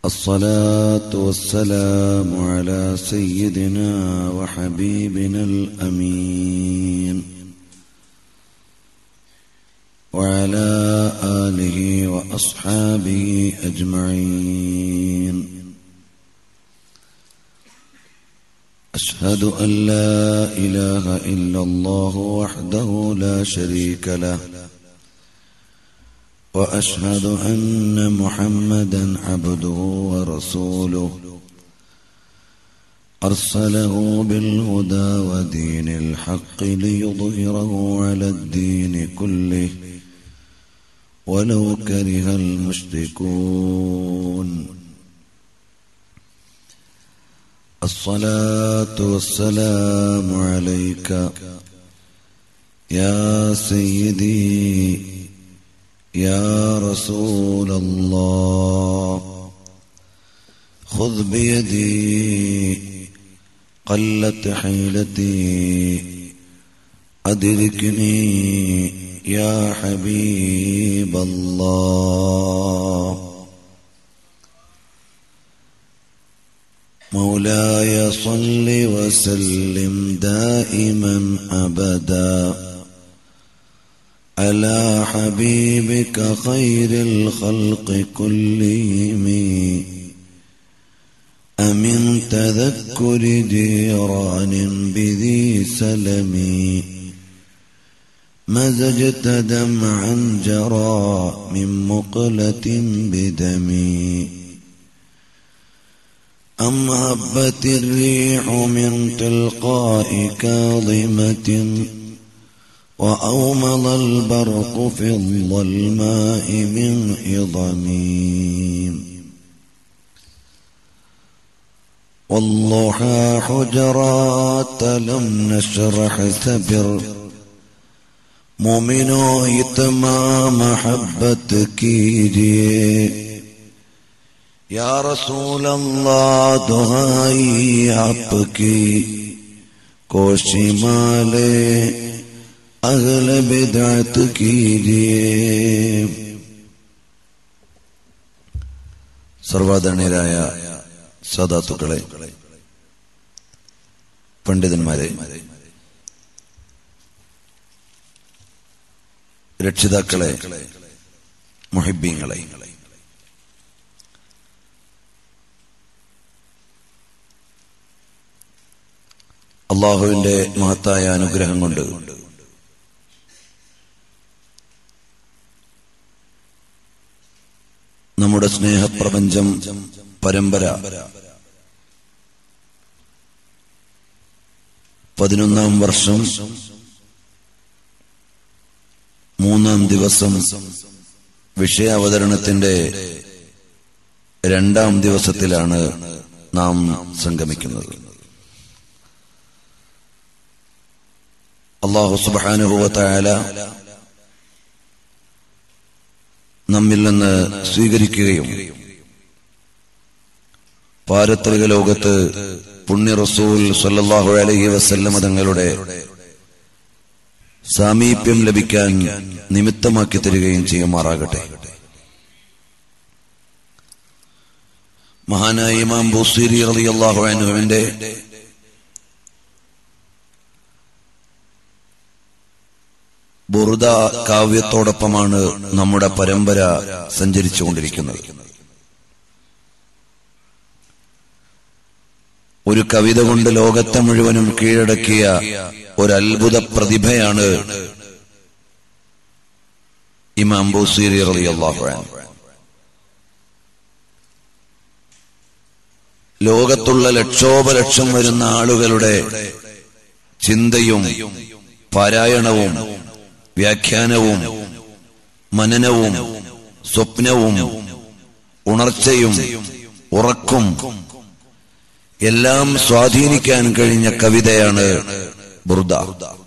الصلاة والسلام على سيدنا وحبيبنا الأمين وعلى آله وأصحابه أجمعين أشهد أن لا إله إلا الله وحده لا شريك له وأشهد أن محمدا عبده ورسوله أرسله بالهدى ودين الحق ليظهره على الدين كله ولو كره المشركون الصلاة والسلام عليك يا سيدي يا رسول الله خذ بيدي قلت حيلتي أدركني يا حبيب الله مولاي صل وسلم دائما أبدا على حبيبك خير الخلق كلهم أمن تذكر جيران بذي سلم مزجت دمعا جرى من مقلة بدمي أم هبت الريح من تلقاء كاظمة وأومض البرق في الظلماء من عظمي والضحى حجرات لم نشرح سبر مؤمنو يتما محبتك يجي या रसूल अल्लाह दुहाई आपकी कोशी माले अगल बिदात कीजिए സർവാദരണീയരായ സദാത്തുക്കളെ പണ്ഡിതന്മാരെ രക്ഷിതാക്കളെ മുഹിബീങ്ങളെ അള്ളാഹുവിന്റെ മഹത്തായ അനുഗ്രഹം കൊണ്ട് നമ്മുടെ സ്നേഹപ്രപഞ്ചം പരമ്പര പതിനൊന്നാം വർഷം മൂന്നാം ദിവസം വിഷയാവതരണത്തിന്റെ രണ്ടാം ദിവസത്തിലാണ് നാം സംഗമിക്കുന്നത് അള്ളാഹു സുബാനുഭവത്തായാല നമ്മിൽ നിന്ന് സ്വീകരിക്കുകയും പാരത്രിക ലോകത്ത് പുണ്യ റസൂൽ സല്ലാഹു അലഹി വസല്ലമ തങ്ങളുടെ സാമീപ്യം ലഭിക്കാൻ നിമിത്തമാക്കി തരികയും ചെയ്യുമാറാകട്ടെ മഹാനായ ഇമാം ബുസീരി റളിയല്ലാഹു അൻഹുവിന്റെ ബുറുദ കാവ്യത്തോടൊപ്പമാണ് നമ്മുടെ പരമ്പര സഞ്ചരിച്ചുകൊണ്ടിരിക്കുന്നത് ഒരു കവിത കൊണ്ട് ലോകത്തെ മുഴുവനും കീഴടക്കിയ ഒരു അത്ഭുത പ്രതിഭയാണ് ഇമാം ബുസീരി റളിയല്ലാഹു അൻഹു ലോകത്തുള്ള ലക്ഷോപലക്ഷം വരുന്ന ആളുകളുടെ ചിന്തയും പാരായണവും വ്യാഖ്യാനവും മനനവും സ്വപ്നവും ഉണർച്ചയും ഉറക്കും എല്ലാം സ്വാധീനിക്കാൻ കഴിഞ്ഞ കവിതയാണ് ബുർദ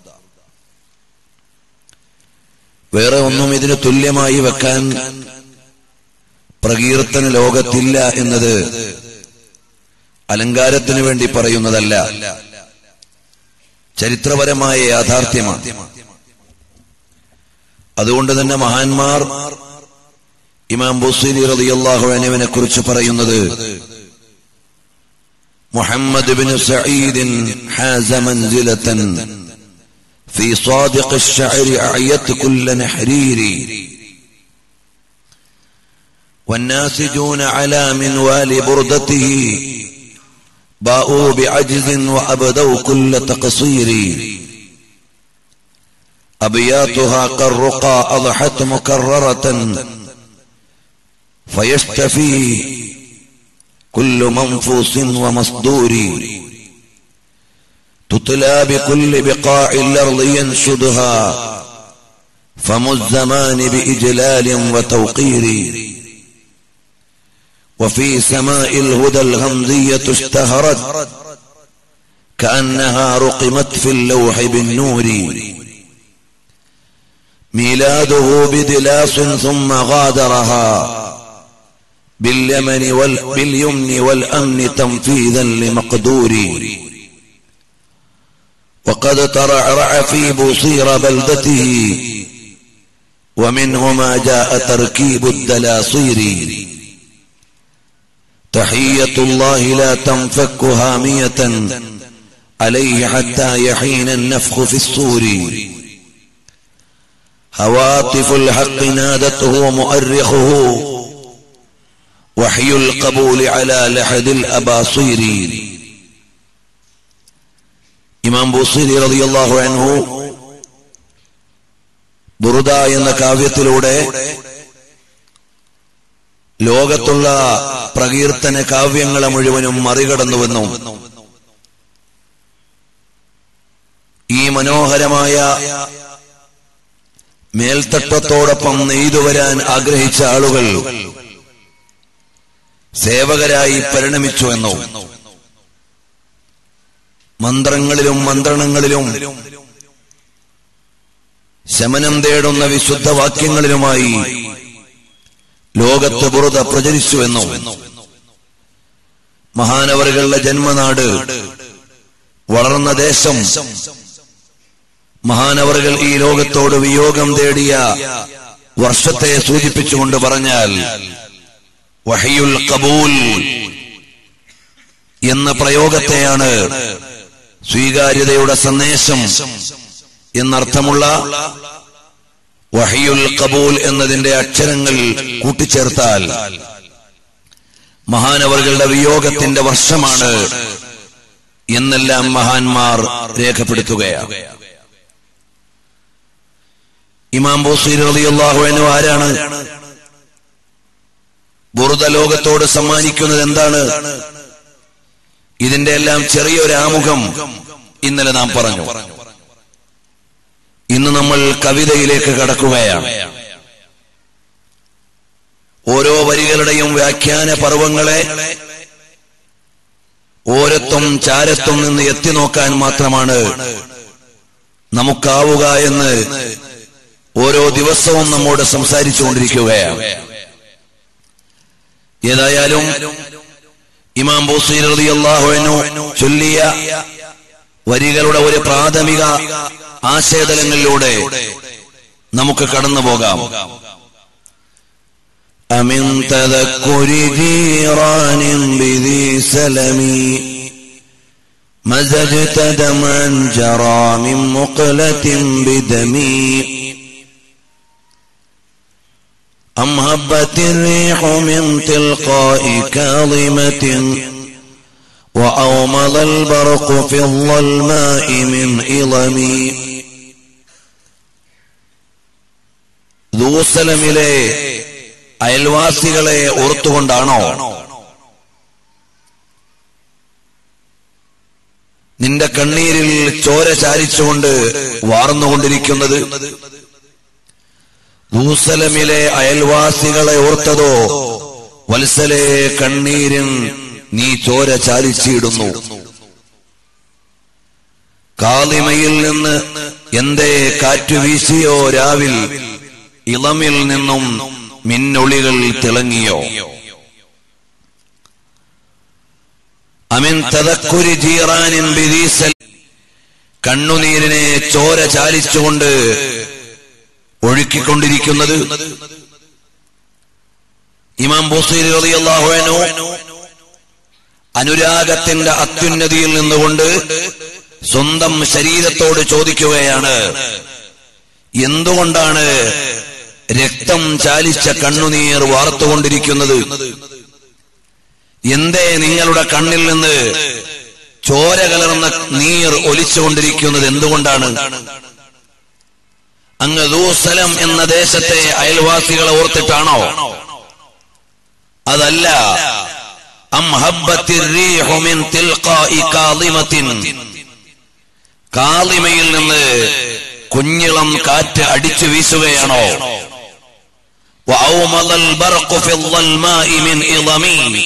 വേറെ ഒന്നും ഇതിന് തുല്യമായി വെക്കാൻ പ്രകീർത്തന ലോകത്തില്ല എന്നത് അലങ്കാരത്തിന് വേണ്ടി പറയുന്നതല്ല ചരിത്രപരമായ യാഥാർത്ഥ്യമാണ് അതുകൊണ്ട് തന്നെ മഹാന്മാർ ഇമാം ബുസീരി റളിയല്ലാഹു അൻഹുവിനെ കുറിച്ച് പറയുന്നത് മുഹമ്മദ് ബിൻ സഈദ് ഹാസ മൻസിലതൻ في صادق الشعر أعيت كل نحرير والناسجون على منوال بردته باءوا بعجز وأبدوا كل تقصير أبياتها كالرقى أضحت مكررة فيشتفي كل منفوس ومصدور تتلى بكل بقاع الأرض ينشدها فم الزمان بإجلال وتوقير وفي سماء الهدى الغمزية اشتهرت كأنها رقمت في اللوح بالنور ميلاده بدلاس ثم غادرها باليمن وال باليمن والأمن تنفيذا لمقدور وقد ترعرع في بصير بلدته ومنه ما جاء تركيب الدلاصير تحية الله لا تنفك هامية عليه حتى يحين النفخ في الصور هواتف الحق نادته ومؤرخه وحي القبول على لحد الأباصير ഇമാം ബുസീരി റളിയല്ലാഹു അൻഹു ബുറുദ എന്ന കാവ്യത്തിലൂടെ ലോകത്തുള്ള പ്രകീർത്തന കാവ്യങ്ങളെ മുഴുവനും മറികടന്നുവെന്നും ഈ മനോഹരമായ മേൽത്തട്ടത്തോടൊപ്പം നെയ്തുവരാൻ ആഗ്രഹിച്ച ആളുകൾ സേവകരായി പരിണമിച്ചു എന്നോ മന്ത്രങ്ങളിലും മന്ത്രണങ്ങളിലും ശമനം തേടുന്ന വിശുദ്ധ വാക്യങ്ങളിലുമായി ലോകത്ത് ബുറുത പ്രചരിച്ചുവെന്നോ മഹാനവറുകളുടെ ജന്മനാട് വളർന്ന ദേശം മഹാനവറുകൾ ഈ ലോകത്തോട് വിയോഗം തേടിയ വർഷത്തെ സൂചിപ്പിച്ചുകൊണ്ട് പറഞ്ഞാൽ വഹിയുൽ കബൂൽ എന്ന പ്രയോഗത്തെയാണ് സ്വീകാര്യതയുടെ സന്ദേശം എന്നർത്ഥമുള്ള വഹിയുൽ കബൂൽ എന്നതിന്റെ അക്ഷരങ്ങൾ കൂട്ടിച്ചേർത്താൽ മഹാനവറുകളുടെ വിയോഗത്തിന്റെ വർഷമാണ് എന്നെല്ലാം മഹാന്മാർ രേഖപ്പെടുത്തുകയാണ് ഇമാം ബോസീർ റളിയല്ലാഹു അൻഹു ആരാണ് ബുറുദ ലോകത്തോട് സമ്മാനിക്കുന്നത് എന്താണ് ഇതിന്റെ എല്ലാം ചെറിയൊരു ആമുഖം ഇന്നലെ നാം പറഞ്ഞു ഇന്ന് നമ്മൾ കവിതയിലേക്ക് കടക്കുകയാണ് ഓരോ വരികളുടെയും വ്യാഖ്യാന പർവങ്ങളെ ഓരത്തും ചാരത്തും നിന്ന് എത്തി നോക്കാൻ മാത്രമാണ് നമുക്കാവുക എന്ന് ഓരോ ദിവസവും നമ്മോട് സംസാരിച്ചുകൊണ്ടിരിക്കുകയാണ് ഏതായാലും ഇമാം ബൂസീർ റളിയല്ലാഹു അൻഹു ചൊല്ലിയ വരികളുടെ ഒരു പ്രാഥമിക ആശയതലങ്ങളിലൂടെ നമുക്ക് കടന്നു പോകാം أمن تذكر جيران بذي سلم مزجت دمعا جرى من مقلة بدمي أم هبت الريح من تلقاء كاظمة وأومض البرق في الظلماء من إظم ദൂസലമിലെ അയൽവാസികളെ ഓർത്തുകൊണ്ടാണോ നിന്റെ കണ്ണീരിൽ ചോര ചാരിച്ചുകൊണ്ട് വാർന്നുകൊണ്ടിരിക്കുന്നത് ദൂസലമിലെ അയൽവാസികളെ ഓർത്തതോ വത്സലെ കണ്ണീരിൻ നീ ചോര ചാലിച്ചിടുന്നു കാളിമയിൽ നിന്ന് എന്തേ കാറ്റു വീശിയോ രാവിൽ ഇളമിൽ നിന്നും മിന്നൊളികൾ തിളങ്ങിയോ അമിൻ തതക്കുരി ജീറാനിൻ ബിദീസൽ കണ്ണുനീരിനെ ചോര ചാലിച്ചുകൊണ്ട് ഒഴുക്കിക്കൊണ്ടിരിക്കുന്നത് ഇമാം ബുസീരി റളിയല്ലാഹു അൻഹു അനുരാഗത്തിന്റെ അത്യുന്നതിയിൽ നിന്നുകൊണ്ട് സ്വന്തം ശരീരത്തോട് ചോദിക്കുകയാണ് എന്തുകൊണ്ടാണ് രക്തം ചാലിച്ച കണ്ണുനീർ വാർത്തുകൊണ്ടിരിക്കുന്നത് എന്തേ നിങ്ങളുടെ കണ്ണിൽ നിന്ന് ചോര കലർന്ന നീർ ഒലിച്ചുകൊണ്ടിരിക്കുന്നത് എന്തുകൊണ്ടാണ് അങ്ങ് ദൂസലം എന്ന ദേശത്തെ അയൽവാസികളെ ഓർത്തിട്ടാണോ അതല്ല അം ഹബ്ബത്തിർ റീഹു മിൻ തിൽഖാഇ കാളിമത്തിൻ കാളിമയിൽ നിന്ന് കുഞ്ഞിളം കാറ്റ് അടിച്ചു വീശുകയാണോ وأومض البرق في الظلماء من إضم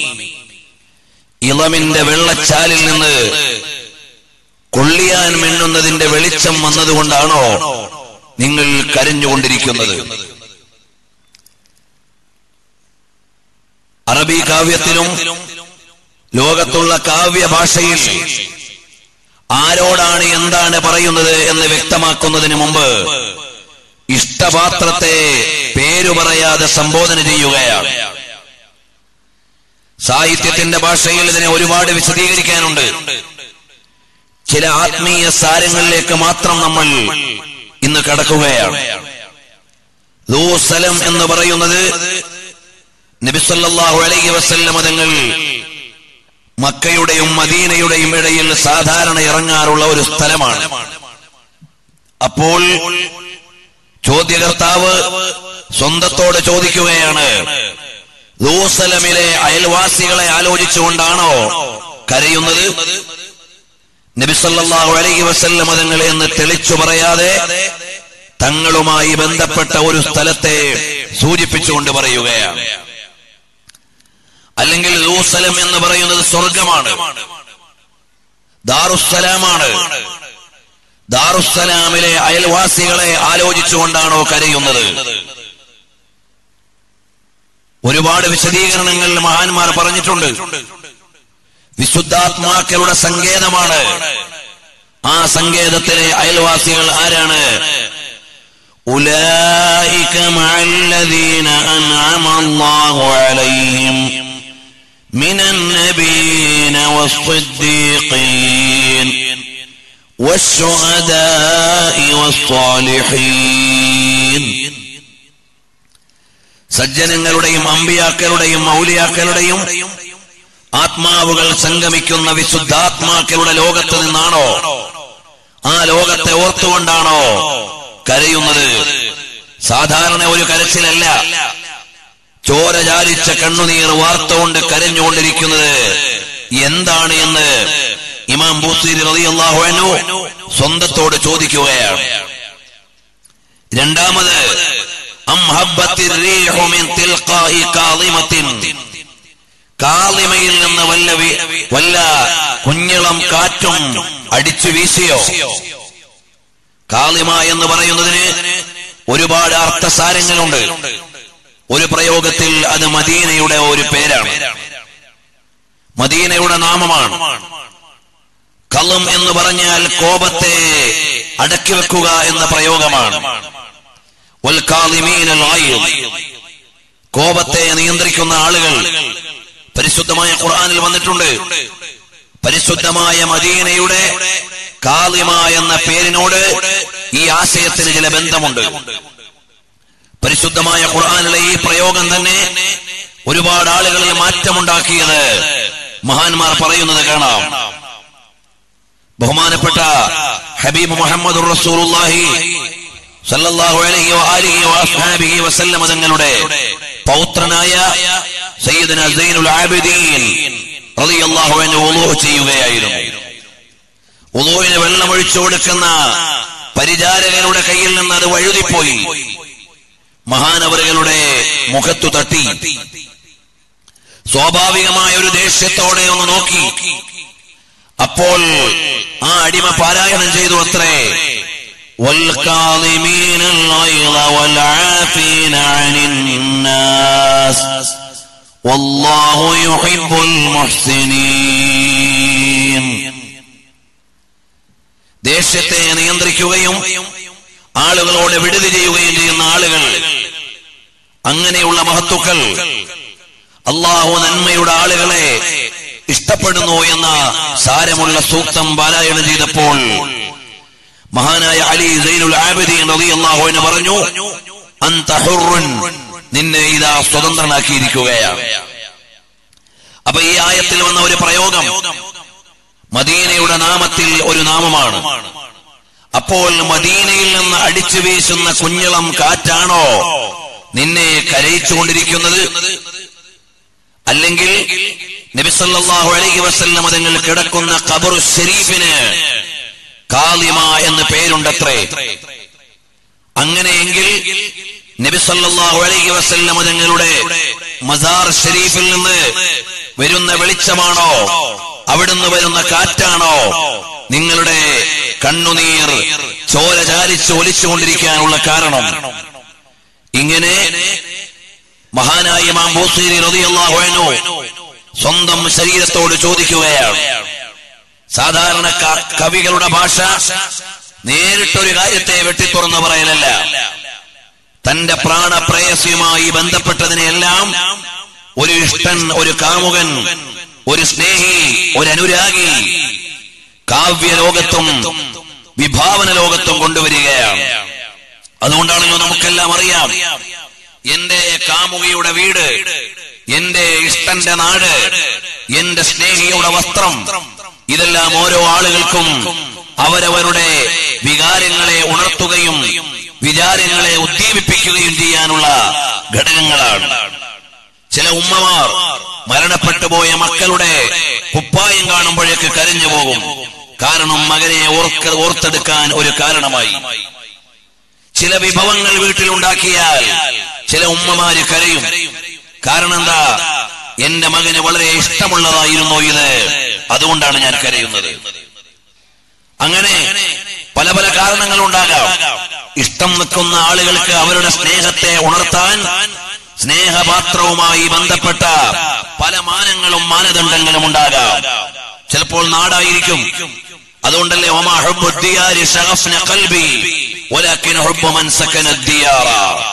ഇളമിന്റെ വെള്ളച്ചാലിൽ നിന്ന് കൊള്ളിയാൻ മിന്നുന്നതിന്റെ വെളിച്ചം വന്നതുകൊണ്ടാണോ നിങ്ങൾ കരഞ്ഞുകൊണ്ടിരിക്കുന്നത് അറബി കാവ്യത്തിലും ലോകത്തുള്ള കാവ്യ ഭാഷയിൽ ആരോടാണ് എന്താണ് പറയുന്നത് എന്ന് വ്യക്തമാക്കുന്നതിന് മുമ്പ് ഇഷ്ടപാത്രത്തെ പേരു പറയാതെ സംബോധന ചെയ്യുകയാണ് സാഹിത്യത്തിന്റെ ഭാഷയിൽ ഇതിനെ ഒരുപാട് വിശദീകരിക്കാനുണ്ട് ചില ആത്മീയ സാരങ്ങളിലേക്ക് മാത്രം നമ്മൾ ഇന്ന് കടക്കുകയാണ് ദൂസലം എന്ന് പറയുന്നത് നബിസല്ലാഹു അലൈഹി വസല്ലം തങ്ങൾ മക്കയുടെയും മദീനയുടെയും ഇടയിൽ സാധാരണ ഇറങ്ങാറുള്ള ഒരു സ്ഥലമാണ് അപ്പോൾ ചോദ്യകർത്താവ് സ്വന്തത്തോട് ചോദിക്കുകയാണ് ലൂസലമിലെ അയൽവാസികളെ ആലോചിച്ചുകൊണ്ടാണോ കരയുന്നത് നബിസല്ലാഹു അലൈഹി വസല്ലം തങ്ങളെ എന്ന് തെളിച്ചു പറയാതെ തങ്ങളുമായി ബന്ധപ്പെട്ട ഒരു സ്ഥലത്തെ സൂചിപ്പിച്ചുകൊണ്ട് പറയുകയാണ് അല്ലെങ്കിൽ ലൂസലം എന്ന് പറയുന്നത് സ്വർഗമാണ് ദാറുസലാമാണ് ദാറുസലാമിലെ അയൽവാസികളെ ആലോചിച്ചുകൊണ്ടാണോ കരയുന്നത് ഒരുപാട് വിശദീകരണങ്ങൾ മഹാന്മാർ പറഞ്ഞിട്ടുണ്ട് വിശുദ്ധാത്മാക്കളുടെ സങ്കേതമാണ് ആ സങ്കേതത്തിലെ അയൽവാസികൾ ആരാണ് أولئك مع الذين أنعم الله عليهم من النبيين والصديقين والشهداء والصالحين സജ്ജനങ്ങളുടെയും അമ്പിയാക്കളുടെയും മൗലിയാക്കളുടെയും ആത്മാവുകൾ സംഗമിക്കുന്ന വിശുദ്ധാത്മാക്കളുടെ ലോകത്ത് നിന്നാണോ ആ ലോകത്തെ ഓർത്തുകൊണ്ടാണോ കരയുന്നത് സാധാരണ ഒരു കരച്ചിലല്ല ചോര ചാലിച്ച കണ്ണുനീർ വാർത്തുകൊണ്ട് കരഞ്ഞുകൊണ്ടിരിക്കുന്നത് എന്താണ് എന്ന് ഇമാം ബൂസീരി റളിയല്ലാഹു അൻഹു സ്വന്തത്തോട് ചോദിക്കുകയാണ് രണ്ടാമത് അം ഹബ്ബത്തിർ റീഹു മിൻ തിൽഖാഇ കാളിമത്തിൻ കാളിമയിൽ നിന്ന് വല്ല വി- വല്ല കുഞ്ഞിളം കാറ്റും അടിച്ചു വീശിയോ കാളിമ എന്ന് പറയുന്നതിന് ഒരുപാട് അർത്ഥസാരങ്ങളുണ്ട് ഒരു പ്രയോഗത്തിൽ അത് മദീനയുടെ ഒരു പേരാണ് മദീനയുടെ നാമമാണ് കള്ളം എന്ന് പറഞ്ഞാൽ കോപത്തെ അടക്കി വെക്കുക എന്ന പ്രയോഗമാണ് വൽകാളിമീനൽ ഗൈദ്. കോപത്തെ നിയന്ത്രിക്കുന്ന ആളുകൾ പരിശുദ്ധമായ ഖുർആനിൽ വന്നിട്ടുണ്ട് പരിശുദ്ധമായ മദീനയുടെ കാളിമ എന്ന പേരിനോട് ഈ ആശയത്തിന് ചില ബന്ധമുണ്ട് പരിശുദ്ധമായ ഖുർആനിലെ ഈ പ്രയോഗം തന്നെ ഒരുപാട് ആളുകളിൽ മാറ്റമുണ്ടാക്കിയത് മഹാന്മാർ പറയുന്നത് കാണാം ബഹുമാനപ്പെട്ട ഹബീബ് മുഹമ്മദ് റസൂലുള്ളാഹി സല്ലല്ലാഹു അലൈഹി വആലിഹി വഅസ്ഹാബിഹി വസല്ലം തങ്ങളുടെ പൗത്രനായ സയ്യിദുന സൈനുൽ ആബിദീൻ റളിയല്ലാഹു അൻഹു വുളൂ ചെയ്യുകയായിരുന്നു വുളൂവിന് വെള്ളം ഒഴിച്ചു കൊടുക്കുന്ന പരിചാരകരുടെ കയ്യിൽ നിന്ന് അത് വഴുതിപ്പോയി മഹാനവറുകളുടെ മുഖത്തു തട്ടി സ്വാഭാവികമായ ഒരു ദേഷ്യത്തോടെ ഒന്ന് നോക്കി അപ്പോൾ ആ അടിമ പാരായണം ചെയ്തു അത്രേ والكاظمين الغيظ والعافين عن الناس والله يحب المحسنين ദേഷ്യത്തെ നിയന്ത്രിക്കുകയും ആളുകളോട് വിടുതി ചെയ്യുകയും ചെയ്യുന്ന ആളുകൾ അങ്ങനെയുള്ള മഹത്തുക്കൾ അള്ളാഹു നന്മയുടെ ആളുകളെ ഇഷ്ടപ്പെടുന്നു എന്ന സാരമുള്ള സൂക്തം പാരായണം ചെയ്തപ്പോൾ മഹാനായ അലി സൈനുൽ ആബിദീൻ റളിയല്ലാഹു അൻഹു പറഞ്ഞു അന്ത ഹുർറുൻ നിന്നെ ഇതാ സ്വതന്ത്രനാക്കിയിരിക്കുകയാണ് അപ്പൊ ഈ ആയത്തിൽ വന്ന ഒരു പ്രയോഗം മദീനയുടെ നാമത്തിൽ ഒരു നാമമാണ് അപ്പോൾ മദീനയിൽ നിന്ന് അടിച്ചു വീശുന്ന കുഞ്ഞിളം കാറ്റാണോ നിന്നെ കരയിച്ചുകൊണ്ടിരിക്കുന്നത് അല്ലെങ്കിൽ നബിസല്ലാഹു അലൈഹി വസല്ലം തങ്ങൾ കിടക്കുന്ന ഖബറു ഷരീഫിന് കാലിമ എന്ന് പേരുണ്ടത്രേ അങ്ങനെയെങ്കിൽ നബിസല്ലാഹു അലൈഹി വസല്ലം തങ്ങളുടെ മസാർ ഷരീഫിൽ നിന്ന് വരുന്ന വെളിച്ചമാണോ അവിടുന്ന് വരുന്ന കാറ്റാണോ നിങ്ങളുടെ കണ്ണുനീർ ചോര ചാലിച്ച് ഒലിച്ചുകൊണ്ടിരിക്കാനുള്ള കാരണം ഇങ്ങനെ മഹാനായ ഇമാം ബൂസീരി റളിയല്ലാഹു അൻഹു സ്വന്തം ശരീരത്തോട് ചോദിക്കുകയാണ് സാധാരണ ക- കവികളുടെ ഭാഷ നേരിട്ടൊരു കാര്യത്തെ വെട്ടിത്തുറന്ന് പറയലല്ല തന്റെ പ്രാണപ്രേയസിയുമായി ബന്ധപ്പെട്ടതിനെയെല്ലാം ഒരു ഇഷ്ടൻ ഒരു കാമുകൻ ഒരു സ്നേഹി ഒരു അനുരാഗി കാവ്യലോകത്തും വിഭാവന ലോകത്തും കൊണ്ടുവരികയാണ് അതുകൊണ്ടാണല്ലോ നമുക്കെല്ലാം അറിയാം എന്റെ കാമുകിയുടെ വീട് എന്റെ ഇഷ്ടന്റെ നാട് എന്റെ സ്നേഹിയുടെ വസ്ത്രം ഇതെല്ലാം ഓരോ ആളുകൾക്കും അവരവരുടെ വികാരങ്ങളെ ഉണർത്തുകയും വിചാരങ്ങളെ ഉദ്ദീപിപ്പിക്കുകയും ചെയ്യാനുള്ള ഘടകങ്ങളാണ് ചില ഉമ്മമാർ മരണപ്പെട്ടു പോയ മക്കളുടെ കുപ്പായം കാണുമ്പോഴേക്ക് കരഞ്ഞു പോകും കാരണം മകനെ ഓർക്ക ഓർത്തെടുക്കാൻ ഒരു കാരണമായി ചില വിഭവങ്ങൾ വീട്ടിലുണ്ടാക്കിയാൽ ചില ഉമ്മമാര് കരയും കാരണം എന്താ എന്റെ മകന് വളരെ ഇഷ്ടമുള്ളതായിരുന്നു ഇത് അതുകൊണ്ടാണ് ഞാൻ കരയുന്നത് അങ്ങനെ പല പല കാരണങ്ങളുണ്ടാകാം ഇഷ്ടം നിൽക്കുന്ന ആളുകൾക്ക് അവരുടെ സ്നേഹത്തെ ഉണർത്താൻ സ്നേഹപാത്രവുമായി ബന്ധപ്പെട്ട പല മാനങ്ങളും മാനദണ്ഡങ്ങളും ഉണ്ടാകാം ചിലപ്പോൾ നാടായിരിക്കും അതുകൊണ്ടല്ലേ ഒമാ ഹുബ്ബു ദിയാരി ശഗഫ്ന ഖൽബി വലാകിൻ ഹുബ്ബു മൻ സകന ദിയാറ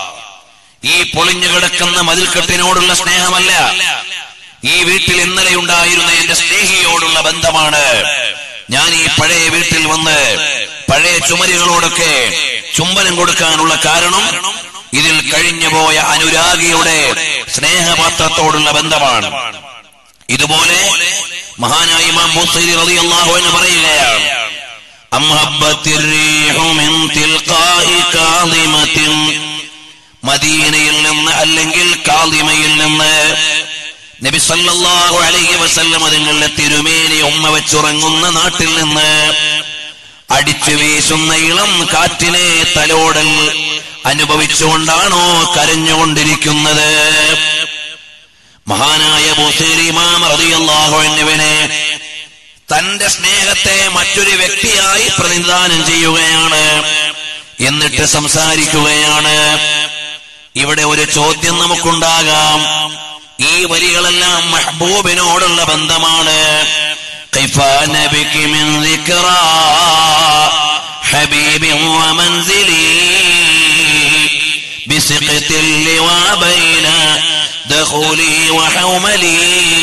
ഈ പൊളിഞ്ഞു കിടക്കുന്ന മതിൽക്കെട്ടിനോടുള്ള സ്നേഹമല്ല ഈ വീട്ടിൽ ഇന്നലെ ഉണ്ടായിരുന്ന എന്റെ സ്നേഹിയോടുള്ള ബന്ധമാണ് ഞാൻ ഈ പഴയ വീട്ടിൽ വന്ന് പഴയ ചുമരുകളോടൊക്കെ ചുംബനം കൊടുക്കാനുള്ള കാരണം ഇതിൽ കഴിഞ്ഞുപോയ അനുരാഗിയുടെ സ്നേഹപാത്രത്തോടുള്ള ബന്ധമാണ് ഇതുപോലെ മഹാനായ ഇമാം ബുസൈരി റളിയല്ലാഹു അൻഹു പറയുകയാണ് അം ഹബ്ബത്തിർ റീഹു മിൻ തിൽഖാഇ കാദിമത്തിൻ മദീനയിൽ നിന്ന് അല്ലെങ്കിൽ കാദിമയിൽ നിന്ന് നബി സല്ലല്ലാഹു അലൈഹി വസല്ലം അതുങ്ങളുടെ തിരുമേനി ഉമ്മ വെച്ചുറങ്ങുന്ന നാട്ടിൽ നിന്ന് അടിച്ചു വീശുന്ന ഇളം കാറ്റിനെ തലോടൽ അനുഭവിച്ചുകൊണ്ടാണോ കരഞ്ഞുകൊണ്ടിരിക്കുന്നത് മഹാനായ ബുസൈരി ഇമാം റളിയല്ലാഹു അൻഹുവിനെ തന്റെ സ്നേഹത്തെ മറ്റൊരു വ്യക്തിയായി പ്രതിനിധാനം ചെയ്യുകയാണ് എന്നിട്ട് സംസാരിക്കുകയാണ് ഇവിടെ ഒരു ചോദ്യം നമുക്കുണ്ടാകാം ഈ വരികളെല്ലാം മെഹബൂബിനോടുള്ള ബന്ധമാണ് كيف نبك من ذكرى حبيب ومنزلي بسقط اللواء بين دخولي وحوملي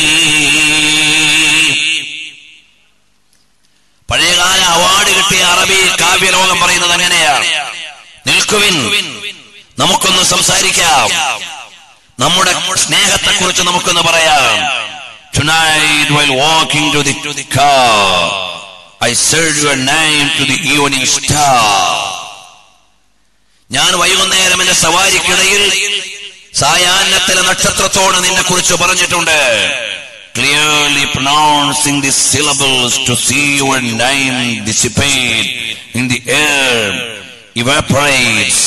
പഴയകാല അവാർഡ് കിട്ടിയ അറബി കാവ്യലോകം പറയുന്നത് അങ്ങനെയാണ് നിൽക്കുവിൻ നമുക്കൊന്ന് സംസാരിക്കാം നമ്മുടെ സ്നേഹത്തെക്കുറിച്ച് നമുക്കൊന്ന് പറയാം Tonight while walking to the, to the car, I said your name to the evening star. ഞാൻ വൈകുന്നേരം എന്റെ സവാരിക്കിടയിൽ സായാഹ്നത്തിലെ നക്ഷത്രത്തോട് നിന്നെ കുറിച്ച് പറഞ്ഞിട്ടുണ്ട് clearly pronouncing the syllables to see your name dissipate in the air, evaporates.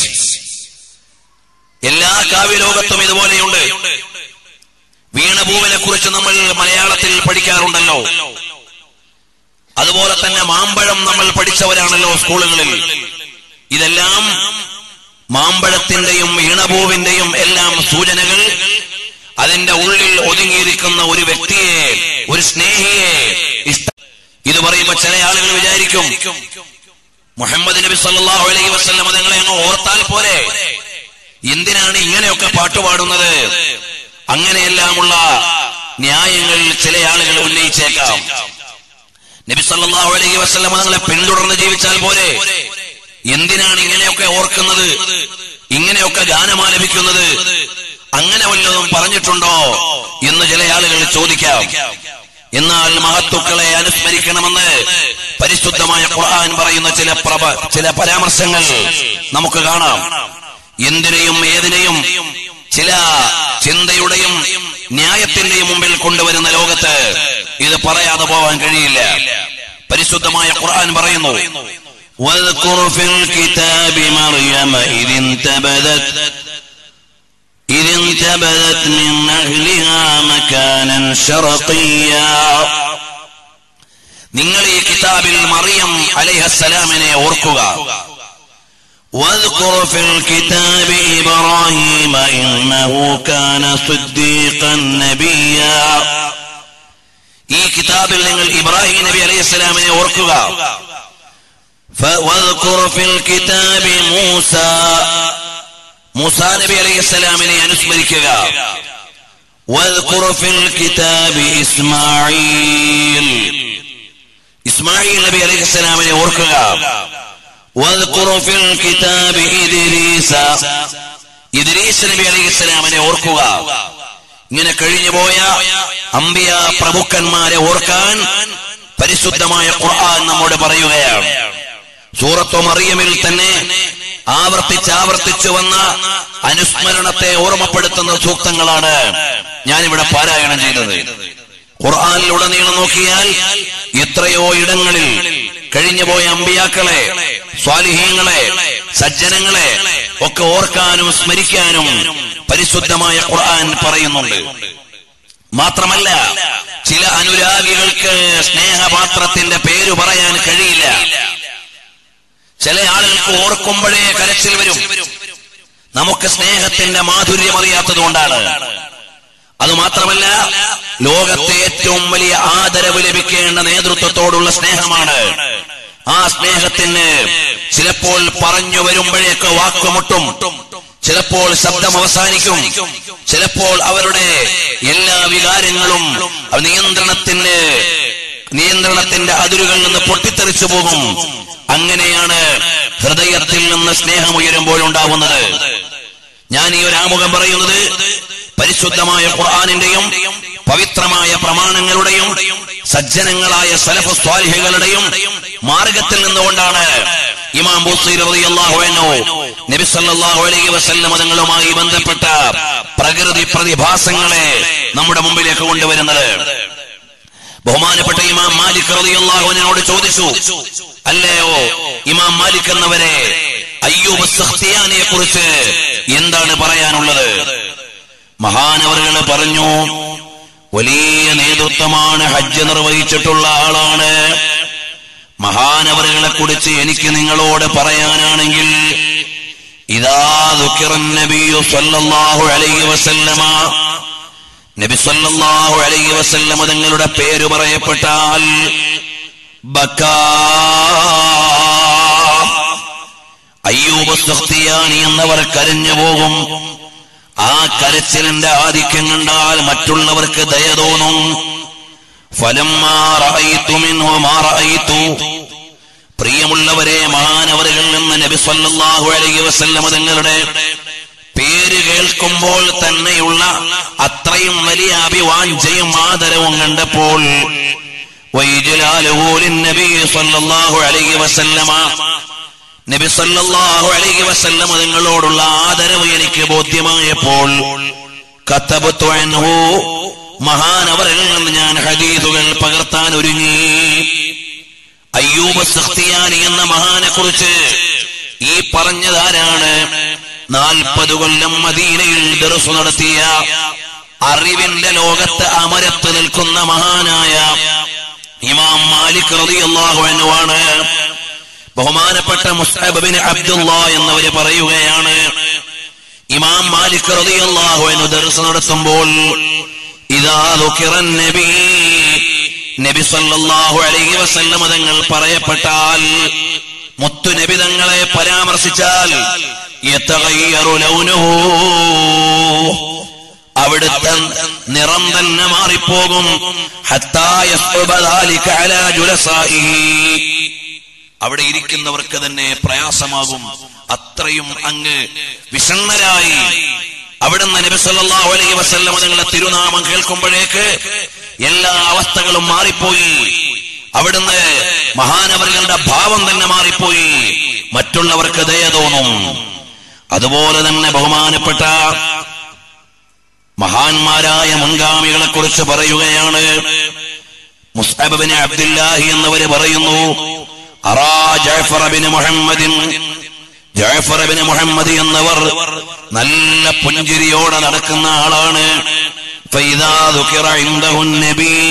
എല്ലാ കാവ്യലോകത്തും ഇതുപോലെയുണ്ട് വീണഭൂവിനെ കുറിച്ച് നമ്മൾ മലയാളത്തിൽ പഠിക്കാറുണ്ടല്ലോ അതുപോലെ തന്നെ മാമ്പഴം നമ്മൾ പഠിച്ചവരാണല്ലോ സ്കൂളുകളിൽ ഇതെല്ലാം മാമ്പഴത്തിന്റെയും ഈണപൂവിന്റെയും എല്ലാം സൂചനകൾ അതിന്റെ ഉള്ളിൽ ഒതുങ്ങിയിരിക്കുന്ന ഒരു വ്യക്തിയെ ഒരു സ്നേഹിയെ ഇഷ്ട ഇത് പറയുമ്പോ ചില ആളുകൾ വിചാരിക്കും മുഹമ്മദ് നബി സല്ലല്ലാഹു അലൈഹി വസല്ലം നിങ്ങളെ അങ്ങ് ഓർത്താൽ പോലെ എന്തിനാണ് ഇങ്ങനെയൊക്കെ പാട്ടുപാടുന്നത് അങ്ങനെയെല്ലാമുള്ള ന്യായങ്ങൾ ചില ആളുകൾ ഉന്നയിച്ചേക്കാം നബി സല്ലല്ലാഹു അലൈഹി വസല്ലം തങ്ങളെ പിന്തുടർന്ന് ജീവിച്ചാൽ പോരെ എന്തിനാണ് ഇങ്ങനെയൊക്കെ ഓർക്കുന്നത് ഇങ്ങനെയൊക്കെ ഗാനമാലപിക്കുന്നത് അങ്ങനെ വല്ലതും പറഞ്ഞിട്ടുണ്ടോ എന്ന് ചില ആളുകൾ ചോദിക്കാം എന്നാൽ മഹത്തുക്കളെ അനുസ്മരിക്കണമെന്ന് പരിശുദ്ധമായ ഖുർആൻ പറയുന്ന ചില പ്രഭ ചില പരാമർശങ്ങൾ നമുക്ക് കാണാം എന്തിനേയും ഏതിനെയും ചില ചിന്തയുടെയും ന്യായത്തിന്റെയും മുമ്പിൽ കൊണ്ടുവരുന്ന ലോകത്ത് ഇത് പറയാതെ പോവാൻ കഴിയില്ല പരിശുദ്ധമായ ഖുർആൻ പറയുന്നു واذكر في الكتاب مريم إذ انتبذت إذ انتبذت من أهلها مكانا شرقيا നിങ്ങൾ ഈ കിതാബിൽ മറിയം അലൈഹസ്സലാമിനെ ഓർക്കുക واذكر في الكتاب إبراهيم إنه كان صديقا نبيا ഈ കിതാബിൽ നിങ്ങൾ ഇബ്രാഹിം നബി അലൈഹിസ്സലാമിനെ ഓർക്കുക ف- واذكر في الكتاب موسى മൂസാ നബി അലൈഹിസ്സലാമിനെ അനുസ്മരിക്കുക واذكر في الكتاب إسماعيل ഇസ്മായിൽ നബി അലൈഹിസ്സലാമിനെ ഓർക്കുക واذكر في الكتاب إدريس ഇദ്രീസ് നബി അലൈഹിസ്സലാമിനെ ഓർക്കുക ഇങ്ങനെ കഴിഞ്ഞുപോയ അമ്പിയ പ്രഭുക്കന്മാരെ ഓർക്കാൻ പരിശുദ്ധമായ ഖുർആൻ നമ്മോട് പറയുകയാണ് സൂറത്തു മറിയമിൽ തന്നെ ആവർത്തിച്ചാവർത്തിച്ചു വന്ന അനുസ്മരണത്തെ ഓർമ്മപ്പെടുത്തുന്ന സൂക്തങ്ങളാണ് ഞാനിവിടെ പാരായണം ചെയ്തത് ഖുർആാനിലുടനീളം നോക്കിയാൽ എത്രയോ ഇടങ്ങളിൽ കഴിഞ്ഞുപോയ അമ്പിയാക്കളെ സ്വാലിഹീങ്ങളെ സജ്ജനങ്ങളെ ഒക്കെ ഓർക്കാനും സ്മരിക്കാനും പരിശുദ്ധമായ ഖുർആൻ പറയുന്നുണ്ട് മാത്രമല്ല ചില അനുരാഗികൾക്ക് സ്നേഹപാത്രത്തിന്റെ പേര് പറയാൻ കഴിയില്ല ചില ആളുകൾക്ക് ഓർക്കുമ്പോഴേ കരച്ചിൽ വരും നമുക്ക് സ്നേഹത്തിന്റെ മാധുര്യം അറിയാത്തത് കൊണ്ടാണ് അത് മാത്രമല്ല ലോകത്തെ ഏറ്റവും വലിയ ആദരവ് ലഭിക്കേണ്ട നേതൃത്വത്തോടുള്ള സ്നേഹമാണ് ആ സ്നേഹത്തിന് ചിലപ്പോൾ പറഞ്ഞു വരുമ്പോഴേക്ക് വാക്കുമുട്ടും ചിലപ്പോൾ ശബ്ദം അവസാനിക്കും ചിലപ്പോൾ അവരുടെ എല്ലാ വികാരങ്ങളും നിയന്ത്രണത്തിന് നിയന്ത്രണത്തിന്റെ അതിരുകളിൽ നിന്ന് പൊട്ടിത്തെറിച്ചു പോകും അങ്ങനെയാണ് ഹൃദയത്തിൽ നിന്ന് സ്നേഹം ഉയരുമ്പോൾ ഉണ്ടാവുന്നത് ഞാൻ ഈ ഒരു ആമുഖം പറയുന്നത് പരിശുദ്ധമായ ഖുർആാനിന്റെയും പവിത്രമായ പ്രമാണങ്ങളുടെയും സജ്ജനങ്ങളായ സലഫ് സ്വാലിഹികളുടെയും മാർഗത്തിൽ നിന്നുകൊണ്ടാണ് ഇമാം ബുസൈർ റളിയല്ലാഹു അൻഹു നബി സല്ലല്ലാഹു അലൈഹി വസല്ലം തങ്ങളുമായി ബന്ധപ്പെട്ട പ്രകൃതി പ്രതിഭാസങ്ങളെ നമ്മുടെ മുമ്പിലേക്ക് കൊണ്ടുവരുന്നത് ബഹുമാനപ്പെട്ട ഇമാം മാലിക് റളിയല്ലാഹുവിനോട് ചോദിച്ചു അല്ലയോ ഇമാം മാലിക് എന്നവരെ അയ്യൂബ് സഖ്തിയാനിയെ കുറിച്ച് എന്താണ് പറയാനുള്ളത് മഹാനവറുകൾ പറഞ്ഞു വലിയ നേതൃത്വമാണ് ഹജ്ജ് നിർവഹിച്ചിട്ടുള്ള ആളാണ് മഹാനവറുകളെ കുറിച്ച് എനിക്ക് നിങ്ങളോട് പറയാനാണെങ്കിൽ ഇതാ ദുഃഖിറൻ നബിയു സല്ലല്ലാഹു അലൈഹി വസല്ലമ നബി സല്ലല്ലാഹു അലൈഹി വസല്ലമ തങ്ങളുടെ പേര് പറയപ്പെട്ടാൽ ബക്കാ അയ്യൂബ് സഖ്തിയാനി എന്നവർ കരഞ്ഞു പോകും ആ കരച്ചിലിന്റെ ആധിക്യം കണ്ടാൽ മറ്റുള്ളവർക്ക് ദയ തോന്നും ഫലമ്മാ റഅയ്തു മിൻഹു മാ റഅയ്തു പ്രിയമുള്ളവരെ മഹാനവറുകളിൽ നിന്ന് നബി സല്ലല്ലാഹു അലൈഹി വസല്ലമ തങ്ങളുടെ പേര് കേൾക്കുമ്പോൾ തന്നെയുള്ള അത്രയും വലിയ അഭിവാഞ്ചയും ആദരവും കണ്ടപ്പോൾ വൈജലാലുഹു ലിന്നബി സല്ലല്ലാഹു അലൈഹി വസല്ലമ നബി സല്ലല്ലാഹു അലൈഹി വസല്ലമ നിങ്ങളോടുള്ള ആദരവ് എനിക്ക് ബോധ്യമായപ്പോൾ കത്തബത്തു അൻഹു മഹാനവറിൽ നിന്ന് ഞാൻ ഹദീസുകൾ പകർത്താൻ ഒരുങ്ങി അയ്യൂബ് സഖ്തിയാനി എന്ന മഹാനെ കുറിച്ച് ഈ പറഞ്ഞതാരാണ് നാൽപ്പത് കൊല്ലം മദീനയിൽ ദർസ് നടത്തിയ അറിവിന്റെ ലോകത്ത് അമരത്ത് നിൽക്കുന്ന മഹാനായ ഇമാം മാലിക് റളിയല്ലാഹു അൻഹു ആണ് ബഹുമാനപ്പെട്ട മുസ്തബ് ബിൻ അബ്ദുള്ള എന്നവര് പറയുകയാണ് ഇമാം മാലിക് റളിയല്ലാഹു അൻഹു ദർസ് നടത്തുമ്പോൾ ഇദാ ദുഖിറൻ നബി നബി സല്ലല്ലാഹു അലൈഹി വസല്ലമ തങ്ങൾ പറയപ്പെട്ടാൽ മുത്തു നബി തങ്ങളെ പരാമർശിച്ചാൽ യതഗയ്യറു ലൗനുഹു അവിടുത്തെ നിറം തന്നെ മാറിപ്പോകും ഹത്താ യസ്ഉബ ذلك على جلسائه. അവിടെ ഇരിക്കുന്നവർക്ക് തന്നെ പ്രയാസമാകും അത്രയും അങ്ങ് വിഷണ്ണരായി അവിടുന്ന് നബി സല്ലല്ലാഹു അലൈഹി വസല്ലം നിങ്ങളുടെ തിരുനാമം കേൾക്കുമ്പോഴേക്ക് എല്ലാ അവസ്ഥകളും മാറിപ്പോയി അവിടുന്ന് മഹാനവറുകളുടെ ഭാവം തന്നെ മാറിപ്പോയി മറ്റുള്ളവർക്ക് ദയ തോന്നും അതുപോലെ തന്നെ ബഹുമാനപ്പെട്ട മഹാന്മാരായ മുൻഗാമികളെ കുറിച്ച് പറയുകയാണ് മുസ്തബിന് അബ്ദുല്ലാഹി എന്നവര് പറയുന്നു അറാ ജാഫർ ബിൻ മുഹമ്മദിൻ ജാഫർ ബിൻ മുഹമ്മദ് എന്നവർ നല്ല പുഞ്ചിരിയോടെ നടക്കുന്ന ആളാണ് فإذا ذكر عنده النبي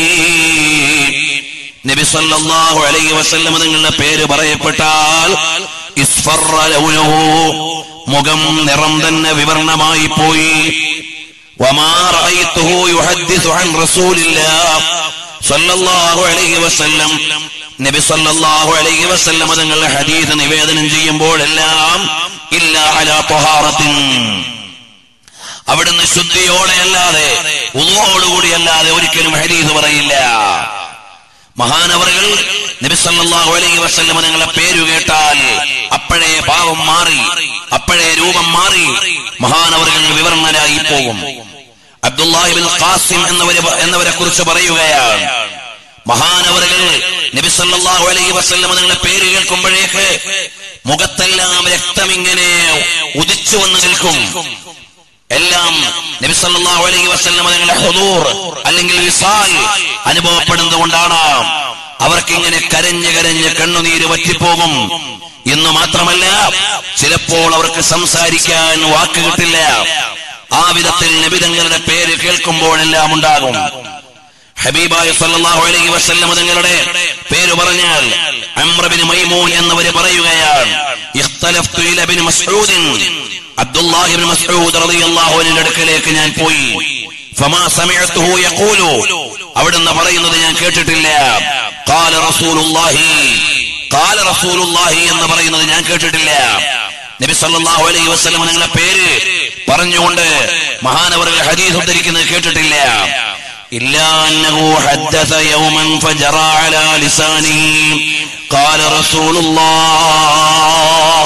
നബി സല്ലല്ലാഹു അലൈഹി വസല്ലം നിങ്ങളുടെ പേര് പറയപ്പെട്ടാൽ ഇസ്ഫറ ലൗനുഹു മുഖം നിറം തന്നെ വിവരണമായി പോയി വമാ റഅയ്തുഹു യുഹദ്ദിസു അൻ റസൂലില്ലാഹ് സല്ലല്ലാഹു അലൈഹി വസല്ലം നബി സല്ലല്ലാഹു അലൈഹി വസല്ലം തങ്ങളുടെ ഹദീസ് നിവേദനം ചെയ്യുമ്പോഴെല്ലാം ഇല്ല അലാ ത്വഹാറത്തിൻ അവിടുന്ന് ശുദ്ധിയോടെ അല്ലാതെ ഉള്ളോടുകൂടി അല്ലാതെ ഒരിക്കലും ഹദീസ് പറയില്ല മഹാനവറുകൾ നബി സല്ലല്ലാഹു അലൈഹി വസല്ലം നിങ്ങളെ പേരു കേട്ടാൽ അപ്പോഴേ ഭാവം മാറി അപ്പോഴേ രൂപം മാറി മഹാനവറുകൾ വിവരണരായി പോകും അബ്ദുല്ലാഹിബിൻ ഖാസിം എന്നവരെ എന്നവരെ കുറിച്ച് പറയുകയാണ് മഹാനവറുകൾ നബി സല്ലല്ലാഹു അലൈഹി വസല്ലം നിങ്ങളെ പേര് കേൾക്കുമ്പോഴേക്ക് മുഖത്തെല്ലാം രക്തം ഇങ്ങനെ ഉദിച്ചു വന്ന് നിൽക്കും എല്ലാം നബി സല്ലല്ലാഹു അലൈഹി വസല്ലം നിങ്ങളുടെ ഹുദൂർ അല്ലെങ്കിൽ വിസാൽ അനുഭവപ്പെടുന്നത് കൊണ്ടാണ് അവർക്ക് ഇങ്ങനെ കരഞ്ഞ് കരഞ്ഞ് കണ്ണുനീര് വറ്റിപ്പോകും എന്ന് മാത്രമല്ല ചിലപ്പോൾ അവർക്ക് സംസാരിക്കാൻ വാക്ക് കിട്ടില്ല ആ വിധത്തിൽ നബിതങ്ങളുടെ പേര് കേൾക്കുമ്പോഴെല്ലാം ഉണ്ടാകും ഹബീബായ സല്ലല്ലാഹു അലൈഹി വസല്ലം തങ്ങളുടെ പേര് പറഞ്ഞാൽ അംറബിൻ മൈമൂൻ എന്നവര് പറയുകയാണ് ഇഖ്തലഫ്തു ഇല bin Masud Abdullah ibn Masud റളിയല്ലാഹു അൻഹുവിന്റെ അടുക്കലേക്ക് ഞാൻ പോയി ഫമാ സമിഅതുഹു യഖൂലു അവിടുന്ന് പറയുന്നത് ഞാൻ കേട്ടിട്ടില്ല ഖാല റസൂലുള്ളാഹി ഖാല റസൂലുള്ളാഹി എന്ന് പറയുന്നത് ഞാൻ കേട്ടിട്ടില്ല നബി സല്ലല്ലാഹു അലൈഹി വസല്ലം നിങ്ങളുടെ പേര് പറഞ്ഞുകൊണ്ട് മഹാനവറുകൾ ഹദീസ് ഉദ്ധരിക്കുന്നത് കേട്ടിട്ടില്ല إلا أنه حدث يوما فجرى على لسانه قال رسول الله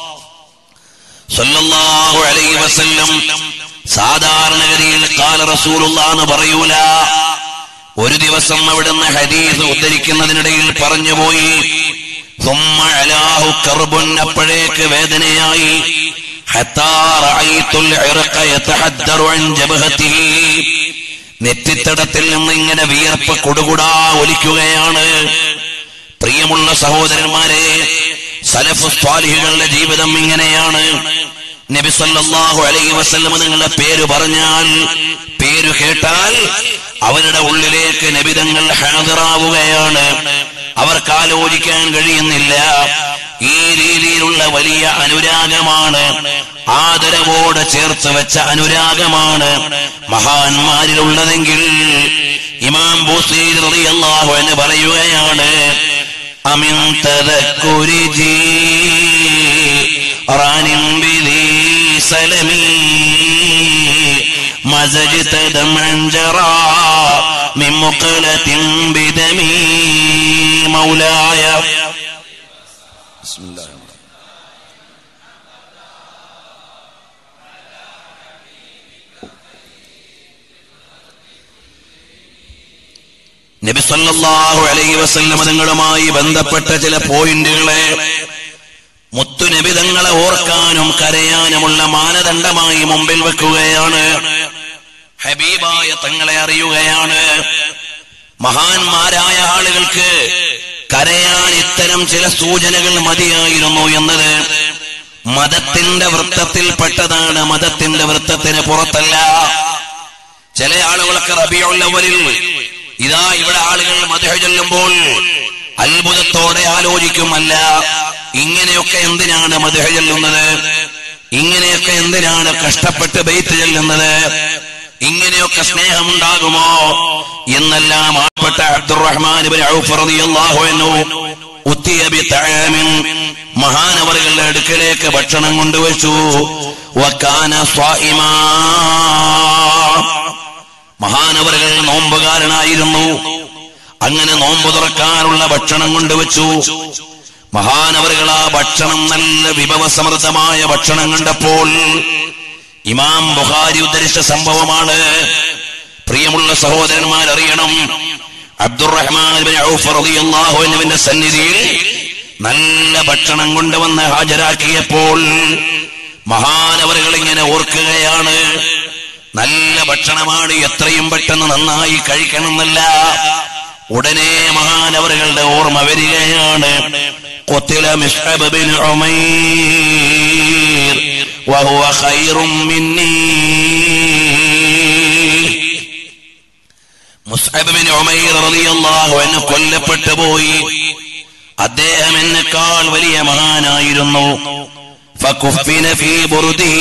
صلى الله عليه وسلم സാധാരണഗതിയിൽ കാല റസൂലുള്ള എന്ന് പറയൂല ഒരു ദിവസം അവിടുന്ന് ഹദീസ് ഉദ്ധരിക്കുന്നതിനിടയിൽ പറഞ്ഞുപോയി ثم علاه كرب അപ്പോഴേക്ക് വേദനയായി حتى رأيت العرق يتحدر عن جبهته നെറ്റിത്തടത്തിൽ നിന്ന് ഇങ്ങനെ വിയർപ്പ് കൊടുകുടാ ഒലിക്കുകയാണ് പ്രിയമുള്ള സഹോദരന്മാരെ സലഫ് സ്വാലിഹികളുടെ ജീവിതം ഇങ്ങനെയാണ് നബി സല്ലല്ലാഹു അലൈഹി വസല്ലം നിങ്ങളുടെ പേര് പറഞ്ഞാൽ പേര് കേട്ടാൽ അവരുടെ ഉള്ളിലേക്ക് നബിതങ്ങൾ ഹാജറാവുകയാണ് അവർക്ക് ആലോചിക്കാൻ കഴിയുന്നില്ല ഈ രീതിയിലുള്ള വലിയ അനുരാഗമാണ് ആദരവോടെ ചേർത്ത് വെച്ച അനുരാഗമാണ് മഹാന്മാരിലുള്ളതെങ്കിൽ ഇമാം ബൂസീർ റളിയല്ലാഹു എന്ന് പറയുകയാണ് അമിൻ തദക്കുരി ജീ റാനിൻ ബിലി സലമി مزجت دمعا جرى من مقلة بدمي مولاي بسم الله നബി സല്ലല്ലാഹു അലൈഹി വസല്ലം തങ്ങളുമായി ബന്ധപ്പെട്ട ചില പോയിന്റുകളെ മുത്തുനബി തങ്ങളെ ഓർക്കാനും കരയാനുമുള്ള മാനദണ്ഡമായി മുമ്പിൽ വെക്കുകയാണ് ഹബീബായ തങ്ങളെ അറിയുകയാണ് മഹാന്മാരായ ആളുകൾക്ക് കരയാൻ ഇത്തരം ചില സൂചനകൾ മതിയായിരുന്നു എന്നത് മതത്തിന്റെ വൃത്തത്തിൽപ്പെട്ടതാണ് മതത്തിന്റെ വൃത്തത്തിന് പുറത്തല്ല ചില ആളുകളൊക്കെ റബിയുള്ളവരിൽ ഇതാ ഇവിടെ ആളുകൾ മധുഹ ചൊല്ലുമ്പോൾ അത്ഭുതത്തോടെ ആലോചിക്കുമല്ല ഇങ്ങനെയൊക്കെ എന്തിനാണ് മധുഹ ചൊല്ലുന്നത് ഇങ്ങനെയൊക്കെ എന്തിനാണ് കഷ്ടപ്പെട്ട് ബെയ്ത്ത് ചെല്ലുന്നത് ഇങ്ങനെയൊക്കെ സ്നേഹമുണ്ടാകുമോ എന്നെല്ലാം ആപ്പെട്ട അബ്ദുറഹ്മാൻ ഇബ്നു ഔഫ് റളിയല്ലാഹു അൻഹു ഉത്തിയ ബിതഅമിൻ മഹാനവറുകളുടെ അടുക്കലേക്ക് ഭക്ഷണം കൊണ്ടുവച്ചു വക്കാന സ്വാഇമാ മഹാനവറുകൾ നോമ്പുകാരനായിരുന്നു അങ്ങനെ നോമ്പ് തുറക്കാനുള്ള ഭക്ഷണം കൊണ്ടുവച്ചു മഹാനവറുകൾ ആ ഭക്ഷണം നല്ല വിഭവസമൃദ്ധമായ ഭക്ഷണം കണ്ടപ്പോൾ ഇമാം ബുഖാരി ഉദ്ധരിച്ച സംഭവമാണ് പ്രിയമുള്ള സഹോദരന്മാർ അറിയണം അബ്ദുറഹ്മാൻ ബിൻ ഔഫ് റളിയല്ലാഹു അൻഹുവിന്റെ സന്നിധിയിൽ നല്ല ഭക്ഷണം കൊണ്ടുവന്ന് ഹാജരാക്കിയപ്പോൾ മഹാനവറുകൾ ഇങ്ങനെ ഓർക്കുകയാണ് നല്ല ഭക്ഷണമാണ് എത്രയും പെട്ടെന്ന് നന്നായി കഴിക്കണമെന്നല്ല ഉടനെ മഹാനവറുകളുടെ ഓർമ്മ വരികയാണ് قتل مصعب بن عمير وهو خير مني മുസ്അബ് ബിൻ ഉമൈർ റളിയല്ലാഹു അൻഹു കൊല്ലപ്പെട്ടു പോയി അദ്ദേഹം എന്നെക്കാൾ വലിയ മഹാനായിരുന്നു ഫകുഫിന ഫീ ബുർദിഹി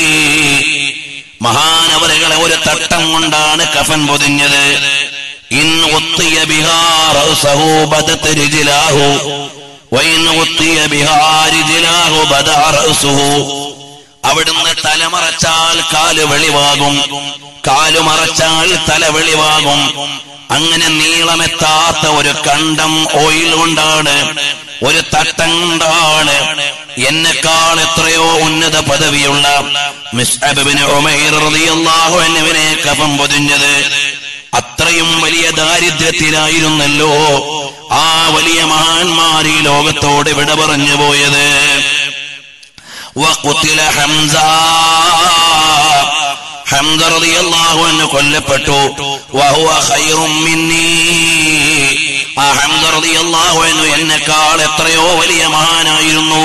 മഹാനവറുകളെ ഒരു തട്ടം കൊണ്ടാണ് കഫൻ പൊതിഞ്ഞത് ഇൻ ഉത്തിയ ബിഹാ റഅസഹു ബദത് രിജ്ലാഹു വൈൻ ഉത്തിയ ബിഹാ രിജ്ലാഹു ബദഅ റഅസുഹു അവിടുന്ന് തലമറച്ചാൽ കാല് വെളിവാകും കാല് മറച്ചാൽ തല വെളിവാകും അങ്ങനെ നീളമെത്താത്ത ഒരു കണ്ടം ഓയിൽ കൊണ്ടാണ് ഒരു തട്ടം കൊണ്ടാണ് എന്നെക്കാൾ എത്രയോ ഉന്നത പദവിയുള്ള മിസ്അബ് ബിൻ ഉമൈർ റളിയല്ലാഹു അൻഹുവിനെ കഫം പൊതിഞ്ഞത് അത്രയും വലിയ ദാരിദ്ര്യത്തിലായിരുന്നല്ലോ ആ വലിയ മഹാന്മാർ ഈ ലോകത്തോട് വിട പറഞ്ഞു പോയത് وقتل حمزة حمزة رضي الله عنه കൊല്ലപ്പെട്ടു وهو خير مني ആ ഹംസ റളിയല്ലാഹു അൻഹു എന്നെക്കാൾ എത്രയോ വലിയ മഹാനായിരുന്നു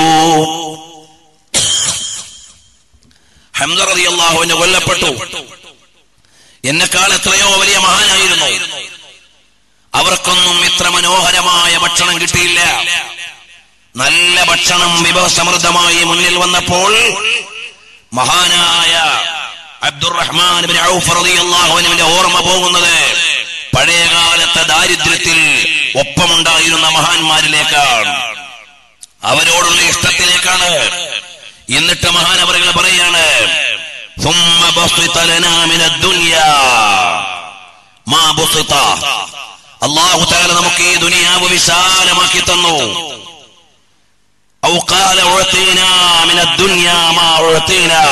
ഹംസ റളിയല്ലാഹു അൻഹു കൊല്ലപ്പെട്ടു എന്നെക്കാൾ എത്രയോ വലിയ മഹാനായിരുന്നു അവർക്കൊന്നും ഇത്ര മനോഹരമായ ഭക്ഷണം കിട്ടിയില്ല നല്ല ഭക്ഷണം വിഭവസമൃദ്ധമായി മുന്നിൽ വന്നപ്പോൾ മഹാനായ അബ്ദുറഹ്മാൻ ബിൻ ഔഫ് റളിയല്ലാഹു അൻഹുവിന്റെ ഓർമ്മ പോകുന്നത് പഴയകാലത്തെ ദാരിദ്ര്യത്തിൽ ഒപ്പമുണ്ടായിരുന്ന മഹാന്മാരിലേക്കാണ് അവരോടുള്ള ഇഷ്ടത്തിലേക്കാണ് എന്നിട്ട് മഹാനവറുകൾ പറയാണ് ثم بسط لنا من الدنيا ما بسط അള്ളാഹു താല നമുക്ക് ഈ ദുനിയാവ് വിശാലമാക്കി തന്നു ഔ ഖാല ഉഅതീനാ മിന ദുനിയാ മാ ഉഅതീനാ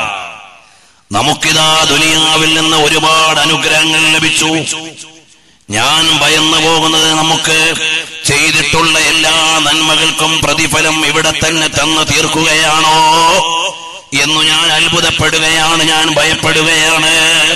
നമുക്കിതാ ദുനിയാവിൽ നിന്ന് ഒരുപാട് അനുഗ്രഹങ്ങൾ ലഭിച്ചു ഞാൻ ഭയന്നു പോകുന്നത് നമുക്ക് ചെയ്തിട്ടുള്ള എല്ലാ നന്മകൾക്കും പ്രതിഫലം ഇവിടെ തന്നെ തന്നു തീർക്കുകയാണോ എന്നു ഞാൻ അത്ഭുതപ്പെടുകയാണ് ഞാൻ ഭയപ്പെടുകയാണ്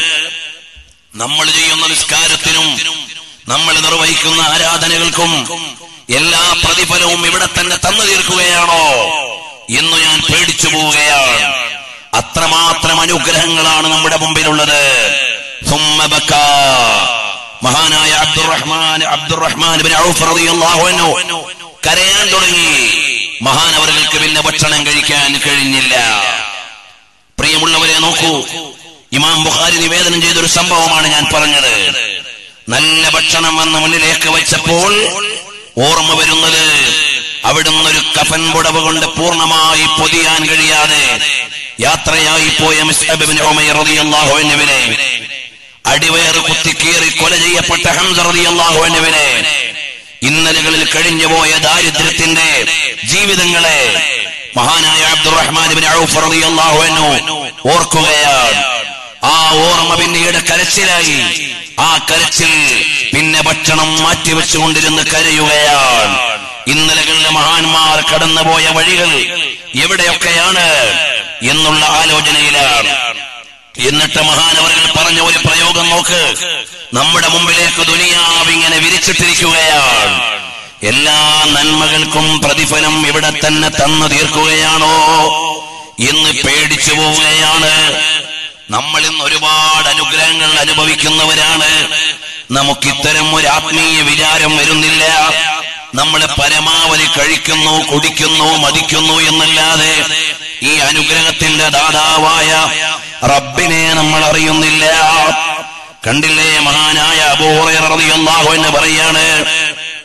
നമ്മൾ ചെയ്യുന്ന നിസ്കാരത്തിനും നമ്മൾ നിർവഹിക്കുന്ന ആരാധനകൾക്കും എല്ലാ പ്രതിഫലവും ഇവിടെ തന്നെ തന്നു തീർക്കുകയാണോ എന്ന് ഞാൻ പേടിച്ചു പോവുകയാണ് അത്രമാത്രം അനുഗ്രഹങ്ങളാണ് നമ്മുടെ മുമ്പിലുള്ളത് ثم بكى. മഹാനായ അബ്ദുറഹ്മാൻ അബ്ദുറഹ്മാൻ ബിൻ ഔഫ് റളിയല്ലാഹു അൻഹു കരയാൻ തുടങ്ങി മഹാനവറുകൾക്ക് പിന്നെ ഭക്ഷണം കഴിക്കാൻ കഴിഞ്ഞില്ല പ്രിയമുള്ളവരെ നോക്കൂ ഇമാം ബുഖാരി നിവേദനം ചെയ്തൊരു സംഭവമാണ് ഞാൻ പറഞ്ഞത് നല്ല ഭക്ഷണം വന്ന് മുന്നിലേക്ക് വെച്ചപ്പോൾ ഓർമ്മ വരുന്നത് അവിടുന്ന് ഒരു കഫൻ പുടവ കൊണ്ട് പൂർണ്ണമായി പൊതിയാൻ കഴിയാതെ യാത്രയായി പോയ മിസ്അബ് ബിൻ ഉമൈർ റളിയല്ലാഹു അൻഹുവിനെ അടിവയറ് കുത്തിക്കീറി കൊല ചെയ്യപ്പെട്ട ഹംസ റളിയല്ലാഹു അൻഹുവിനെ ഇന്നലകളിൽ കഴിഞ്ഞുപോയ ദാരിദ്ര്യത്തിന്റെ ജീവിതങ്ങളെ മഹാനായ അബ്ദുറഹ്മാൻ ബിൻ ഔഫ് റളിയല്ലാഹു അൻഹു ഓർക്കുകയാണ് ആ ഓർമ്മ പിന്നീട് കരച്ചിലായി ആ കരച്ചിൽ പിന്നെ ഭക്ഷണം മാറ്റിവെച്ചുകൊണ്ടിരുന്ന് കരയുകയാണ് ഇന്നലകളിലെ മഹാന്മാർ കടന്നുപോയ വഴികൾ എവിടെയൊക്കെയാണ് എന്നുള്ള ആലോചനയിലാണ് എന്നിട്ട് മഹാനവറുകൾ പറഞ്ഞ ഒരു പ്രയോഗം നോക്ക് നമ്മുടെ മുമ്പിലേക്ക് ദുനിയാവ് ഇങ്ങനെ വിരിച്ചിട്ടിരിക്കുകയാണ് എല്ലാ നന്മകൾക്കും പ്രതിഫലം ഇവിടെ തന്നെ തന്നു തീർക്കുകയാണോ എന്ന് പേടിച്ചു പോവുകയാണ് നമ്മൾ ഇന്ന് ഒരുപാട് അനുഗ്രഹങ്ങൾ അനുഭവിക്കുന്നവരാണ് നമുക്ക് ഇത്തരം ഒരു ആത്മീയ വിചാരം വരുന്നില്ല നമ്മൾ പരമാവധി കഴിക്കുന്നു കുടിക്കുന്നു മതിക്കുന്നു എന്നല്ലാതെ ഈ അനുഗ്രഹത്തിന്റെ ദാതാവായ റബ്ബിനെ നമ്മൾ അറിയുന്നില്ല കണ്ടില്ലേ മഹാനായ അബൂഹുറൈറ റളിയല്ലാഹു എന്ന് പറയാണ്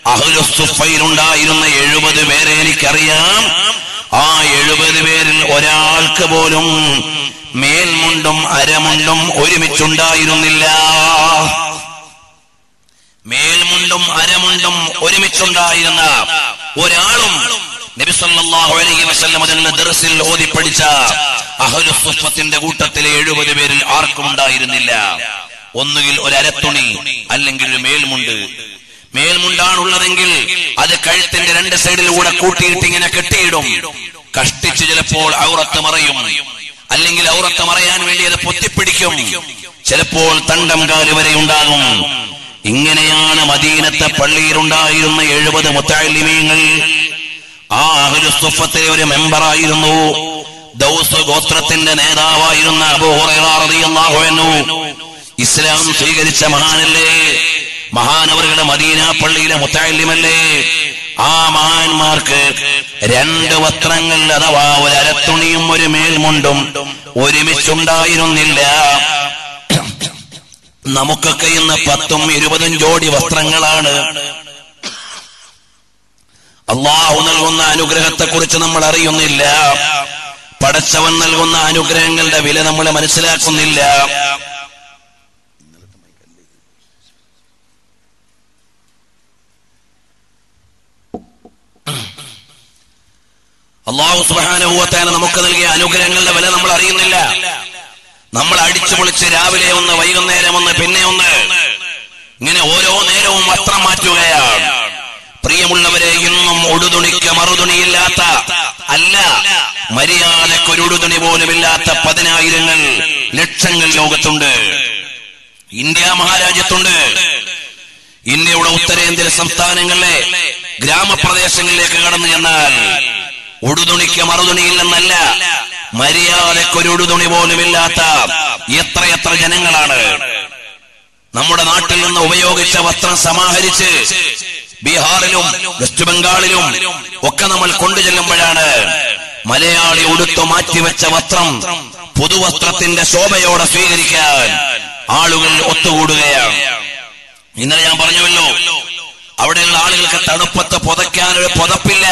അഹുലുസുഫയിലുണ്ടായിരുന്ന എഴുപത് പേരെ എനിക്കറിയാം ആ എഴുപത് പേരിൽ ഒരാൾക്ക് പോലും മേൽമുണ്ടും അരമുണ്ടും ഒരുമിച്ചുണ്ടായിരുന്നില്ല മേൽമുണ്ടും അരമുണ്ടും ഒരുമിച്ചുണ്ടായിരുന്ന ഒരാളും നബി സല്ലല്ലാഹു അലൈഹി വസല്ലം അതിനുള്ള ദർസിൽ ഓതി പഠിച്ച അഹ്ലുസുഫത്തിന്റെ കൂട്ടത്തിലെ എഴുപത് പേരിൽ ആർക്കും ഉണ്ടായിരുന്നില്ല ഒന്നുകിൽ ഒരു അരത്തുണി അല്ലെങ്കിൽ ഒരു മേൽമുണ്ട് മേൽമുണ്ടാണുള്ളതെങ്കിൽ അത് കഴുത്തിന്റെ രണ്ട് സൈഡിലൂടെ കൂട്ടിയിട്ട് ഇങ്ങനെ കെട്ടിയിടും കഷ്ടിച്ച് ചിലപ്പോൾ ഔറത്ത് മറയും അല്ലെങ്കിൽ ഔറത്ത് മറയാൻ വേണ്ടി അത് പൊത്തിപ്പിടിക്കും ചിലപ്പോൾ തണ്ടം കാല് വരെ ഉണ്ടാകും ഇങ്ങനെയാണ് മദീനത്തെ പള്ളിയിലുണ്ടായിരുന്ന എഴുപത് മുത്താലിമീങ്ങൾ ആ അഹുലുസ്തുഫത്തിലെ ഒരു മെമ്പറായിരുന്നു ദൗസ് ഗോത്രത്തിന്റെ നേതാവായിരുന്ന അബൂ ഹുറൈറ റളിയല്ലാഹു അൻഹു ഇസ്ലാം സ്വീകരിച്ച മഹാനല്ലേ മഹാനവറുകളുടെ മദീന പള്ളിയിലെ മുത്താലിമല്ലേ ആ മഹാന്മാർക്ക് രണ്ട് വസ്ത്രങ്ങൾ അഥവാ ഒരു അരത്തുണിയും ഒരു മേൽമുണ്ടും ഒരുമിച്ചുണ്ടായിരുന്നില്ല നമുക്കൊക്കെ ഇന്ന് പത്തും ഇരുപതും ജോഡി വസ്ത്രങ്ങളാണ് അള്ളാഹു നൽകുന്ന അനുഗ്രഹത്തെ കുറിച്ച് നമ്മൾ അറിയുന്നില്ല പടച്ചവൻ നൽകുന്ന അനുഗ്രഹങ്ങളുടെ വില നമ്മൾ മനസ്സിലാക്കുന്നില്ല അള്ളാഹു സുബാനുഭവത്താന നമുക്ക് നൽകിയ അനുഗ്രഹങ്ങളുടെ വില നമ്മൾ അറിയുന്നില്ല നമ്മൾ അടിച്ചു പൊളിച്ച് രാവിലെ ഒന്ന് വൈകുന്നേരം ഒന്ന് പിന്നെ ഒന്ന് ഇങ്ങനെ ഓരോ നേരവും വസ്ത്രം മാറ്റുകയാണ് പ്രിയമുള്ളവരെ ഇന്നും ഉടുതുണിക്ക് മറുതുണിയില്ലാത്ത അല്ല മര്യാദക്കൊരു ഉടുതുണി പോലുമില്ലാത്ത പതിനായിരങ്ങൾ ലക്ഷങ്ങൾ ലോകത്തുണ്ട് ഇന്ത്യ മഹാരാജ്യത്തുണ്ട് ഇന്ത്യയുടെ ഉത്തരേന്ത്യൻ സംസ്ഥാനങ്ങളിലെ ഗ്രാമപ്രദേശങ്ങളിലേക്ക് കടന്നു ചെന്നാൽ ഉടുതുണിക്ക് മറുതുണിയില്ലെന്നല്ല മര്യാദക്കൊരു ഉടുതുണി പോലുമില്ലാത്ത എത്രയെത്ര ജനങ്ങളാണ് നമ്മുടെ നാട്ടിൽ നിന്ന് ഉപയോഗിച്ച വസ്ത്രം സമാഹരിച്ച് ബീഹാറിലും വെസ്റ്റ് ബംഗാളിലും ഒക്കെ നമ്മൾ കൊണ്ടുചെല്ലുമ്പോഴാണ് മലയാളി ഉടുത്തു മാറ്റിവെച്ച വസ്ത്രം പുതുവസ്ത്രത്തിന്റെ ശോഭയോടെ സ്വീകരിക്കാൻ ആളുകൾ ഒത്തുകൂടുകയാണ് ഇന്നലെ ഞാൻ പറഞ്ഞുവല്ലോ അവിടെയുള്ള ആളുകൾക്ക് തണുപ്പത്ത് പുതയ്ക്കാനൊരു പുതപ്പില്ല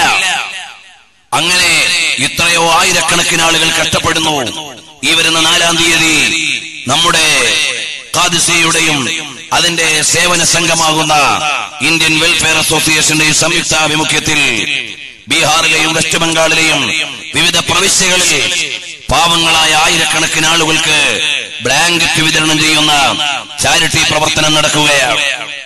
അങ്ങനെ ഇത്രയോ ആയിരക്കണക്കിന് ആളുകൾ കഷ്ടപ്പെടുന്നു ഈ വരുന്ന നാലാം തീയതി നമ്മുടെ ഖാദിസിയുടെയും അതിന്റെ സേവന സംഘമാകുന്ന ഇന്ത്യൻ വെൽഫെയർ അസോസിയേഷന്റെയും സംയുക്ത ആഭിമുഖ്യത്തിൽ ബീഹാറിലെയും വെസ്റ്റ് ബംഗാളിലെയും വിവിധ പ്രവിശ്യകളിൽ പാവങ്ങളായ ആയിരക്കണക്കിന് ആളുകൾക്ക് ബ്ലാങ്കറ്റ് വിതരണം ചെയ്യുന്ന ചാരിറ്റി പ്രവർത്തനം നടക്കുകയാണ്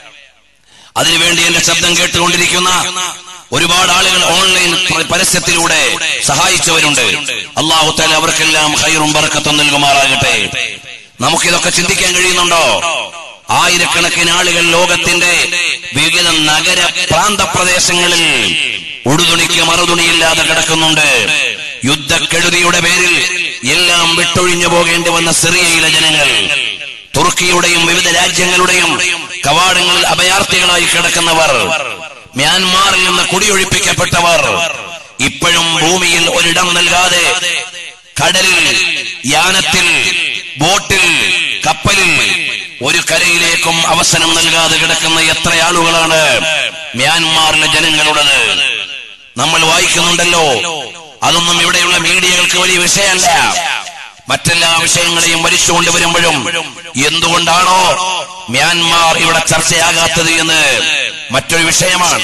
അതിനുവേണ്ടി എന്റെ ശബ്ദം കേട്ടുകൊണ്ടിരിക്കുന്ന ഒരുപാട് ആളുകൾ ഓൺലൈൻ പ്ര- പരസ്യത്തിലൂടെ സഹായിച്ചവരുണ്ട് അള്ളാഹു താല അവർക്കെല്ലാം ഹൈറും ബർക്കത്തും നൽകുമാറാകട്ടെ നമുക്കിതൊക്കെ ചിന്തിക്കാൻ കഴിയുന്നുണ്ടോ ആയിരക്കണക്കിന് ആളുകൾ ലോകത്തിന്റെ വിവിധ നഗര പ്രാന്ത പ്രദേശങ്ങളിൽ ഉടുതുണിക്ക് മറുതുണിയില്ലാതെ കിടക്കുന്നുണ്ട് യുദ്ധക്കെടുതിയുടെ പേരിൽ എല്ലാം വിട്ടൊഴിഞ്ഞു പോകേണ്ടി വന്ന സിറിയയിലെ ജനങ്ങൾ തുർക്കിയുടെയും വിവിധ രാജ്യങ്ങളുടെയും കവാടങ്ങളിൽ അഭയാർത്ഥികളായി കിടക്കുന്നവർ മ്യാൻമാറിൽ നിന്ന് കുടിയൊഴിപ്പിക്കപ്പെട്ടവർ ഇപ്പോഴും ഭൂമിയിൽ ഒരിടം നൽകാതെ കടലിൽ യാനത്തിൽ ബോട്ടിൽ കപ്പലിൽ ഒരു കരയിലേക്കും അവസരം നൽകാതെ കിടക്കുന്ന എത്ര ആളുകളാണ് മ്യാൻമാറിലെ ജനങ്ങളുള്ളത് നമ്മൾ വായിക്കുന്നുണ്ടല്ലോ അതൊന്നും ഇവിടെയുള്ള മീഡിയകൾക്ക് വലിയ വിഷയമല്ല മറ്റെല്ലാ വിഷയങ്ങളെയും വലിച്ചുകൊണ്ട് വരുമ്പോഴും എന്തുകൊണ്ടാണോ മ്യാൻമാർ ഇവിടെ ചർച്ചയാകാത്തത് എന്ന് മറ്റൊരു വിഷയമാണ്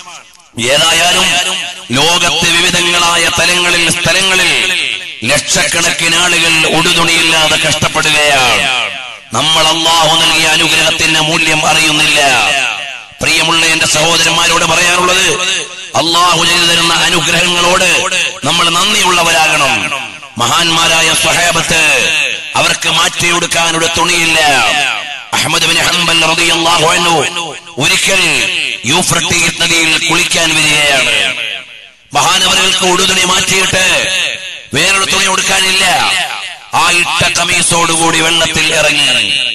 ഏതായാലും ലോകത്തെ വിവിധങ്ങളായ തലങ്ങളിൽ സ്ഥലങ്ങളിൽ ലക്ഷക്കണക്കിന് ആളുകൾ ഉടുതുണിയില്ലാതെ കഷ്ടപ്പെടുകയാണ് നമ്മൾ അള്ളാഹു നൽകിയ അനുഗ്രഹത്തിന്റെ മൂല്യം അറിയുന്നില്ല പ്രിയമുള്ള എന്റെ സഹോദരന്മാരോട് പറയാനുള്ളത് അള്ളാഹു ചെയ്തു തരുന്ന അനുഗ്രഹങ്ങളോട് നമ്മൾ നന്ദിയുള്ളവരാകണം മഹാന്മാരായ സ്വഹേബത്ത് അവർക്ക് മാറ്റിയെടുക്കാനൊരു തുണിയില്ല അഹമ്മദ് ബിൻ ഹംബൽ റളിയല്ലാഹു അൻഹു ഒരിക്കൽ യൂഫ്രട്ടീസ് നദിയിൽ കുളിക്കാൻ വരികയാണ് മഹാനവറുകൾക്ക് ഉടുതുണി മാറ്റിയിട്ട് വേറൊരു തുണി കൊടുക്കാനില്ല ആ ഇട്ട കമീസോടുകൂടി വെള്ളത്തിൽ ഇറങ്ങി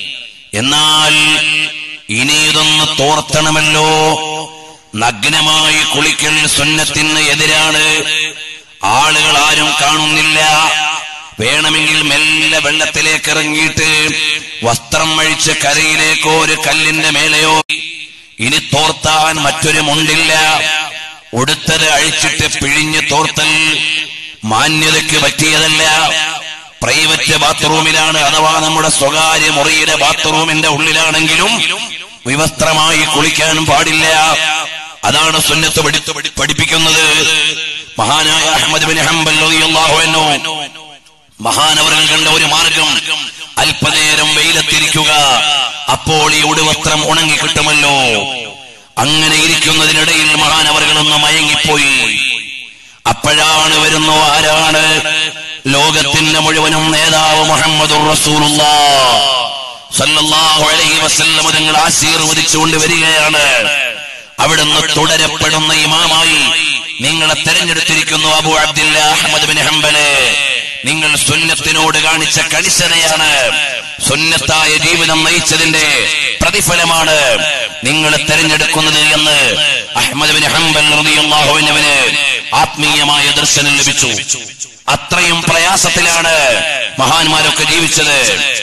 എന്നാൽ ഇനി ഇതൊന്ന് തോർത്തണമല്ലോ നഗ്നമായി കുളിക്കൽ സുന്നത്തിന് എതിരാണ് ആളുകൾ ആരും കാണുന്നില്ല വേണമെങ്കിൽ മെല്ലെ വെള്ളത്തിലേക്ക് ഇറങ്ങിയിട്ട് വസ്ത്രം അഴിച്ച് കരയിലേക്കോ ഒരു കല്ലിന്റെ മേലെയോ ഇനി തോർത്താൻ മറ്റൊരു മുണ്ടില്ല ഉടുത്തത് അഴിച്ചിട്ട് പിഴിഞ്ഞ് തോർത്തൽ മാന്യതയ്ക്ക് പറ്റിയതല്ല പ്രൈവറ്റ് ബാത്റൂമിലാണ് അഥവാ നമ്മുടെ സ്വകാര്യ മുറിയുടെ ബാത്റൂമിന്റെ ഉള്ളിലാണെങ്കിലും വിവസ്ത്രമായി കുളിക്കാൻ പാടില്ല അതാണ് സുന്നത്ത് പഠിത്ത് പഠി- പഠിപ്പിക്കുന്നത് മഹാനായ അഹമ്മദ് ബിൻ ഹംബൽ റളിയല്ലാഹു അൻഹു മഹാനവറുകൾ കണ്ട ഒരു മാർഗം അല്പനേരം വെയിലത്തിരിക്കുക അപ്പോൾ ഈ ഉടുവസ്ത്രം ഉണങ്ങി കിട്ടുമല്ലോ അങ്ങനെ ഇരിക്കുന്നതിനിടയിൽ മഹാനവറുകളൊന്ന് മയങ്ങിപ്പോയി അപ്പോഴാണ് വരുന്നു ആരാണ് ലോകത്തിന്റെ മുഴുവനും നേതാവ് മുഹമ്മദ് സല്ലല്ലാഹു അലൈഹി വസല്ലം തങ്ങൾ ആശീർവദിച്ചുകൊണ്ട് വരികയാണ് അവിടുന്ന് തുടരപ്പെടുന്ന ഇമാമായി നിങ്ങളെ തെരഞ്ഞെടുത്തിരിക്കുന്നു Abu Abdillah Ahmad bin Hanbal നിങ്ങൾ സുന്നത്തിനോട് കാണിച്ച കണിശതയാണ് സുന്നത്തായ ജീവിതം നയിച്ചതിന്റെ പ്രതിഫലമാണ് നിങ്ങളെ തെരഞ്ഞെടുക്കുന്നത് എന്ന് അഹമ്മദ് ബിൻ ഹംബൽ റളിയല്ലാഹുവിനവന് ആത്മീയമായ ദർശനം ലഭിച്ചു അത്രയും പ്രയാസത്തിലാണ് മഹാന്മാരൊക്കെ ജീവിച്ചത്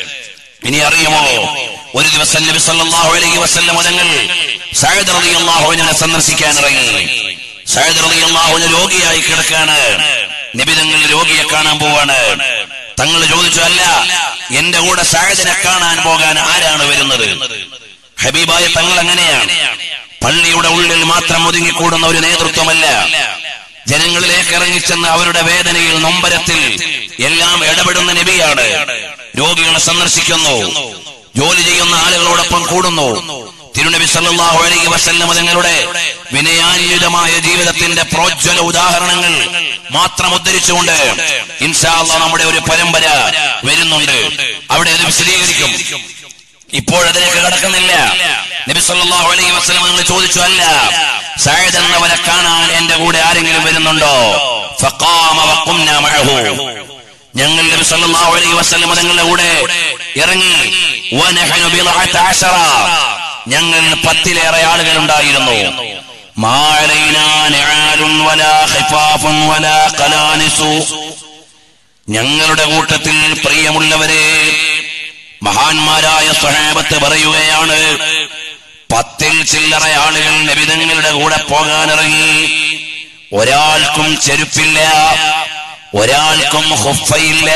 ഇനി അറിയുമോ ഒരു ദിവസം നബി സല്ലല്ലാഹു അലൈഹി വസല്ലം തങ്ങൾ സഅദ് റളിയല്ലാഹുവിനെ സന്ദർശിക്കാൻ ഇറങ്ങി സഅദ് റളിയല്ലാഹുവിന് രോഗിയായി കിടക്കാണ് നബി തങ്ങൾ രോഗിയെ കാണാൻ പോവാണ് തങ്ങൾ ചോദിച്ചു അല്ല എന്റെ കൂടെ സഅദിനെ കാണാൻ പോകാൻ ആരാണ് വരുന്നത് ഹബീബായ തങ്ങൾ അങ്ങനെയാണ് പള്ളിയുടെ ഉള്ളിൽ മാത്രം ഒതുങ്ങിക്കൂടുന്ന ഒരു നേതൃത്വമല്ല ജനങ്ങളിലേക്ക് ഇറങ്ങിച്ചെന്ന് അവരുടെ വേദനയിൽ നൊമ്പരത്തിൽ എല്ലാം ഇടപെടുന്ന നബിയാണ് രോഗികളെ സന്ദർശിക്കുന്നു ജോലി ചെയ്യുന്ന ആളുകളോടൊപ്പം കൂടുന്നു തിരുനബി സല്ലല്ലാഹു അലൈഹി വസല്ലം തങ്ങളുടെ വിനയാന്വിതമായ ജീവിതത്തിന്റെ പ്രോജ്വല ഉദാഹരണങ്ങൾ മാത്രം ഉദ്ധരിച്ചുകൊണ്ട് ഇൻഷാ അല്ലാഹ് നമ്മുടെ ഒരു പരമ്പര വരുന്നുണ്ട് അവിടെ അത് വിശദീകരിക്കും ഇപ്പോഴതിലേക്ക് കടക്കുന്നില്ല നബി സല്ലല്ലാഹു അലൈഹി വസല്ലം നിങ്ങൾ ചോദിച്ചു അല്ല സഅദ് എന്നവരെ കാണാൻ എന്റെ കൂടെ ആരെങ്കിലും വരുന്നുണ്ടോ ഫഖാമ വഖുംനാ മഅഹു ഞങ്ങൾ നബി സല്ലല്ലാഹു അലൈഹി വസല്ലം തങ്ങളുടെ കൂടെ ഇറങ്ങി വനഹനു ബിളഅത അശറ ഞങ്ങൾ പത്തിലേറെ ആളുകൾ ഉണ്ടായിരുന്നു മാലൈനാ നിആലുൻ വലാ ഖിഫാഫുൻ വലാ ഖലാനിസു ഞങ്ങളുടെ കൂട്ടത്തിൽ പ്രിയമുള്ളവരെ മഹാന്മാരായ സ്വഹാബത്ത് പറയുകയാണ് പത്തിൽ ചില്ലറ ആളുകൾ നബിതങ്ങളുടെ കൂടെ പോകാനിറങ്ങി ഒരാൾക്കും ചെരുപ്പില്ല ഒരാൾക്കും ഹുഫയില്ല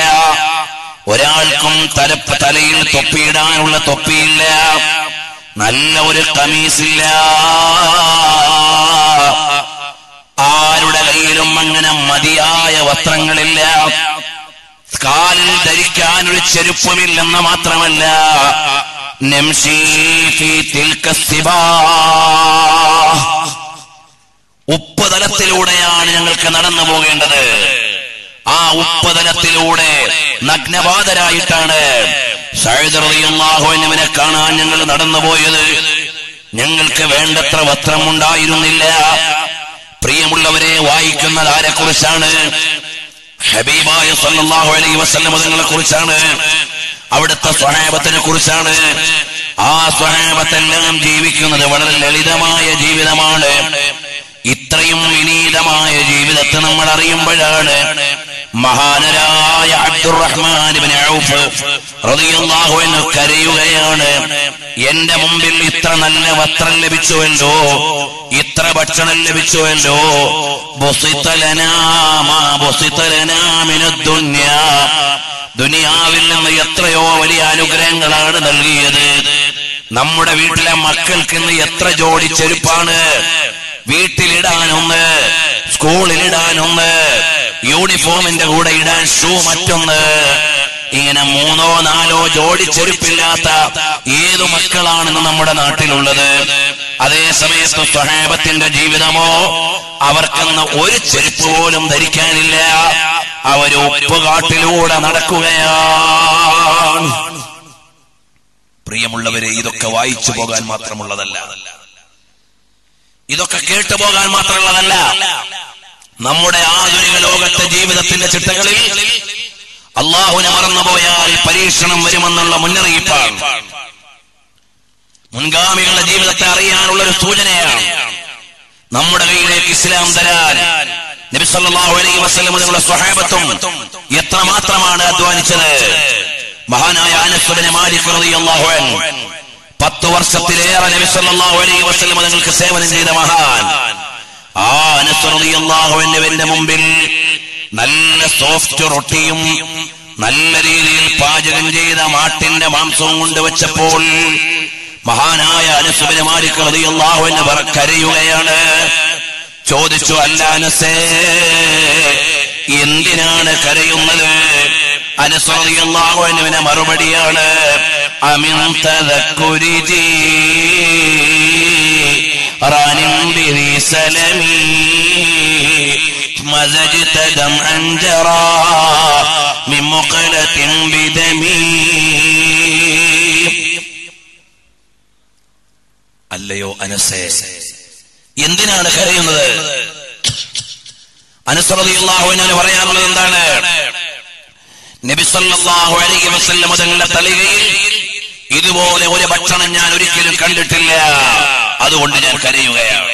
ഒരാൾക്കും തലപ്പ് തലയിൽ തൊപ്പിയിടാനുള്ള തൊപ്പിയില്ല നല്ല ഒരു കമീസില്ല ആരുടെ കയ്യിലും അങ്ങനെ മതിയായ വസ്ത്രങ്ങളില്ല കാലിൽ ധരിക്കാൻ ഒരു ചെരുപ്പമില്ലെന്ന് മാത്രമല്ല നംശീ ഫീ തിൽക സിബാ. ഉപ്പുതലത്തിലൂടെയാണ് ഞങ്ങൾക്ക് നടന്നു പോകേണ്ടത് ആ ഉപ്പുതലത്തിലൂടെ നഗ്നപാതരായിട്ടാണ് സഴുതറിയാഹുവിനെ കാണാൻ ഞങ്ങൾ നടന്നുപോയത് ഞങ്ങൾക്ക് വേണ്ടത്ര വസ്ത്രം ഉണ്ടായിരുന്നില്ല പ്രിയമുള്ളവരെ വായിക്കുന്നത് ആരെക്കുറിച്ചാണ് ഹബീബായ സല്ലല്ലാഹു അലൈഹി വസല്ലം തങ്ങളെ കുറിച്ചാണ് അവിടുത്തെ സ്വഹാബത്തിനെ കുറിച്ചാണ് ആ സ്വഹാബത്തെല്ലാം ജീവിക്കുന്നത് വളരെ ലളിതമായ ജീവിതമാണ് ഇത്രയും വിനീതമായ ജീവിതത്തെ നമ്മൾ അറിയുമ്പോഴാണ് മഹാനരായ അബ്ദുറഹ്മാൻ ഇബ്നു ഔഫ് റളിയല്ലാഹു അൻഹു കരയുകയാണ് എന്റെ മുമ്പിൽ ഇത്ര നല്ല വസ്ത്രം ലഭിച്ചുവല്ലോ ഇത്ര ഭക്ഷണം ലഭിച്ചുവല്ലോ ബുസിത ലനാ മാ ബുസിത ലനാ മിനദ് ദുനിയാ ദുനിയാവിൽ നിന്ന് എത്രയോ വലിയ അനുഗ്രഹങ്ങളാണ് നൽകിയത് നമ്മുടെ വീട്ടിലെ മക്കൾക്ക് ഇന്ന് എത്ര ജോഡി ചെരുപ്പാണ് വീട്ടിലിടാനൊന്ന് സ്കൂളിലിടാനൊന്ന് യൂണിഫോമിന്റെ കൂടെ ഇടാൻ ഷൂ മറ്റൊന്ന് ഇങ്ങനെ മൂന്നോ നാലോ ജോഡി ചെരുപ്പില്ലാത്ത ഏതു മക്കളാണെന്ന് നമ്മുടെ നാട്ടിലുള്ളത് അതേ സമയത്ത് സ്വഹാബത്തിന്റെ ജീവിതമോ അവർക്കെന്ന് ഒരു ചെരുപ്പ് പോലും ധരിക്കാനില്ല അവര് ഉപ്പുകാട്ടിലൂടെ നടക്കുകയാണ് പ്രിയമുള്ളവരെ ഇതൊക്കെ വായിച്ചു പോകാൻ മാത്രമുള്ളതല്ല ഇതൊക്കെ കേട്ടു പോകാൻ മാത്രമുള്ളതല്ല നമ്മുടെ ആധുനിക ലോകത്തെ ജീവിതത്തിന്റെ ചിട്ടകളിൽ അള്ളാഹുനെ മറന്നുപോയാൽ പരീക്ഷണം വരുമെന്നുള്ള മുന്നറിയിപ്പാണ് മുൻഗാമികളുടെ ജീവിതത്തെ അറിയാനുള്ള ഒരു സൂചനയാണ് നമ്മുടെ കയ്യിലേക്ക് ഇസ്ലാം തരാൻ നബി സല്ലല്ലാഹു അലൈഹി വസല്ലം നിങ്ങളുടെ സ്വഹാബത്തും എത്രമാത്രമാണ് അധ്വാനിച്ചത് മഹാനായ അനസ് ഇബ്നു മാലിക് റളിയല്ലാഹു അൻഹു പത്ത് വർഷത്തിലേറെ നബി സല്ലല്ലാഹു അലൈഹി വസല്ലം നിങ്ങൾക്ക് സേവനം ചെയ്ത മഹാൻ ആ അനസ് റളിയല്ലാഹു അൻഹുവിന്റെ മുമ്പിൽ നല്ല സോഫ്റ്റ് റൊട്ടിയും നല്ല രീതിയിൽ പാചകം ചെയ്ത മാട്ടിന്റെ മാംസവും കൊണ്ടുവച്ചപ്പോൾ മഹാനായ അനസുബിന് മാലിക് റളിയല്ലാഹു അൻഹു പറ കരയുകയാണ് ചോദിച്ചു അല്ല അനസേ എന്തിനാണ് കരയുന്നത് അനുസറിയാഹുവിന് മറുപടിയാണ് അമിൻ തദക്കുരിജി റാനിൻ ബിരി സലമി مزجت دمعا جرى من مقلة بدمي അല്ലയോ അനസേ എന്തിനാണ് കരയുന്നത് അനുസറിയാഹുവിനെ പറയാനുള്ളത് എന്താണ് നബി സല്ലല്ലാഹു അലൈഹി വസല്ലം തങ്ങളുടെ തളികയിൽ ഇതുപോലെ ഒരു ഭക്ഷണം ഞാൻ ഒരിക്കലും കണ്ടിട്ടില്ല അതുകൊണ്ട് ഞാൻ കരയുകയാണ്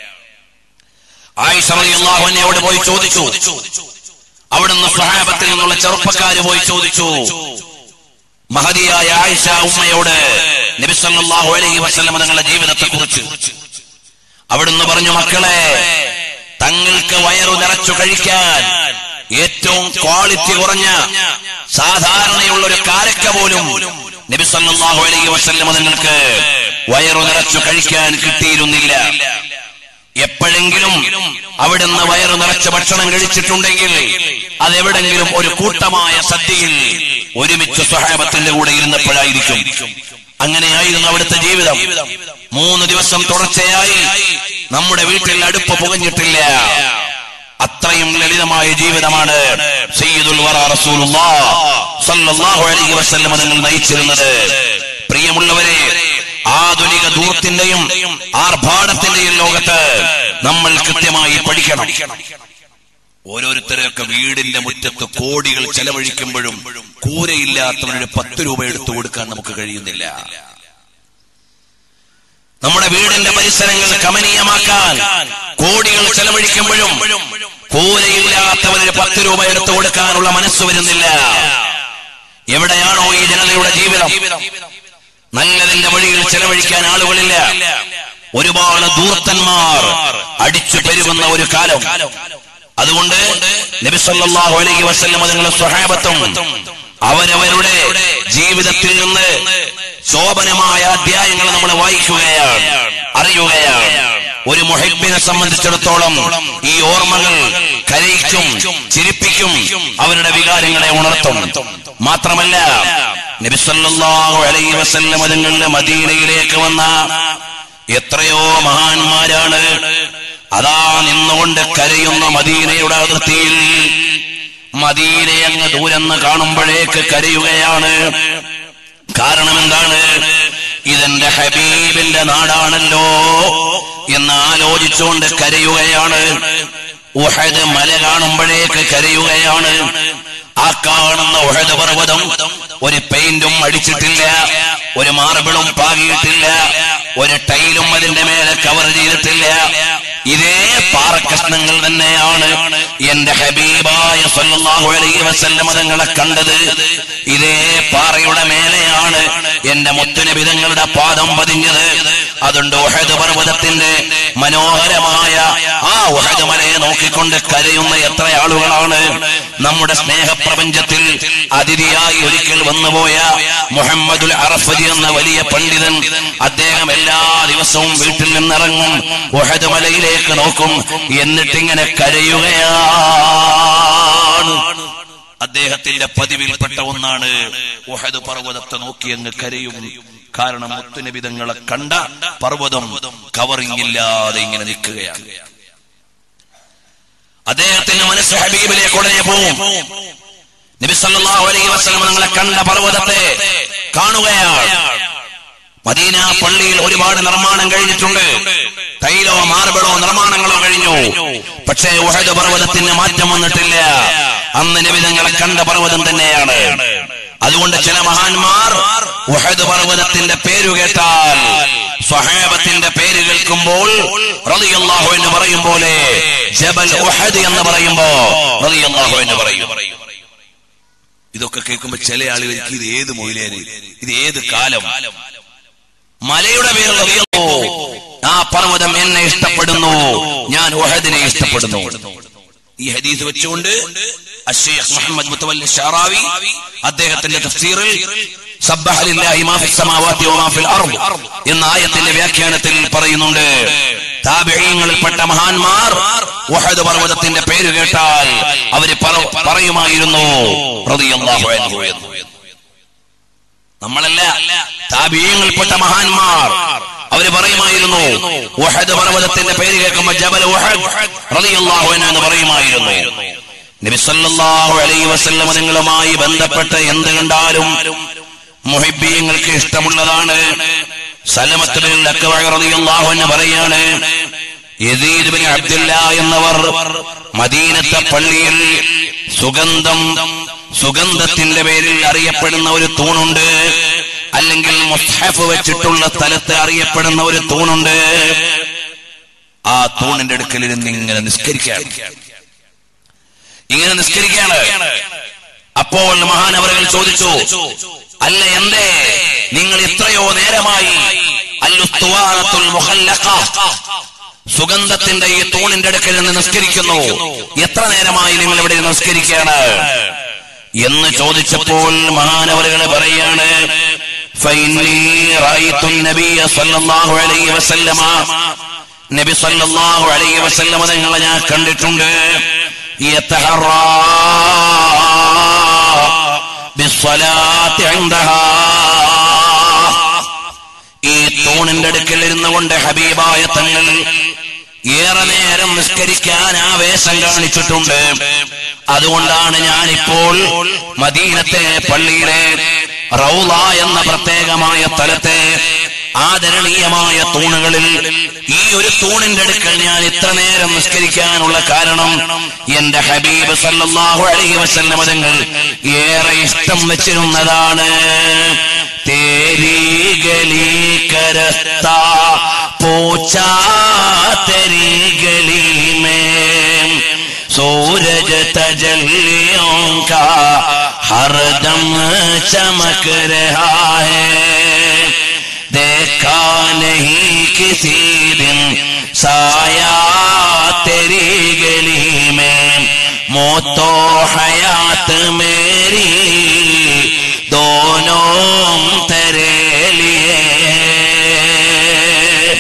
ആയിഷ റളിയല്ലാഹു അൻഹയോട് പോയി ചോദിച്ചു അവിടുന്ന് സ്വഹാബത്തിൽ നിന്നുള്ള ചെറുപ്പക്കാര് പോയി ചോദിച്ചു മഹതിയായ ആയിഷ ഉമ്മയോട് നബി സല്ലല്ലാഹു അലൈഹി വസല്ലം തങ്ങളുടെ ജീവിതത്തെ കുറിച്ച് അവിടുന്ന് പറഞ്ഞു മക്കളെ തങ്ങൾക്ക് വയറു നിറച്ചു കഴിക്കാൻ ഏറ്റവും ക്വാളിറ്റി കുറഞ്ഞ സാധാരണയുള്ള ഒരു കാരക്ക പോലും നബി സല്ലല്ലാഹു അലൈഹി വസല്ലം നിങ്ങൾക്ക് വയറു നിറച്ചു കഴിക്കാൻ കിട്ടിയിരുന്നില്ല എപ്പോഴെങ്കിലും അവിടുന്ന് വയറു നിറച്ച ഭക്ഷണം കഴിച്ചിട്ടുണ്ടെങ്കിൽ അതെവിടെങ്കിലും ഒരു കൂട്ടമായ സദ്യയിൽ ഒരുമിച്ച് സ്വഹാബത്തിന്റെ കൂടെ ഇരുന്നപ്പോഴായിരിക്കും അങ്ങനെയായിരുന്നു അവിടുത്തെ ജീവിതം മൂന്ന് ദിവസം തുടർച്ചയായി നമ്മുടെ വീട്ടിൽ അടുപ്പ് പുകഞ്ഞിട്ടില്ല അത്രയും ലളിതമായ ജീവിതമാണ് സയ്യിദുൽ വറ റസൂലുള്ളാഹ് സല്ലല്ലാഹു അലൈഹി വസല്ലം നിങ്ങൾ നയിച്ചിരുന്നത് പ്രിയമുള്ളവരെ ആധുനിക ദൂരത്തിന്റെയും ആർഭാടത്തിന്റെയും ലോകത്ത് നമ്മൾ കൃത്യമായി പഠിക്കണം ഓരോരുത്തരെയൊക്കെ വീടിന്റെ മുറ്റത്ത് കോടികൾ ചെലവഴിക്കുമ്പോഴും കൂരയില്ലാത്തവനൊരു പത്ത് രൂപ എടുത്തു കൊടുക്കാൻ നമുക്ക് കഴിയുന്നില്ല നമ്മുടെ വീടിന്റെ പരിസരങ്ങൾ കമനീയമാക്കാൻ കോടികൾ ചെലവഴിക്കുമ്പോഴും കൂരയില്ലാത്തവനൊരു പത്ത് രൂപ എടുത്തു കൊടുക്കാനുള്ള മനസ്സ് വരുന്നില്ല എവിടെയാണോ ഈ ജനതയുടെ ജീവിതം നല്ലതിന്റെ വഴിയിൽ ചെലവഴിക്കാൻ ആളുകളില്ല ഒരുപാട് ദൂർത്തന്മാർ അടിച്ചു പെരുകുന്ന ഒരു കാലം അതുകൊണ്ട് നബിസല്ലാഹു അലൈഹി വസല്ലം അതുങ്ങളുടെ സ്വഹാബത്തും അവരവരുടെ ജീവിതത്തിൽ നിന്ന് ശോഭനമായ അധ്യായങ്ങൾ നമ്മൾ വായിക്കുകയാണ് അറിയുകയാണ് ഒരു മുഹിബിനെ സംബന്ധിച്ചിടത്തോളം ഈ ഓർമ്മകൾ കരയിക്കും ചിരിപ്പിക്കും അവരുടെ വികാരങ്ങളെ ഉണർത്തും മാത്രമല്ല നബിസല്ലാഹു അലൈഹി വസല്ലം അതുങ്ങളുടെ മദീനയിലേക്ക് വന്ന എത്രയോ മഹാന്മാരാണ് അതാ നിന്നുകൊണ്ട് കരയുന്ന മദീനയുടെ അതിർത്തിയിൽ മദീനയെ അങ്ങ് ദൂരെന്ന് കാണുമ്പോഴേക്ക് കരയുകയാണ് കാരണം എന്താണ് ഇതെന്റെ ഹബീബിന്റെ നാടാണല്ലോ എന്ന് ആലോചിച്ചുകൊണ്ട് കരയുകയാണ് ഉഹദ് മല കാണുമ്പോഴേക്ക് കരയുകയാണ് ആ കാണുന്ന ഉഹദ് പർവ്വതം ഒരു പെയിന്റും അടിച്ചിട്ടില്ല ഒരു മാർബിളും പാകിയിട്ടില്ല ഒരു ടൈലും അതിന്റെ മേലെ കവർ ചെയ്തിട്ടില്ല ഇതേ പാറക്കഷ്ണങ്ങൾ തന്നെയാണ് എന്റെ ഹബീബായ സല്ലല്ലാഹു അലൈഹി വസല്ലം തങ്ങളെ കണ്ടത് ഇതേ പാറയുടെ മേലെയാണ് എന്റെ മുത്തുനബിതങ്ങളുടെ പാദം പതിഞ്ഞത് അതുകൊണ്ട് ഉഹദ് പർവ്വതത്തിന്റെ മനോഹരമായ ആ ഉഹദ് മലയെ നോക്കിക്കൊണ്ട് കരയുന്ന എത്ര ആളുകളാണ് നമ്മുടെ സ്നേഹപ്രപഞ്ചത്തിൽ അതിഥിയായി ഒരിക്കൽ വന്നുപോയ മുഹമ്മദുൽ അറഫദി എന്ന വലിയ പണ്ഡിതൻ അദ്ദേഹം എല്ലാ ദിവസവും വീട്ടിൽ നിന്നിറങ്ങും ഉഹദ് മലയിലേക്ക് നോക്കും എന്നിട്ടിങ്ങനെ കരയുകയാണ് അദ്ദേഹത്തിന്റെ പതിവിൽപ്പെട്ട ഒന്നാണ് ഉഹദ് പർവ്വതത്തെ നോക്കി അങ്ങ് കരയും കാരണം മുത്തുനിബിതങ്ങളെ കണ്ട പർവ്വതം കവറിംഗ് ഇല്ലാതെ ഇങ്ങനെ നിൽക്കുകയാണ് അദ്ദേഹത്തിന്റെ മനസ്സ് ഹബീബിലേക്ക് ഉടനെ പോവും നബി സല്ലല്ലാഹു അലൈഹി വസല്ലം നിങ്ങളെ കണ്ട പർവ്വതത്തെ കാണുകയാണ് മദീന പള്ളിയിൽ ഒരുപാട് നിർമ്മാണം കഴിഞ്ഞിട്ടുണ്ട് തൈലോ മാർബിളോ നിർമ്മാണങ്ങളോ കഴിഞ്ഞു പക്ഷേ ഉഹദ് പർവ്വതത്തിന് മാറ്റം വന്നിട്ടില്ല അന്ന് നബിതങ്ങളെ കണ്ട പർവ്വതം തന്നെയാണ് അതുകൊണ്ട് ചില മഹാന്മാർ ഉഹദ് പർവ്വതത്തിന്റെ പേരു കേട്ടാൽ സ്വഹാബത്തിന്റെ പേര് കേൾക്കുമ്പോൾ റളിയല്ലാഹു എന്ന് പറയും പോലെ ജബൽ ഉഹദ് എന്ന് പറയുമ്പോ റളിയല്ലാഹു എന്ന് പറയും ഇതൊക്കെ കേൾക്കുമ്പോ ചില ആളുകൾക്ക് ഇത് ഏത് മൊയിലേന് ഇത് ഏത് കാലം മലയുടെ പേര് റളിയല്ലാഹു ആ പർവ്വതം എന്നെ ഇഷ്ടപ്പെടുന്നു ഞാൻ ഉഹദിനെ ഇഷ്ടപ്പെടുന്നു ഈ ഹദീസ് വെച്ചുകൊണ്ട് അഷേഖ് മുഹമ്മദ് മുത്തവല്ലി ഷാറാവി അദ്ദേഹത്തിന്റെ തഫ്സീറിൽ സബ്ബഹ ലില്ലാഹി മാ ഫിസ് സമാവാതി വമാ ഫിൽ അർദ് എന്ന ആയത്തിന്റെ വ്യാഖ്യാനത്തിൽ പറയുന്നുണ്ട് താബിഈങ്ങളിൽപ്പെട്ട മഹാന്മാർ ഉഹദ് പർവ്വതത്തിന്റെ പേര് കേട്ടാൽ അവര് പറ- പറയുമായിരുന്നു റളിയല്ലാഹു അൻഹു എന്ന് നമ്മളല്ല താബീയങ്ങളിൽപ്പെട്ട മഹാന്മാർ അവര് പറയുമായിരുന്നു ഉഹദ് പർവ്വതത്തിന്റെ പേര് കേൾക്കുമ്പോ ജബൽ ഉഹദ് റളിയല്ലാഹു അൻഹു എന്ന് പറയുമായിരുന്നു നബി സല്ലല്ലാഹു അലൈഹി വസല്ലം നിങ്ങളുമായി ബന്ധപ്പെട്ട് എന്ത് കണ്ടാലും മുഹിബീങ്ങൾക്ക് ഇഷ്ടമുള്ളതാണ് സലമത്ത് ബിൻ അക്വഅ റളിയല്ലാഹു അൻഹു പറയാണ് യസീദ് ബിൻ അബ്ദുല്ല എന്നവർ മദീനത്തെ പള്ളിയിൽ സുഗന്ധം സുഗന്ധത്തിന്റെ പേരിൽ അറിയപ്പെടുന്ന ഒരു തൂണുണ്ട് അല്ലെങ്കിൽ മുസ്ഹഫ് വെച്ചിട്ടുള്ള സ്ഥലത്ത് അറിയപ്പെടുന്ന ഒരു തൂണുണ്ട് ആ തൂണിന്റെ അടുക്കൽ ഇരുന്ന് ഇങ്ങനെ നിസ്കരിക്കുകയാണ് ഇങ്ങനെ നിസ്കരിക്കുകയാണ് അപ്പോൾ മഹാനവറുകൾ ചോദിച്ചു അല്ല എന്തേ നിങ്ങൾ എത്രയോ നേരമായി അല്ലുസ്തുവാനത്തുൽ മുഹല്ലഖ സുഗന്ധത്തിന്റെ ഈ തൂണിന്റെ അടുക്കൽ നിന്ന് നിസ്കരിക്കുന്നു എത്ര നേരമായി നിങ്ങൾ ഇവിടെ നിസ്കരിക്കുകയാണ് എന്ന് ചോദിച്ചപ്പോൾ മഹാനവറുകൾ പറയാണ് فإني رأيت النبي صلى الله عليه وسلم നബി സല്ലല്ലാഹു അലൈഹി വസല്ലം നിങ്ങളെ ഞാൻ കണ്ടിട്ടുണ്ട് യതഹറാ ബിസ്സലാത്തി ഇൻദഹാ ഈ തൂണിന്റെ അടുക്കൽ ഇരുന്നു കൊണ്ട് ഹബീബായ തങ്ങൾ ഏറെ നേരം നിസ്കരിക്കാൻ ആവേശം കാണിച്ചിട്ടുണ്ട് അതുകൊണ്ടാണ് ഞാനിപ്പോൾ മദീനത്തെ പള്ളിയിലെ റൗള എന്ന പ്രത്യേകമായ സ്ഥലത്തെ ആദരണീയമായ തൂണുകളിൽ ഈ ഒരു തൂണിന്റെ അടുക്കൽ ഞാൻ ഇത്ര നേരം നിസ്കരിക്കാനുള്ള കാരണം എന്റെ ഹബീബ് സല്ലല്ലാഹു അലൈഹി വസല്ലം തങ്ങൾ ഏറെ ഇഷ്ടം വെച്ചിരുന്നതാണ് तेरी गली करता पोछा तेरी गली में सूरज तजलियों का हरदम चमक रहा है देखा नहीं किसी दिन साया तेरी गली में मोतो हयात मेरी दोनों तेरे लिए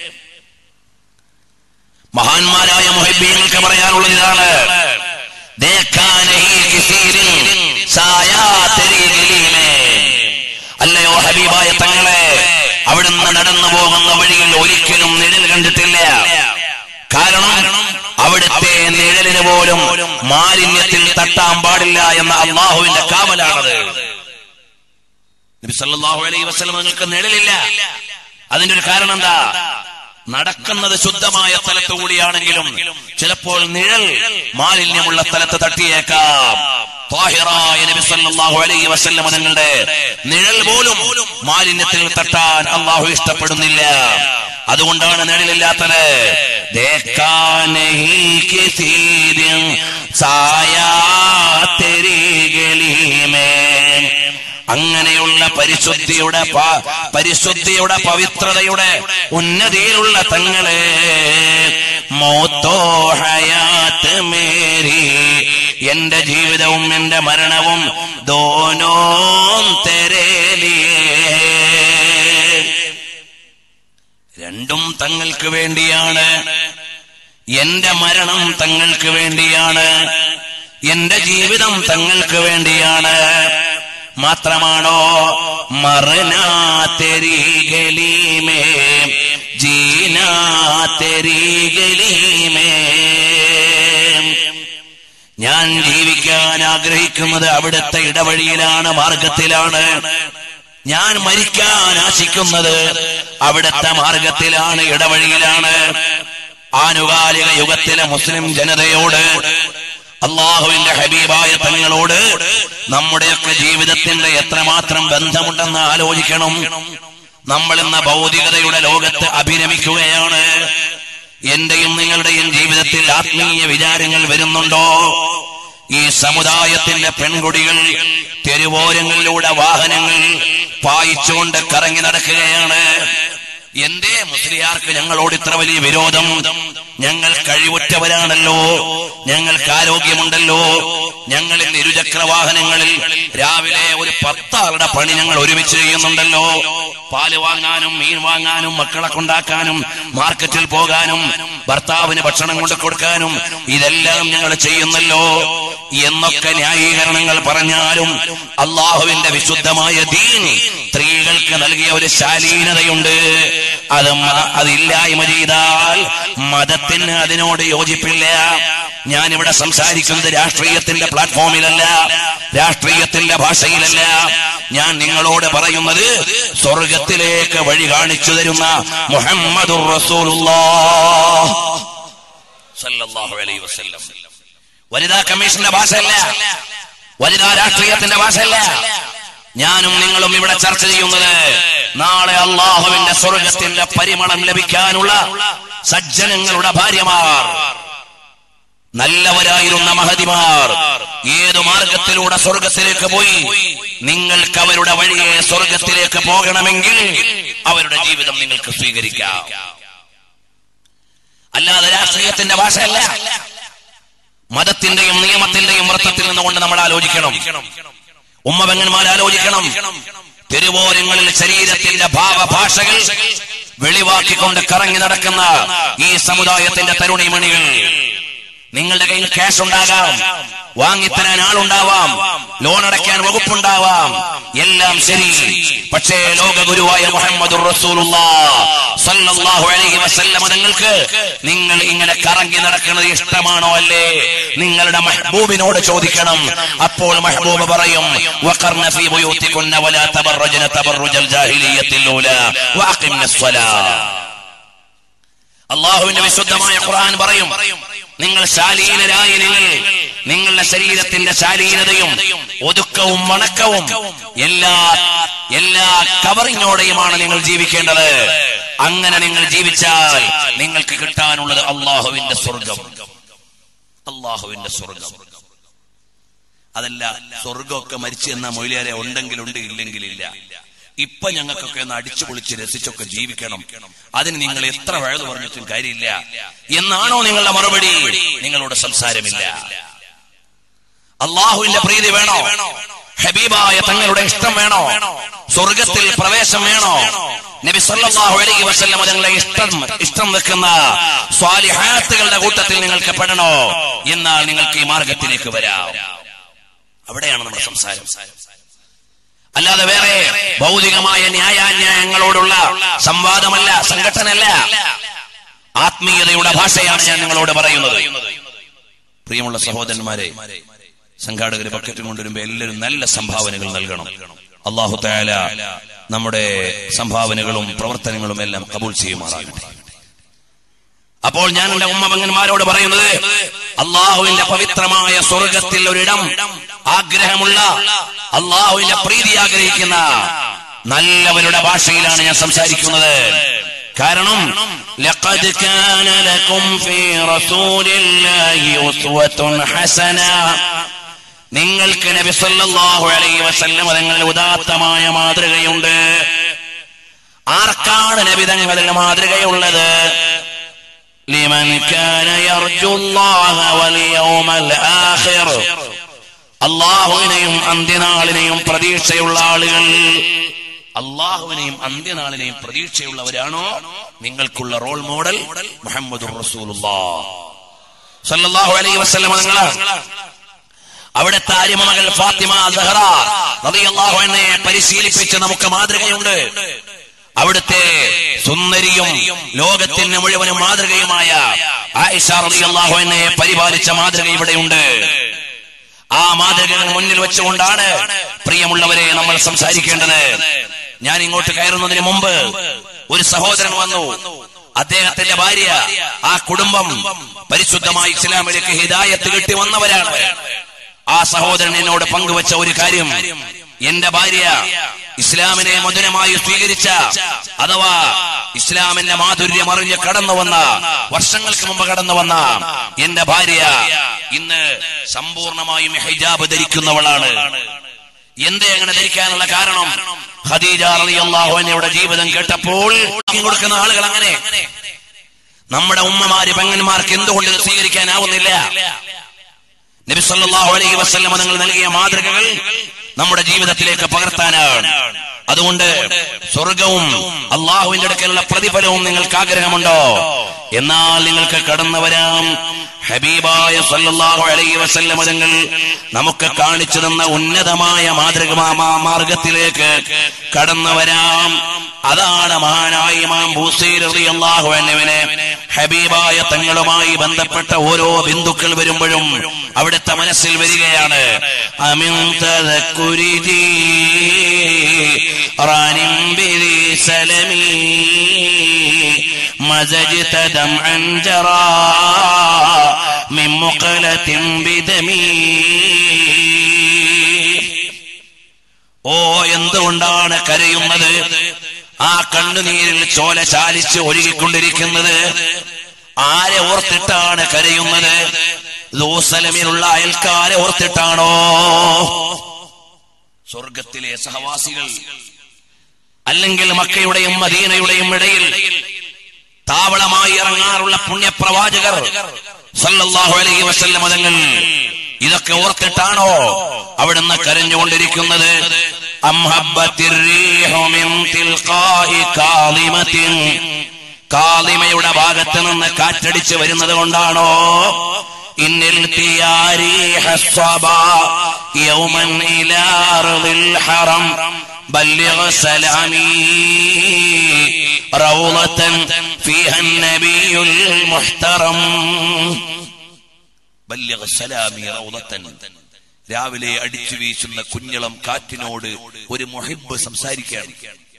മഹാന്മാരായ മുഹിബീങ്ങൾക്ക് പറയാനുള്ളത് ഇതാണ് देखा नहीं किसी दिन साया तेरी गली में. അല്ലയോ ഹബീബായ തങ്ങളെ അവിടുന്ന് നടന്നു പോകുന്ന വഴിയിൽ ഒരിക്കലും നിഴൽ കണ്ടിട്ടില്ല കാരണം അവിടുത്തെ നിഴലിന് പോലും മാലിന്യത്തിൽ തട്ടാൻ പാടില്ല എന്ന അള്ളാഹുവിന്റെ കാവലാണത് നബി സല്ലല്ലാഹു അലൈഹി വസല്ലം നിങ്ങൾക്ക് നിഴലില്ല അതിന്റെ ഒരു കാരണം എന്താ നടക്കുന്നത് ശുദ്ധമായ സ്ഥലത്ത് കൂടിയാണെങ്കിലും ചിലപ്പോൾ നിഴൽ മാലിന്യമുള്ള സ്ഥലത്ത് തട്ടിയേക്കാം ത്വാഹിറായ നബി സല്ലല്ലാഹു അലൈഹി വസല്ലം നിങ്ങളുടെ നിഴൽ പോലും മാലിന്യത്തിൽ തട്ടാൻ അള്ളാഹു ഇഷ്ടപ്പെടുന്നില്ല അതുകൊണ്ടാണ് നിഴലില്ലാത്തത് ദേക്കാ നഹീ കിസീ ദിൻ സായാ തെരീ ഗലീ മേ അങ്ങനെയുള്ള പരിശുദ്ധിയുടെ പ- പരിശുദ്ധിയുടെ പവിത്രതയുടെ ഉന്നതിയിലുള്ള തങ്ങളെ മോത്തോ ഹയാത്ത് മേരി എന്റെ ജീവിതവും എന്റെ മരണവും ദോനോ തെരേലിയേ രണ്ടും തങ്ങൾക്ക് വേണ്ടിയാണ് എന്റെ മരണം തങ്ങൾക്ക് വേണ്ടിയാണ് എന്റെ ജീവിതം തങ്ങൾക്ക് വേണ്ടിയാണ് മാത്രമാണോ മറനാ തെരീ ഗലീമേ ജീനാ തെരീ ഗലീമേ ഞാൻ ജീവിക്കാൻ ആഗ്രഹിക്കുന്നത് അവിടുത്തെ ഇടവഴിയിലാണ് മാർഗത്തിലാണ് ഞാൻ മരിക്കാൻ ആശിക്കുന്നത് അവിടുത്തെ മാർഗത്തിലാണ് ഇടവഴിയിലാണ് ആനുകാലിക യുഗത്തിലെ മുസ്ലിം ജനതയോട് അള്ളാഹുവിന്റെ ഹബീബായ തങ്ങളോട് നമ്മുടെയൊക്കെ ജീവിതത്തിന്റെ എത്രമാത്രം ബന്ധമുണ്ടെന്ന് ആലോചിക്കണം നമ്മൾ ഇന്ന് ഭൗതികതയുടെ ലോകത്ത് അഭിരമിക്കുകയാണ് എന്റെയും നിങ്ങളുടെയും ജീവിതത്തിൽ ആത്മീയ വിചാരങ്ങൾ വരുന്നുണ്ടോ ഈ സമുദായത്തിന്റെ പെൺകുടികൾ തെരുവോരങ്ങളിലൂടെ വാഹനങ്ങൾ പായിച്ചുകൊണ്ട് കറങ്ങി നടക്കുകയാണ് എന്തേ മുസ്ലിയാർക്ക് ഞങ്ങളോട് ഇത്ര വലിയ വിരോധം ഞങ്ങൾ കഴിവുറ്റവരാണല്ലോ ഞങ്ങൾക്ക് ആരോഗ്യമുണ്ടല്ലോ ഞങ്ങൾ ഇന്ന് ഇരുചക്ര വാഹനങ്ങളിൽ രാവിലെ ഒരു പത്താളുടെ പണി ഞങ്ങൾ ഒരുമിച്ച് ചെയ്യുന്നുണ്ടല്ലോ പാല് വാങ്ങാനും മീൻ വാങ്ങാനും മക്കളെ കൊണ്ടാക്കാനും മാർക്കറ്റിൽ പോകാനും ഭർത്താവിന് ഭക്ഷണം കൊണ്ട് കൊടുക്കാനും ഇതെല്ലാം ഞങ്ങൾ ചെയ്യുന്നല്ലോ എന്നൊക്കെ ന്യായീകരണങ്ങൾ പറഞ്ഞാലും അള്ളാഹുവിന്റെ വിശുദ്ധമായ ദീൻ സ്ത്രീകൾക്ക് നൽകിയ ഒരു ശാലീനതയുണ്ട് അത് മ- അതില്ലായ്മ ചെയ്താൽ മതത്തിന് അതിനോട് യോജിപ്പില്ല ഞാനിവിടെ സംസാരിക്കുന്നത് രാഷ്ട്രീയത്തിന്റെ പ്ലാറ്റ്ഫോമിലല്ല രാഷ്ട്രീയത്തിന്റെ ഭാഷയിലല്ല ഞാൻ നിങ്ങളോട് പറയുന്നത് സ്വർഗത്തിലേക്ക് വഴി കാണിച്ചു തരുന്ന മുഹമ്മദുർ റസൂലുള്ളാഹ് സല്ലല്ലാഹു അലൈഹി വസല്ലം വനിതാ കമ്മീഷന്റെ ഭാഷയല്ല വനിതാ രാഷ്ട്രീയത്തിന്റെ ഭാഷയല്ല ഞാനും നിങ്ങളും ഇവിടെ ചർച്ച ചെയ്യുന്നത് നാളെ അള്ളാഹുവിന്റെ സ്വർഗത്തിന്റെ പരിമളം ലഭിക്കാനുള്ള സജ്ജനങ്ങളുടെ ഭാര്യമാർ നല്ലവരായിരുന്ന മഹതിമാർ ഏതു മാർഗത്തിലൂടെ സ്വർഗത്തിലേക്ക് പോയി നിങ്ങൾക്ക് അവരുടെ വഴിയെ സ്വർഗത്തിലേക്ക് പോകണമെങ്കിൽ അവരുടെ ജീവിതം നിങ്ങൾക്ക് സ്വീകരിക്കാം അല്ലാതെ രാഷ്ട്രീയത്തിന്റെ ഭാഷയല്ല മതത്തിന്റെയും നിയമത്തിന്റെയും വൃത്തത്തിൽ നിന്നുകൊണ്ട് നമ്മൾ ആലോചിക്കണം ഉമ്മപെങ്ങന്മാർ ആലോചിക്കണം തെരുവോരങ്ങളിൽ ശരീരത്തിന്റെ ഭാവഭാഷകൾ വെളിവാക്കിക്കൊണ്ട് കറങ്ങി നടക്കുന്ന ഈ സമുദായത്തിന്റെ തരുണിമണികൾ നിങ്ങളുടെ കയ്യിൽ ക്യാഷ് ഉണ്ടാകാം വാങ്ങിത്തരാൻ ആളുണ്ടാവാം ലോൺ അടയ്ക്കാൻ വകുപ്പുണ്ടാവാം എല്ലാം ശരി പക്ഷേ ലോകഗുരുവായ മുഹമ്മദ് നിങ്ങൾക്ക് നിങ്ങൾ ഇങ്ങനെ കറങ്ങി നടക്കുന്നത് ഇഷ്ടമാണോ അല്ലേ നിങ്ങളുടെ മെഹബൂബിനോട് ചോദിക്കണം അപ്പോൾ മെഹബൂബ് പറയും വഖർന ഫീ ബുയൂത്തികുന്ന വലാ തബറജന തബറുജൽ ജാഹിലിയ്യത്തിൽ ഊലാ വഅഖിംന സ്വലാ അള്ളാഹുവിന്റെ വിശുദ്ധമായ ഖുർആൻ പറയും നിങ്ങൾ ശാലീനരായ നിങ്ങൾ നിങ്ങളുടെ ശരീരത്തിന്റെ ശാലീനതയും ഒതുക്കവും വണക്കവും എല്ലാ എല്ലാ കവറിങ്ങോടെയുമാണ് നിങ്ങൾ ജീവിക്കേണ്ടത് അങ്ങനെ നിങ്ങൾ ജീവിച്ചാൽ നിങ്ങൾക്ക് കിട്ടാനുള്ളത് അള്ളാഹുവിന്റെ സ്വർഗം അള്ളാഹുവിന്റെ സ്വർഗം അതല്ല സ്വർഗമൊക്കെ മരിച്ചു എന്ന മൊയിലേറെ ഉണ്ടെങ്കിലുണ്ട് ഇല്ലെങ്കിലില്ല ഇപ്പൊ ഞങ്ങൾക്കൊക്കെ ഒന്ന് അടിച്ചു പൊളിച്ച് രസിച്ചൊക്കെ ജീവിക്കണം അതിന് നിങ്ങൾ എത്ര വഴുതു പറഞ്ഞിട്ടും കാര്യമില്ല എന്നാണോ നിങ്ങളുടെ മറുപടി നിങ്ങളോട് സംസാരമില്ല അള്ളാഹുവിന്റെ പ്രീതി വേണോ ഹബീബായ തങ്ങളുടെ ഇഷ്ടം വേണോ സ്വർഗത്തിൽ പ്രവേശം വേണോ നബി സല്ലല്ലാഹു അലൈഹി വസല്ലം തങ്ങളെ ഇഷ്ടം ഇഷ്ടം വെക്കുന്ന സ്വാലിഹാത്തുകളുടെ കൂട്ടത്തിൽ നിങ്ങൾക്ക് പെടണോ എന്നാൽ നിങ്ങൾക്ക് ഈ മാർഗത്തിലേക്ക് വരാം അവിടെയാണ് നമ്മുടെ സംസാരം അല്ലാതെ വേറെ ഭൗതികമായ ന്യായാന്യായങ്ങളോടുള്ള സംവാദമല്ല സംഘടനല്ല ആത്മീയതയുടെ ഭാഷയാണ് ഞാൻ നിങ്ങളോട് പറയുന്നത് പ്രിയമുള്ള സഹോദരന്മാരെ സംഘാടകര് ബക്കറ്റും കൊണ്ടുവരുമ്പോ എല്ലാവരും നല്ല സംഭാവനകൾ നൽകണം അള്ളാഹു താല നമ്മുടെ സംഭാവനകളും പ്രവർത്തനങ്ങളും എല്ലാം കബൂൾ ചെയ്യുമാറാകട്ടെ അപ്പോൾ ഞാൻ എന്റെ ഉമ്മപങ്ങന്മാരോട് പറയുന്നത് അള്ളാഹുവിന്റെ പവിത്രമായ സ്വർഗത്തിൽ ഒരിടം ആഗ്രഹമുള്ള അള്ളാഹുവിന്റെ പ്രീതി ആഗ്രഹിക്കുന്ന നല്ലവരുടെ ഭാഷയിലാണ് ഞാൻ സംസാരിക്കുന്നത് കാരണം لقد كان لكم في رسول الله أسوة حسنة നിങ്ങൾക്ക് നബി സല്ലല്ലാഹു അലൈഹി വസല്ലം തങ്ങളിൽ ഉദാത്തമായ മാതൃകയുണ്ട് ആർക്കാണ് നബി തങ്ങളിൽ മാതൃകയുള്ളത് لمن كان يرجو الله واليوم الآخر അള്ളാഹുവിനെയും അന്ത്യനാളിനെയും പ്രതീക്ഷയുള്ള ആളുകൾ അള്ളാഹുവിനെയും അന്ത്യനാളിനെയും പ്രതീക്ഷയുള്ളവരാണോ നിങ്ങൾക്കുള്ള റോൾ മോഡൽ മുഹമ്മദ് സല്ലല്ലാഹു അലൈഹി വസല്ലം നിങ്ങളാണ് അവിടുത്തെ അരിമകൾ ഫാത്തിമ സഹറ റളിയല്ലാഹു അൻഹയെ പരിശീലിപ്പിച്ച് നമുക്ക് മാതൃകയുണ്ട് അവിടുത്തെ സുന്ദരിയും ലോകത്തിന് മുഴുവനും മാതൃകയുമായ ആയിഷ റളിയല്ലാഹു അൻഹയെ പരിപാലിച്ച മാതൃക ഇവിടെയുണ്ട് ആ മാതൃകകൾ മുന്നിൽ വെച്ചുകൊണ്ടാണ് പ്രിയമുള്ളവരെ നമ്മൾ സംസാരിക്കേണ്ടത് ഞാൻ ഇങ്ങോട്ട് കയറുന്നതിന് മുമ്പ് ഒരു സഹോദരൻ വന്നു അദ്ദേഹത്തിന്റെ ഭാര്യ ആ കുടുംബം പരിശുദ്ധമായി ഇസ്ലാമിലേക്ക് ഹിദായത്ത് കിട്ടി വന്നവരാണ് ആ സഹോദരൻ എന്നോട് പങ്കുവച്ച ഒരു കാര്യം എന്റെ ഭാര്യ ഇസ്ലാമിനെ മധുരമായി സ്വീകരിച്ച അഥവാ ഇസ്ലാമിന്റെ മാധുര്യം അറിഞ്ഞ് കടന്നു വന്ന വർഷങ്ങൾക്ക് മുമ്പ് കടന്നു വന്ന എന്റെ ഭാര്യ ഇന്ന് സമ്പൂർണമായും ഹിജാബ് ധരിക്കുന്നവളാണ് എന്തേ അങ്ങനെ ധരിക്കാനുള്ള കാരണം ഖദീജ റളിയല്ലാഹു അൻഹയുടെ ജീവിതം കേട്ടപ്പോൾ കൊടുക്കുന്ന ആളുകൾ അങ്ങനെ നമ്മുടെ ഉമ്മമാര് പെങ്ങന്മാർക്ക് എന്തുകൊണ്ട് ഇത് സ്വീകരിക്കാനാവുന്നില്ല നബി സല്ലല്ലാഹു അലൈഹി വസല്ലം നിങ്ങൾ നൽകിയ മാതൃകകൾ നമ്മുടെ ജീവിതത്തിലേക്ക് പകർത്താനാണ് അതുകൊണ്ട് സ്വർഗവും അള്ളാഹുവിന്റെ അടുക്കലുള്ള പ്രതിഫലവും നിങ്ങൾക്ക് ആഗ്രഹമുണ്ടോ എന്നാൽ നിങ്ങൾക്ക് കടന്നു വരാം ഹബീബായ സല്ലല്ലാഹു അലൈഹി വസല്ലം തങ്ങൾ നമുക്ക് കാണിച്ചു തന്ന ഉന്നതമായ മാതൃക മാ- മാർഗത്തിലേക്ക് കടന്നു വരാം അതാണ് മഹാനായ ഇമാം ബൂസൈർ റളിയല്ലാഹു അൻഹുവിനെ ഹബീബായ തങ്ങളുമായി ബന്ധപ്പെട്ട ഓരോ ബിന്ദുക്കൾ വരുമ്പോഴും അവിടുത്തെ മനസ്സിൽ വരികയാണ് അമിൻ തദക്കുരിജി റാനിം ബിരി സലമി مزجت دمعا جرى من مقلة بدمي ഓ എന്തുകൊണ്ടാണ് കരയുന്നത് ആ കണ്ണുനീരിൽ ചോല ചാലിച്ച് ഒഴുകിക്കൊണ്ടിരിക്കുന്നത് ആരെ ഓർത്തിട്ടാണ് കരയുന്നത് ലൂസലമിലുള്ള അയൽക്കാരെ ഓർത്തിട്ടാണോ സ്വർഗത്തിലെ സഹവാസികൾ അല്ലെങ്കിൽ മക്കയുടെയും മദീനയുടെയും ഇടയിൽ താവളമായി ഇറങ്ങാറുള്ള പുണ്യപ്രവാചകർ സല്ലല്ലാഹു അലൈഹി വസല്ലം തങ്ങൾ ഇതൊക്കെ ഓർത്തിട്ടാണോ അവിടുന്ന് കരഞ്ഞുകൊണ്ടിരിക്കുന്നത് അം ഹബ്ബത്തിർ റീഹു മിൻ തിൽഖാഇ കാളിമത്തിൻ കാളിമയുടെ ഭാഗത്ത് നിന്ന് കാറ്റടിച്ച് വരുന്നത് കൊണ്ടാണോ ഇന്നിൽ തിയാരീഹ സ്വബാ യൗമൻ ഇലാ അർദിൽ ഹറം بلغ سلامي روضة فيها النبي المحترم بلغ سلامي روضة രാവിലെ അടിച്ചു വീശുന്ന കുഞ്ഞളം കാറ്റിനോട് ഒരു മുഹിബ് സംസാരിക്കുകയാണ്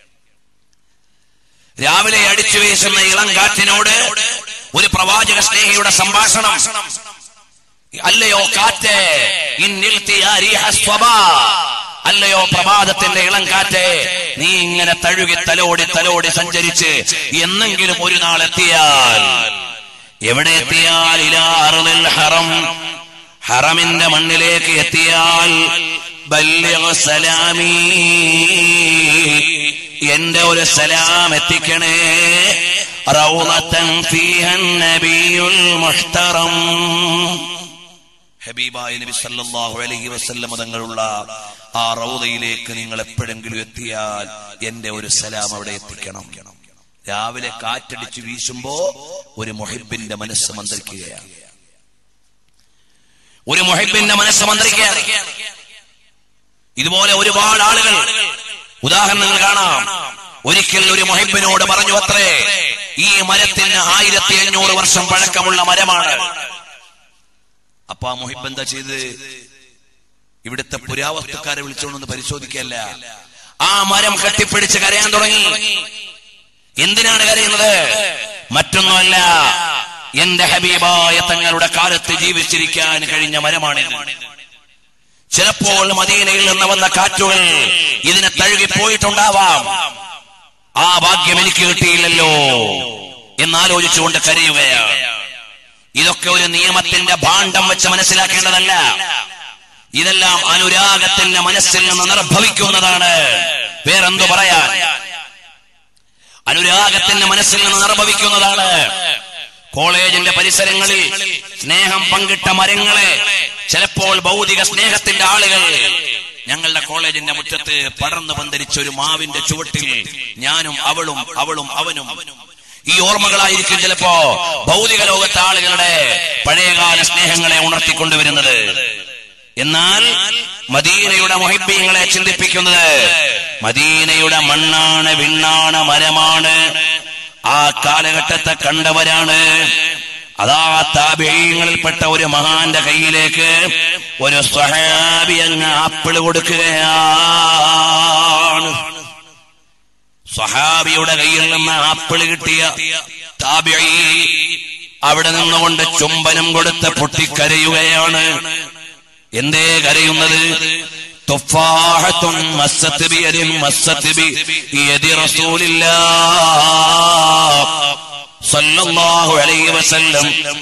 രാവിലെ അടിച്ചു വീശുന്ന ഇളം കാറ്റിനോട് ഒരു പ്രവാചക സ്നേഹിയുടെ സംഭാഷണം അല്ലയോ കാറ്റ് ഇന്നിൽ തിയാരീഹ സ്വബാ അല്ലയോ പ്രഭാതത്തിന്റെ ഇളം കാറ്റ് നീ ഇങ്ങനെ തഴുകി തലോടി തലോടി സഞ്ചരിച്ച് എന്നെങ്കിലും ഒരു നാൾ എത്തിയാൽ എവിടെ എത്തിയാൽ ഇലാ അർദിൽ ഹറം ഹറമിന്റെ മണ്ണിലേക്ക് എത്തിയാൽ ബല്ലിഗ് സലാമി എന്റെ ഒരു സലാം എത്തിക്കണേ റൗളത്തൻ ഫീഹൻ നബിയുൽ മുഹ്തറം ഹബീബായ നബി സല്ലല്ലാഹു അലൈഹി വസല്ലം തങ്ങളുള്ള ആ റൗദയിലേക്ക് നിങ്ങൾ എപ്പോഴെങ്കിലും എത്തിയാൽ എന്റെ ഒരു സലാം അവിടെ എത്തിക്കണം രാവിലെ കാറ്റടിച്ച് വീശുമ്പോ ഒരു മുഹിബിന്റെ മനസ്സ് മന്ത്രിക്കുകയാണ് ഒരു മുഹിബിന്റെ മനസ്സ് മന്ത്രിക്കുകയാണ് ഇതുപോലെ ഒരുപാട് ആളുകൾ ഉദാഹരണങ്ങൾ കാണാം ഒരിക്കൽ ഒരു മുഹിബിനോട് പറഞ്ഞു അത്രേ ഈ മരത്തിന് ആയിരത്തി അഞ്ഞൂറ് വർഷം പഴക്കമുള്ള മരമാണ് അപ്പൊ ആ മുഹിബ് എന്താ ചെയ്ത് ഇവിടുത്തെ പുരാവസ്തുക്കാരെ വിളിച്ചോണ്ടൊന്ന് പരിശോധിക്കല്ല ആ മരം കെട്ടിപ്പിടിച്ച് കരയാൻ തുടങ്ങി എന്തിനാണ് കരയുന്നത് മറ്റൊന്നുമല്ല എന്റെ ഹബീബായ തങ്ങളുടെ കാലത്ത് ജീവിച്ചിരിക്കാൻ കഴിഞ്ഞ മരമാണിത് ചിലപ്പോൾ മദീനയിൽ നിന്ന് വന്ന കാറ്റുകൾ ഇതിനെ തഴുകി പോയിട്ടുണ്ടാവാം ആ ഭാഗ്യം എനിക്ക് കിട്ടിയില്ലല്ലോ എന്നാലോചിച്ചുകൊണ്ട് കരയുകയാണ് ഇതൊക്കെ ഒരു നിയമത്തിന്റെ ഭാണ്ഡം വെച്ച് മനസ്സിലാക്കേണ്ടതല്ല ഇതെല്ലാം അനുരാഗത്തിന്റെ മനസ്സിൽ നിന്ന് നിർഭവിക്കുന്നതാണ് വേറെന്തു പറയാൻ അനുരാഗത്തിന്റെ മനസ്സിൽ നിന്ന് നിർഭവിക്കുന്നതാണ് കോളേജിന്റെ പരിസരങ്ങളിൽ സ്നേഹം പങ്കിട്ട മരങ്ങളെ ചിലപ്പോൾ ഭൗതിക സ്നേഹത്തിന്റെ ആളുകൾ ഞങ്ങളുടെ കോളേജിന്റെ മുറ്റത്ത് പടർന്നു പന്തരിച്ച ഒരു മാവിന്റെ ചുവട്ടിൽ ഞാനും അവളും അവളും അവനും ഈ ഓർമ്മകളായിരിക്കും ചിലപ്പോ ഭൗതിക ലോകത്തെ ആളുകളുടെ പഴയകാല സ്നേഹങ്ങളെ ഉണർത്തിക്കൊണ്ടുവരുന്നത് എന്നാൽ മദീനയുടെ മൊഹിബ്യങ്ങളെ ചിന്തിപ്പിക്കുന്നത് മദീനയുടെ മണ്ണാണ് വിണ്ണാണ് മരമാണ് ആ കാലഘട്ടത്തെ കണ്ടവരാണ് അതാ താപീയങ്ങളിൽപ്പെട്ട ഒരു മഹാന്റെ കയ്യിലേക്ക് ഒരു സ്വഹാബി അങ്ങ് ആപ്പിള് കൊടുക്കുകയാണ് സ്വഹാബിയുടെ കയ്യിൽ നിന്ന് ആപ്പിള് കിട്ടിയ താബിഈ അവിടെ നിന്നുകൊണ്ട് ചുംബനം കൊടുത്ത് പൊട്ടിക്കരയുകയാണ് എന്തേ കരയുന്നത് തുഫാഹത്തുൻ മസ്സത്ത് ബിയദിൻ മസ്സത്ത് ബിയദി റസൂലില്ലാഹ് സല്ലല്ലാഹു അലൈഹി വസല്ലം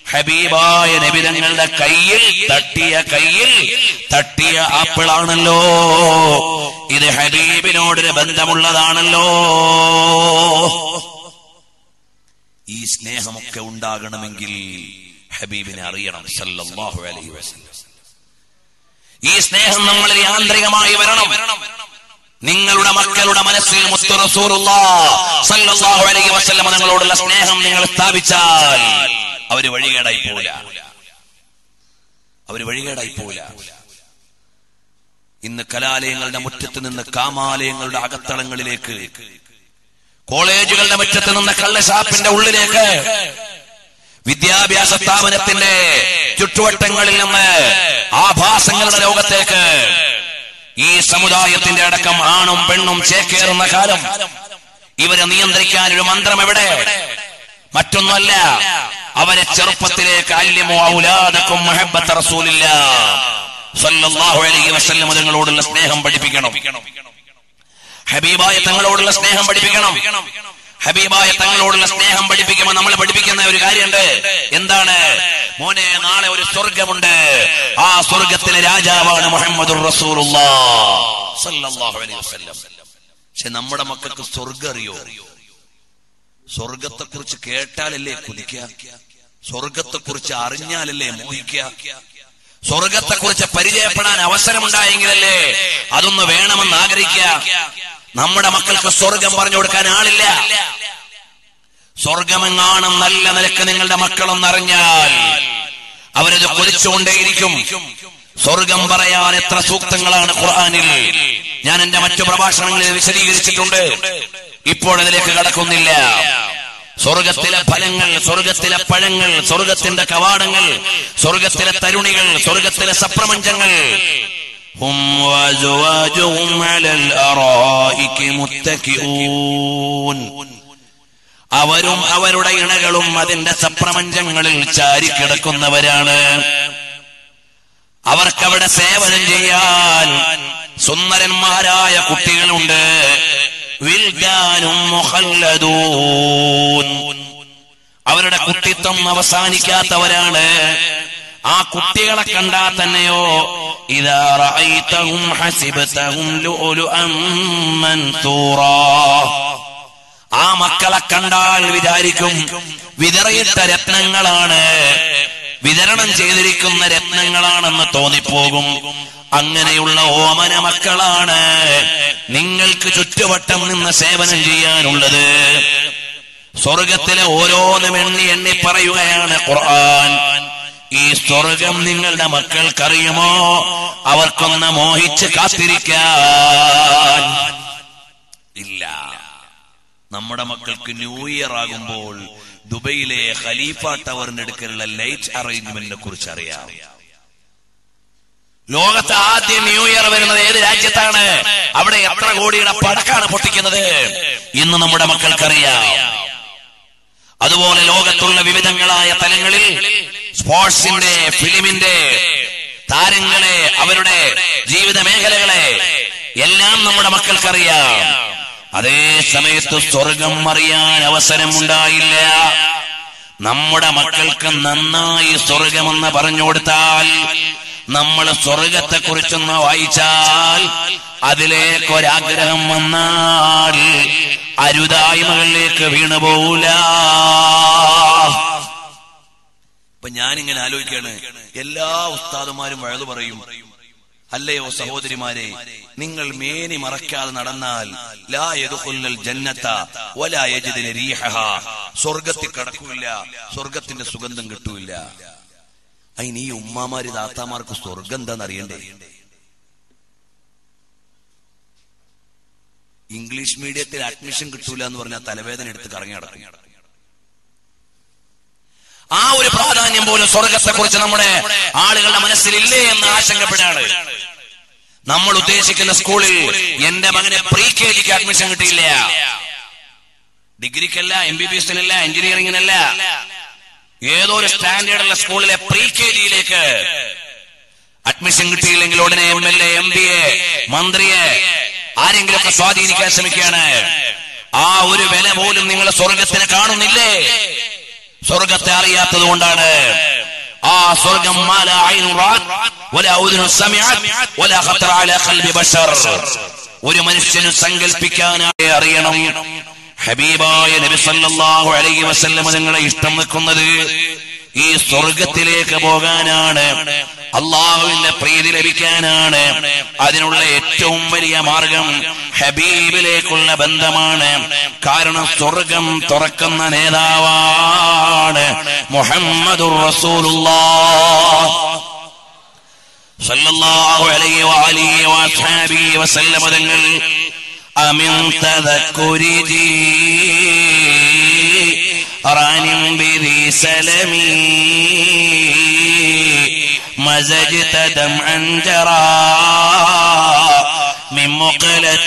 ഹബീബായ നബിതങ്ങളുടെ കയ്യിൽ തട്ടിയ കയ്യിൽ തട്ടിയ ആപ്പിളാണല്ലോ ഇത് ഹബീബിനോടൊരു ബന്ധമുള്ളതാണല്ലോ ഈ സ്നേഹമൊക്കെ ഉണ്ടാകണമെങ്കിൽ ഹബീബിനെ അറിയണം സല്ലല്ലാഹു അലൈഹി വസല്ലം ഈ സ്നേഹം നമ്മളിൽ യാന്ത്രികമായി വരണം നിങ്ങളുടെ മക്കളുടെ മനസ്സിൽ മുത്തു റസൂലുള്ളാഹ് സല്ലല്ലാഹു അലൈഹി വസല്ലം നിങ്ങളോടുള്ള സ്നേഹം നിങ്ങൾ സ്ഥാപിച്ചാൽ അവര് വഴികേടായി പോവില്ല അവര് വഴികേടായി പോവില്ല ഇന്ന് കലാലയങ്ങളുടെ മുറ്റത്ത് നിന്ന് കാമാലയങ്ങളുടെ അകത്തളങ്ങളിലേക്ക് കോളേജുകളുടെ മുറ്റത്ത് നിന്ന് കള്ളഷാപ്പിന്റെ ഉള്ളിലേക്ക് വിദ്യാഭ്യാസ സ്ഥാപനത്തിന്റെ ചുറ്റുവട്ടങ്ങളിൽ നിന്ന് ആഭാസങ്ങളുടെ ലോകത്തേക്ക് ഈ സമുദായത്തിന്റെ അടക്കം ആണും പെണ്ണും ചേക്കേറുന്ന കാലം ഇവരെ നിയന്ത്രിക്കാൻ ഒരു മന്ത്രം എവിടെ മറ്റൊന്നുമല്ല അവരെ ചെറുപ്പത്തിലേക്ക് അല്യമോ ഔലാദക്കും മഹബത്ത് റസൂലില്ല സല്ലല്ലാഹു അലൈഹി വസല്ലം തങ്ങളോടുള്ള സ്നേഹം പഠിപ്പിക്കണം ഹബീബായ തങ്ങളോടുള്ള സ്നേഹം പഠിപ്പിക്കണം ഹബീബായ തങ്ങളോടുള്ള സ്നേഹം പഠിപ്പിക്കുമ്പോൾ നമ്മൾ പഠിപ്പിക്കുന്ന ഒരു കാര്യമുണ്ട് എന്താണ് മോനെ നാളെ ഒരു സ്വർഗമുണ്ട് ആ സ്വർഗത്തിലെ രാജാവാണ് മുഹമ്മദ് പക്ഷെ നമ്മുടെ മക്കൾക്ക് സ്വർഗം അറിയോ സ്വർഗത്തെ കുറിച്ച് കേട്ടാലല്ലേ കുതിക്കുക സ്വർഗത്തെ കുറിച്ച് അറിഞ്ഞാലല്ലേ മോഹിക്കുക സ്വർഗത്തെ കുറിച്ച് പരിചയപ്പെടാൻ അവസരമുണ്ടായെങ്കിലല്ലേ അതൊന്ന് വേണമെന്ന് ആഗ്രഹിക്കുക നമ്മുടെ മക്കൾക്ക് സ്വർഗം പറഞ്ഞു കൊടുക്കാൻ ആളില്ല സ്വർഗമെങ്ങാണം നല്ല നിലക്ക് നിങ്ങളുടെ മക്കളൊന്നറിഞ്ഞാൽ അവരത് കൊതിച്ചുകൊണ്ടേയിരിക്കും സ്വർഗം പറയാൻ എത്ര സൂക്തങ്ങളാണ് ഖുർആാനിൽ ഞാൻ എന്റെ മറ്റു പ്രഭാഷണങ്ങളിൽ വിശദീകരിച്ചിട്ടുണ്ട് ഇപ്പോൾ അതിലേക്ക് കടക്കുന്നില്ല സ്വർഗത്തിലെ ഫലങ്ങൾ സ്വർഗത്തിലെ പഴങ്ങൾ സ്വർഗത്തിന്റെ കവാടങ്ങൾ സ്വർഗത്തിലെ തരുണികൾ സ്വർഗത്തിലെ സപ്രപഞ്ചങ്ങൾ هم وأزواجهم على الأرائك متكئون അവരും അവരുടെ ഇണകളും അതിന്റെ സപ്രപഞ്ചങ്ങളിൽ ചാരിക്കിടക്കുന്നവരാണ് അവർക്കവിടെ സേവനം ചെയ്യാൻ സുന്ദരന്മാരായ കുട്ടികളുണ്ട് വിൽഗാനും മുഹല്ലദൂൻ അവരുടെ കുട്ടിത്വം അവസാനിക്കാത്തവരാണ് ആ കുട്ടികളെ കണ്ടാൽ തന്നെയോ ഇതാ റഅയ്തഹും ഹസിബതഹും ലുഅലുഅം മൻതൂറാ ആ മക്കളെ കണ്ടാൽ വിചാരിക്കും വിതറിയിട്ട രത്നങ്ങളാണ് വിതരണം ചെയ്തിരിക്കുന്ന രത്നങ്ങളാണെന്ന് തോന്നിപ്പോകും അങ്ങനെയുള്ള ഓമന മക്കളാണ് നിങ്ങൾക്ക് ചുറ്റുവട്ടം നിന്ന് സേവനം ചെയ്യാനുള്ളത് സ്വർഗത്തിലെ ഓരോന്നും എണ്ണി എണ്ണി പറയുകയാണ് ഖുർആൻ ഈ സ്വർഗം നിങ്ങളുടെ മക്കൾക്കറിയുമോ അവർക്കൊന്ന് മോഹിച്ച് കാത്തിരിക്കാൻ ഇല്ല നമ്മുടെ മക്കൾക്ക് ന്യൂ ഇയർ ആകുമ്പോൾ ദുബൈയിലെ ഖലീഫ ടവറിന്റെ അടുക്കലുള്ള ലൈറ്റ് അറേഞ്ച്മെന്റിനെ കുറിച്ച് അറിയാം ലോകത്ത് ആദ്യം ന്യൂ ഇയർ വരുന്നത് ഏത് രാജ്യത്താണ് അവിടെ എത്ര കോടിയുടെ പടക്കാണ് പൊട്ടിക്കുന്നത് ഇന്ന് നമ്മുടെ മക്കൾക്കറിയാം അതുപോലെ ലോകത്തുള്ള വിവിധങ്ങളായ തലങ്ങളിൽ സ്പോർട്സിന്റെ ഫിലിമിന്റെ താരങ്ങളെ അവരുടെ ജീവിത മേഖലകളെ എല്ലാം നമ്മുടെ മക്കൾക്കറിയാം അതേ സമയത്ത് സ്വർഗം അറിയാൻ അവസരമുണ്ടായില്ല നമ്മുടെ മക്കൾക്ക് നന്നായി സ്വർഗമെന്ന് പറഞ്ഞു കൊടുത്താൽ നമ്മൾ സ്വർഗത്തെ കുറിച്ചൊന്ന് വായിച്ചാൽ അതിലേക്ക് ഒരാഗ്രഹം വന്നാൽ അരുതായ്മകളിലേക്ക് വീണുപോല ഇപ്പൊ ഞാനിങ്ങനെ ആലോചിക്കാണ് എല്ലാ ഉസ്താദുമാരും വഴുതു പറയും അല്ലയോ സഹോദരിമാരെ നിങ്ങൾ മേനി മറക്കാതെ നടന്നാൽ ലാ യദ്ഖുലുൽ ജന്നത വലാ യജിദുന റീഹഹ സ്വർഗ്ഗത്തിൽ കടക്കില്ല സ്വർഗ്ഗത്തിന്റെ സുഗന്ധം കിട്ടൂല അതിന് ഈ ഉമ്മാമാര് താത്താമാർക്ക് സ്വർഗം എന്താന്ന് അറിയണ്ടേ ഇംഗ്ലീഷ് മീഡിയത്തിൽ അഡ്മിഷൻ കിട്ടൂല എന്ന് പറഞ്ഞാൽ തലവേദന എടുത്ത് കറങ്ങി നടക്കും ആ ഒരു പ്രാധാന്യം പോലും സ്വർഗത്തെ കുറിച്ച് നമ്മുടെ ആളുകളുടെ മനസ്സിലില്ലേ എന്ന് ആശങ്കപ്പെടാണ് നമ്മൾ ഉദ്ദേശിക്കുന്ന സ്കൂളിൽ എന്റെ മകന് പ്രീ കെ ജിക്ക് അഡ്മിഷൻ കിട്ടിയില്ല ഡിഗ്രിക്കല്ല എം ബി ബി എസിനല്ല എഞ്ചിനീയറിംഗിനല്ല ഏതോ ഒരു സ്റ്റാൻഡേർഡുള്ള സ്കൂളിലെ പ്രീ കെ ജിയിലേക്ക് അഡ്മിഷൻ കിട്ടിയില്ലെങ്കിൽ ഉടനെ M L A M P A മന്ത്രിയെ ആരെങ്കിലുമൊക്കെ സ്വാധീനിക്കാൻ ശ്രമിക്കുകയാണ് ആ ഒരു വില പോലും നിങ്ങൾ സ്വർഗത്തിന് കാണുന്നില്ലേ സ്വർഗത്തെ അറിയാത്തത് കൊണ്ടാണ് ആ സ്വർഗം മാ ലാ ഐനുൻ റഅത് വലാ ഉദുനു സമിഅത് വലാ ഖത്തറ അലാ ഖൽബി ബശർ ഒരു മനുഷ്യന് സങ്കല്പിക്കാനായി അറിയണം ഹബീബായ നബി സല്ലല്ലാഹു അലൈഹി വസല്ലം നിങ്ങളെ ഇഷ്ടം വെക്കുന്നത് ഈ സ്വർഗത്തിലേക്ക് പോകാനാണ് അള്ളാഹുവിന്റെ പ്രീതി ലഭിക്കാനാണ് അതിനുള്ള ഏറ്റവും വലിയ മാർഗം ഹബീബിലേക്കുള്ള ബന്ധമാണ് കാരണം സ്വർഗം തുറക്കുന്ന നേതാവാണ് മുഹമ്മദുർ റസൂലുള്ളാഹ് സല്ലല്ലാഹു അലൈഹി വഅലിഹി വഅസ്ഹാബിഹി വസല്ലമ തങ്ങൾ അമിൻ തദക്കുരി റാനിം ബിദി സലമി مزجت دمعا جرى من مقلة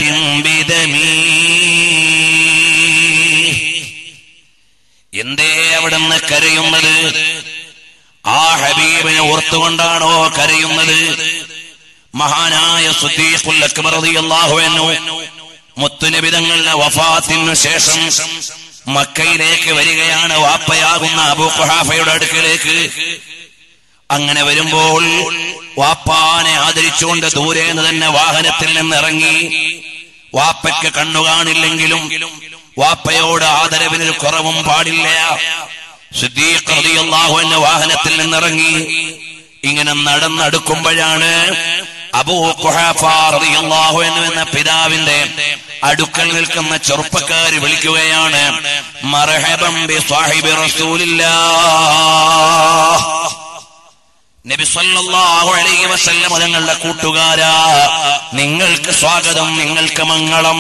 بدمي എന്തേ അവിടുന്ന് കരയുന്നത് ആ ഹബീബിനെ ഓർത്തുകൊണ്ടാണോ കരയുന്നത് മഹാനായ സുദ്ദീഖുൽ അക്ബർ റളിയല്ലാഹു അൻഹു മുത്തുനബിതങ്ങളുടെ വഫാത്തിനു ശേഷം മക്കയിലേക്ക് വരികയാണ് വാപ്പയാകുന്ന അബൂ ഖുഹാഫയുടെ അടുക്കലേക്ക് അങ്ങനെ വരുമ്പോൾ വാപ്പാനെ ആദരിച്ചുകൊണ്ട് ദൂരെ നിന്ന് തന്നെ വാഹനത്തിൽ നിന്ന് ഇറങ്ങി വാപ്പയ്ക്ക് കണ്ണു കാണില്ലെങ്കിലും വാപ്പയോട് ആദരവിനൊരു കുറവും പാടില്ല സിദ്ദീഖ് റളിയല്ലാഹു അൻഹു വാഹനത്തിൽ നിന്നിറങ്ങി ഇങ്ങനെ നടന്നടുക്കുമ്പോഴാണ് അബൂ ഖുഹാഫ റളിയല്ലാഹു അൻഹു എന്ന പിതാവിന്റെ അടുക്കൽ നിൽക്കുന്ന ചെറുപ്പക്കാർ വിളിക്കുകയാണ് മർഹബം ബി സാഹിബി റസൂലില്ലാഹ് നബി സല്ലല്ലാഹു അലൈഹി വസല്ലം തങ്ങളുടെ കൂട്ടുകാരാ നിങ്ങൾക്ക് സ്വാഗതം നിങ്ങൾക്ക് മംഗളം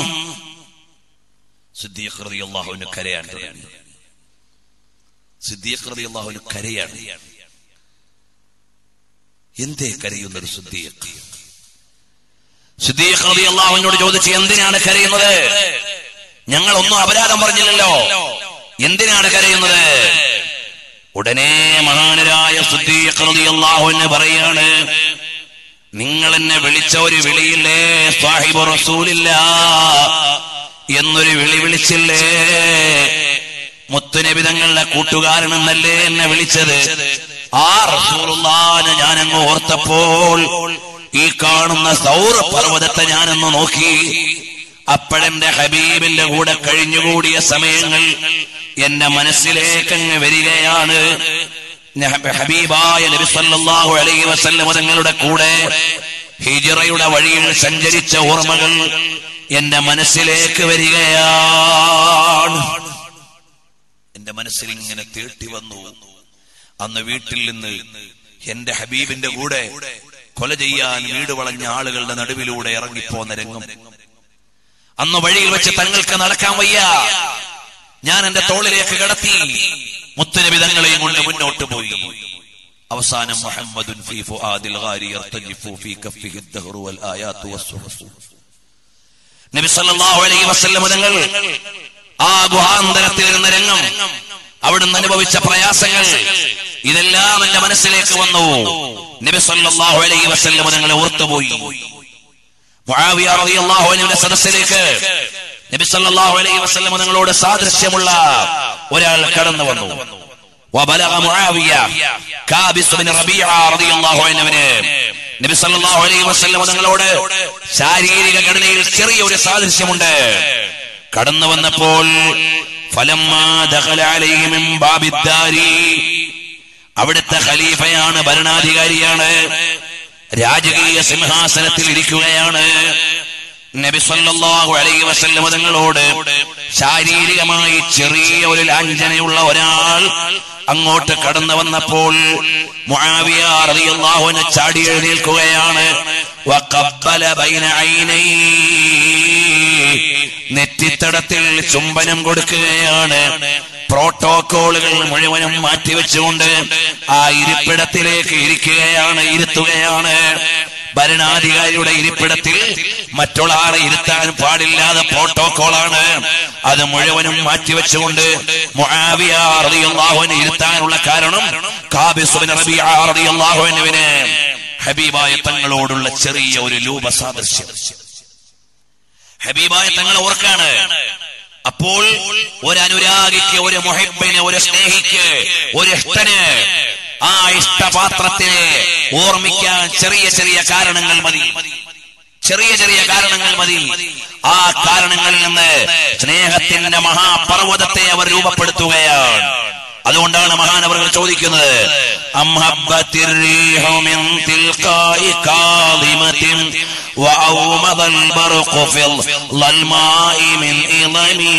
സിദ്ദീഖ് റളിയല്ലാഹുവിന് കരയാണ് തുടങ്ങി. സിദ്ദീഖ് റളിയല്ലാഹുവിന് കരയാണ് എന്തേ കരയുന്നത് സിദ്ദീഖ് സിദ്ദീഖ് റളിയല്ലാഹുവിനോട് ചോദിച്ചു എന്തിനാണ് കരയുന്നത് ഞങ്ങൾ ഒന്നും അപരാധം പറഞ്ഞില്ലല്ലോ എന്തിനാണ് കരയുന്നത് ഉടനെ മഹാനരായ സിദ്ദീഖ് റളിയല്ലാഹു അൻഹു പറയാണ് നിങ്ങൾ എന്നെ വിളിച്ച ഒരു വിളിയില്ലേ സാഹിബ് റസൂലില്ല എന്നൊരു വിളി വിളിച്ചില്ലേ മുത്തുനബിതങ്ങളുടെ കൂട്ടുകാരനെന്നല്ലേ എന്നെ വിളിച്ചത് ആ റസൂലുള്ളാനെ ഞാൻ അങ്ങ് ഓർത്തപ്പോൾ ഈ കാണുന്ന സൗർ പർവ്വതത്തെ ഞാനൊന്ന് നോക്കി അപ്പോഴെന്റെ ഹബീബിന്റെ കൂടെ കഴിഞ്ഞുകൂടിയ സമയങ്ങൾ എന്റെ മനസ്സിലേക്ക് അങ്ങ് വരികയാണ് നഹ- ഹബീബായ നബി സല്ലല്ലാഹു അലൈഹി വസല്ലം തങ്ങളുടെ കൂടെ ഹിജറയുടെ വഴിയിൽ സഞ്ചരിച്ച ഓർമ്മകൾ എന്റെ മനസ്സിലേക്ക് വരികയാണ് എന്റെ മനസ്സിൽ ഇങ്ങനെ തേട്ടി വന്നു അന്ന് വീട്ടിൽ നിന്ന് എന്റെ ഹബീബിന്റെ കൂടെ കൊല ചെയ്യാൻ വീട് വളഞ്ഞ ആളുകളുടെ നടുവിലൂടെ ഇറങ്ങിപ്പോന്ന രംഗം അന്ന് വഴിയിൽ വെച്ച് തങ്ങൾക്ക് നടക്കാൻ വയ്യ ഞാൻ എന്റെ തോളിലേക്ക് കിടത്തി മുത്തുനബി തങ്ങളെയും കൊണ്ട് മുന്നോട്ട് പോയി അവസാനം മുഹമ്മദുൻ ഫീ ഫുആദിൽ ഗാരി യർതജിഫു ഫീ കഫിഹി الدهر والآيات والصحف നബി സല്ലല്ലാഹു അലൈഹി വസല്ലം തങ്ങൾ ആ ഗുഹാന്തരത്തിൽ ഇരുന്ന രംഗം അവിടുന്ന് അനുഭവിച്ച പ്രയാസങ്ങൾ ഇതെല്ലാം എന്റെ മനസ്സിലേക്ക് വന്നു നബി സല്ലല്ലാഹു അലൈഹി വസല്ലം തങ്ങളെ ഓർത്തുപോയി മുആവിയ റളിയല്ലാഹു അൻഹുവിന്റെ സദസ്സിലേക്ക് നബി സല്ലല്ലാഹു അലൈഹി വസല്ലം തങ്ങളോട് സാദൃശ്യമുള്ള ഒരാൾ കടന്നു വന്നു وبلغ معاوية كابس بن ربيعة رضي الله عنه നബി സല്ലല്ലാഹു അലൈഹി വസല്ലം തങ്ങളോട് ശാരീരിക ഘടനയിൽ ചെറിയ ഒരു സാദൃശ്യമുണ്ട് കടന്നു വന്നപ്പോൾ ഫലമ്മാ ദഖല അലൈഹി മിൻ ബാബിദ്ദാരി അവിടുത്തെ ഖലീഫയാണ് ഭരണാധികാരിയാണ് രാജകീയ സിംഹാസനത്തിൽ ഇരിക്കുകയാണ് നബി സല്ലല്ലാഹു അലൈഹി വസല്ലം തങ്ങളോട് ശാരീരികമായി ചെറിയ ഒരു ലാഞ്ചനയുള്ള ഒരാൾ അങ്ങോട്ട് കടന്നു വന്നപ്പോൾ മുആവിയ റളിയല്ലാഹു അൻഹു ചാടി എഴുന്നേൽക്കുകയാണ് വഖബ്ബല ബൈന ഐനൈ നെറ്റിത്തടത്തിൽ ചുംബനം കൊടുക്കുകയാണ് പ്രോട്ടോകോളുകൾ മുഴുവനും മാറ്റിവെച്ചുകൊണ്ട് ആ ഇരിപ്പിടത്തിലേക്ക് ഇരിക്കുകയാണ് ഇരുത്തുകയാണ് ഭരണാധികാരിയുടെ ഇരിപ്പിടത്തിൽ മറ്റുള്ള ആളെ ഇരുത്താൻ പാടില്ലാതെ പ്രോട്ടോകോളാണ് അത് മുഴുവനും മാറ്റിവെച്ചുകൊണ്ട് മുആവിയ റളിയല്ലാഹു അൻഹു ഇരുത്താനുള്ള കാരണം കാബിസ് ബിൻ റബീഅ റളിയല്ലാഹു അൻഹുവിന് ഹബീബായ തങ്ങളോടുള്ള ചെറിയ ഒരു രൂപ സാദൃശ്യം ഹബീബായ തങ്ങൾ ഓർക്കാണ് അപ്പോൾ ഒരു അനുരാഗിക്ക് ഒരു മുഹിബിന് ഒരു സ്നേഹിക്ക് ഒരു ഇഷ്ടന് ആ ഇഷ്ടപാത്രത്തിനെ ഓർമ്മിക്കാൻ ചെറിയ ചെറിയ കാരണങ്ങൾ മതി ചെറിയ ചെറിയ കാരണങ്ങൾ മതി ആ കാരണങ്ങളിൽ നിന്ന് സ്നേഹത്തിന്റെ മഹാപർവ്വതത്തെ അവർ രൂപപ്പെടുത്തുകയാണ് അതുകൊണ്ടാണ് മഹാനവറുകൾ ചോദിക്കുന്നത് അംഹബ്ബത്തിർ റീഹു മിൻ തിൽഖാഇ കാളിമത്തിൻ വഅൗമദ البرق في الظلماء من ഇളമി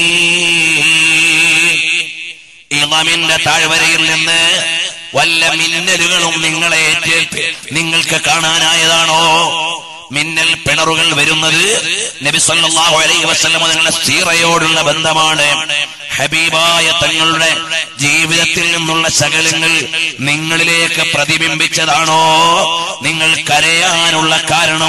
ഇളമിന്റെ താഴ്വരയിൽ നിന്ന് വല്ല മിന്നലുകളും നിങ്ങളെ ഏറ്റേൽപ്പി നിങ്ങൾക്ക് കാണാനായതാണോ മിന്നൽ പിണറുകൾ വരുന്നത് നബി സല്ലല്ലാഹു അലൈഹി വസല്ലം നിങ്ങളുടെ സീറയോടുള്ള ബന്ധമാണ് ഹബീബായ തങ്ങളുടെ ജീവിതത്തിൽ നിന്നുള്ള ശകലങ്ങൾ നിങ്ങളിലേക്ക് പ്രതിബിംബിച്ചതാണോ നിങ്ങൾ കരയാനുള്ള കാരണം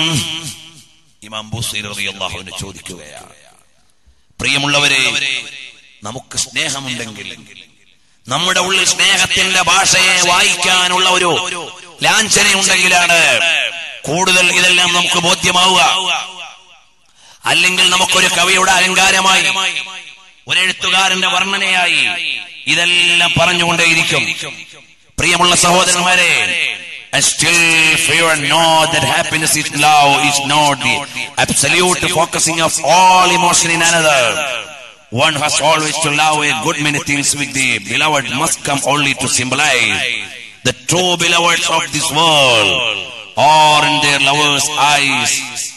ഇമാം ബൂസൈർ റളിയല്ലാഹു അൻഹു ചോദിക്കുകയാണ് പ്രിയമുള്ളവരെ നമുക്ക് സ്നേഹമുണ്ടെങ്കിൽ നമ്മുടെ ഉള്ളിൽ സ്നേഹത്തിന്റെ ഭാഷയെ വായിക്കാനുള്ള ഒരു ലാഞ്ചനയുണ്ടെങ്കിലാണ് കൂടുതൽ ഇതെല്ലാം നമുക്ക് ബോധ്യമാവുക അല്ലെങ്കിൽ നമുക്കൊരു കവിയുടെ അലങ്കാരമായി ഒരു എഴുത്തുകാരന്റെ വർണ്ണനയായി ഇതെല്ലാം പറഞ്ഞുകൊണ്ടേയിരിക്കും പ്രിയമുള്ള സഹോദരന്മാരെ I still fear know that happiness is love is not the absolute focusing of all emotion in another. One has always to love a good many things with the beloved must come only to symbolize the true beloveds of this world or in their lovers' eyes.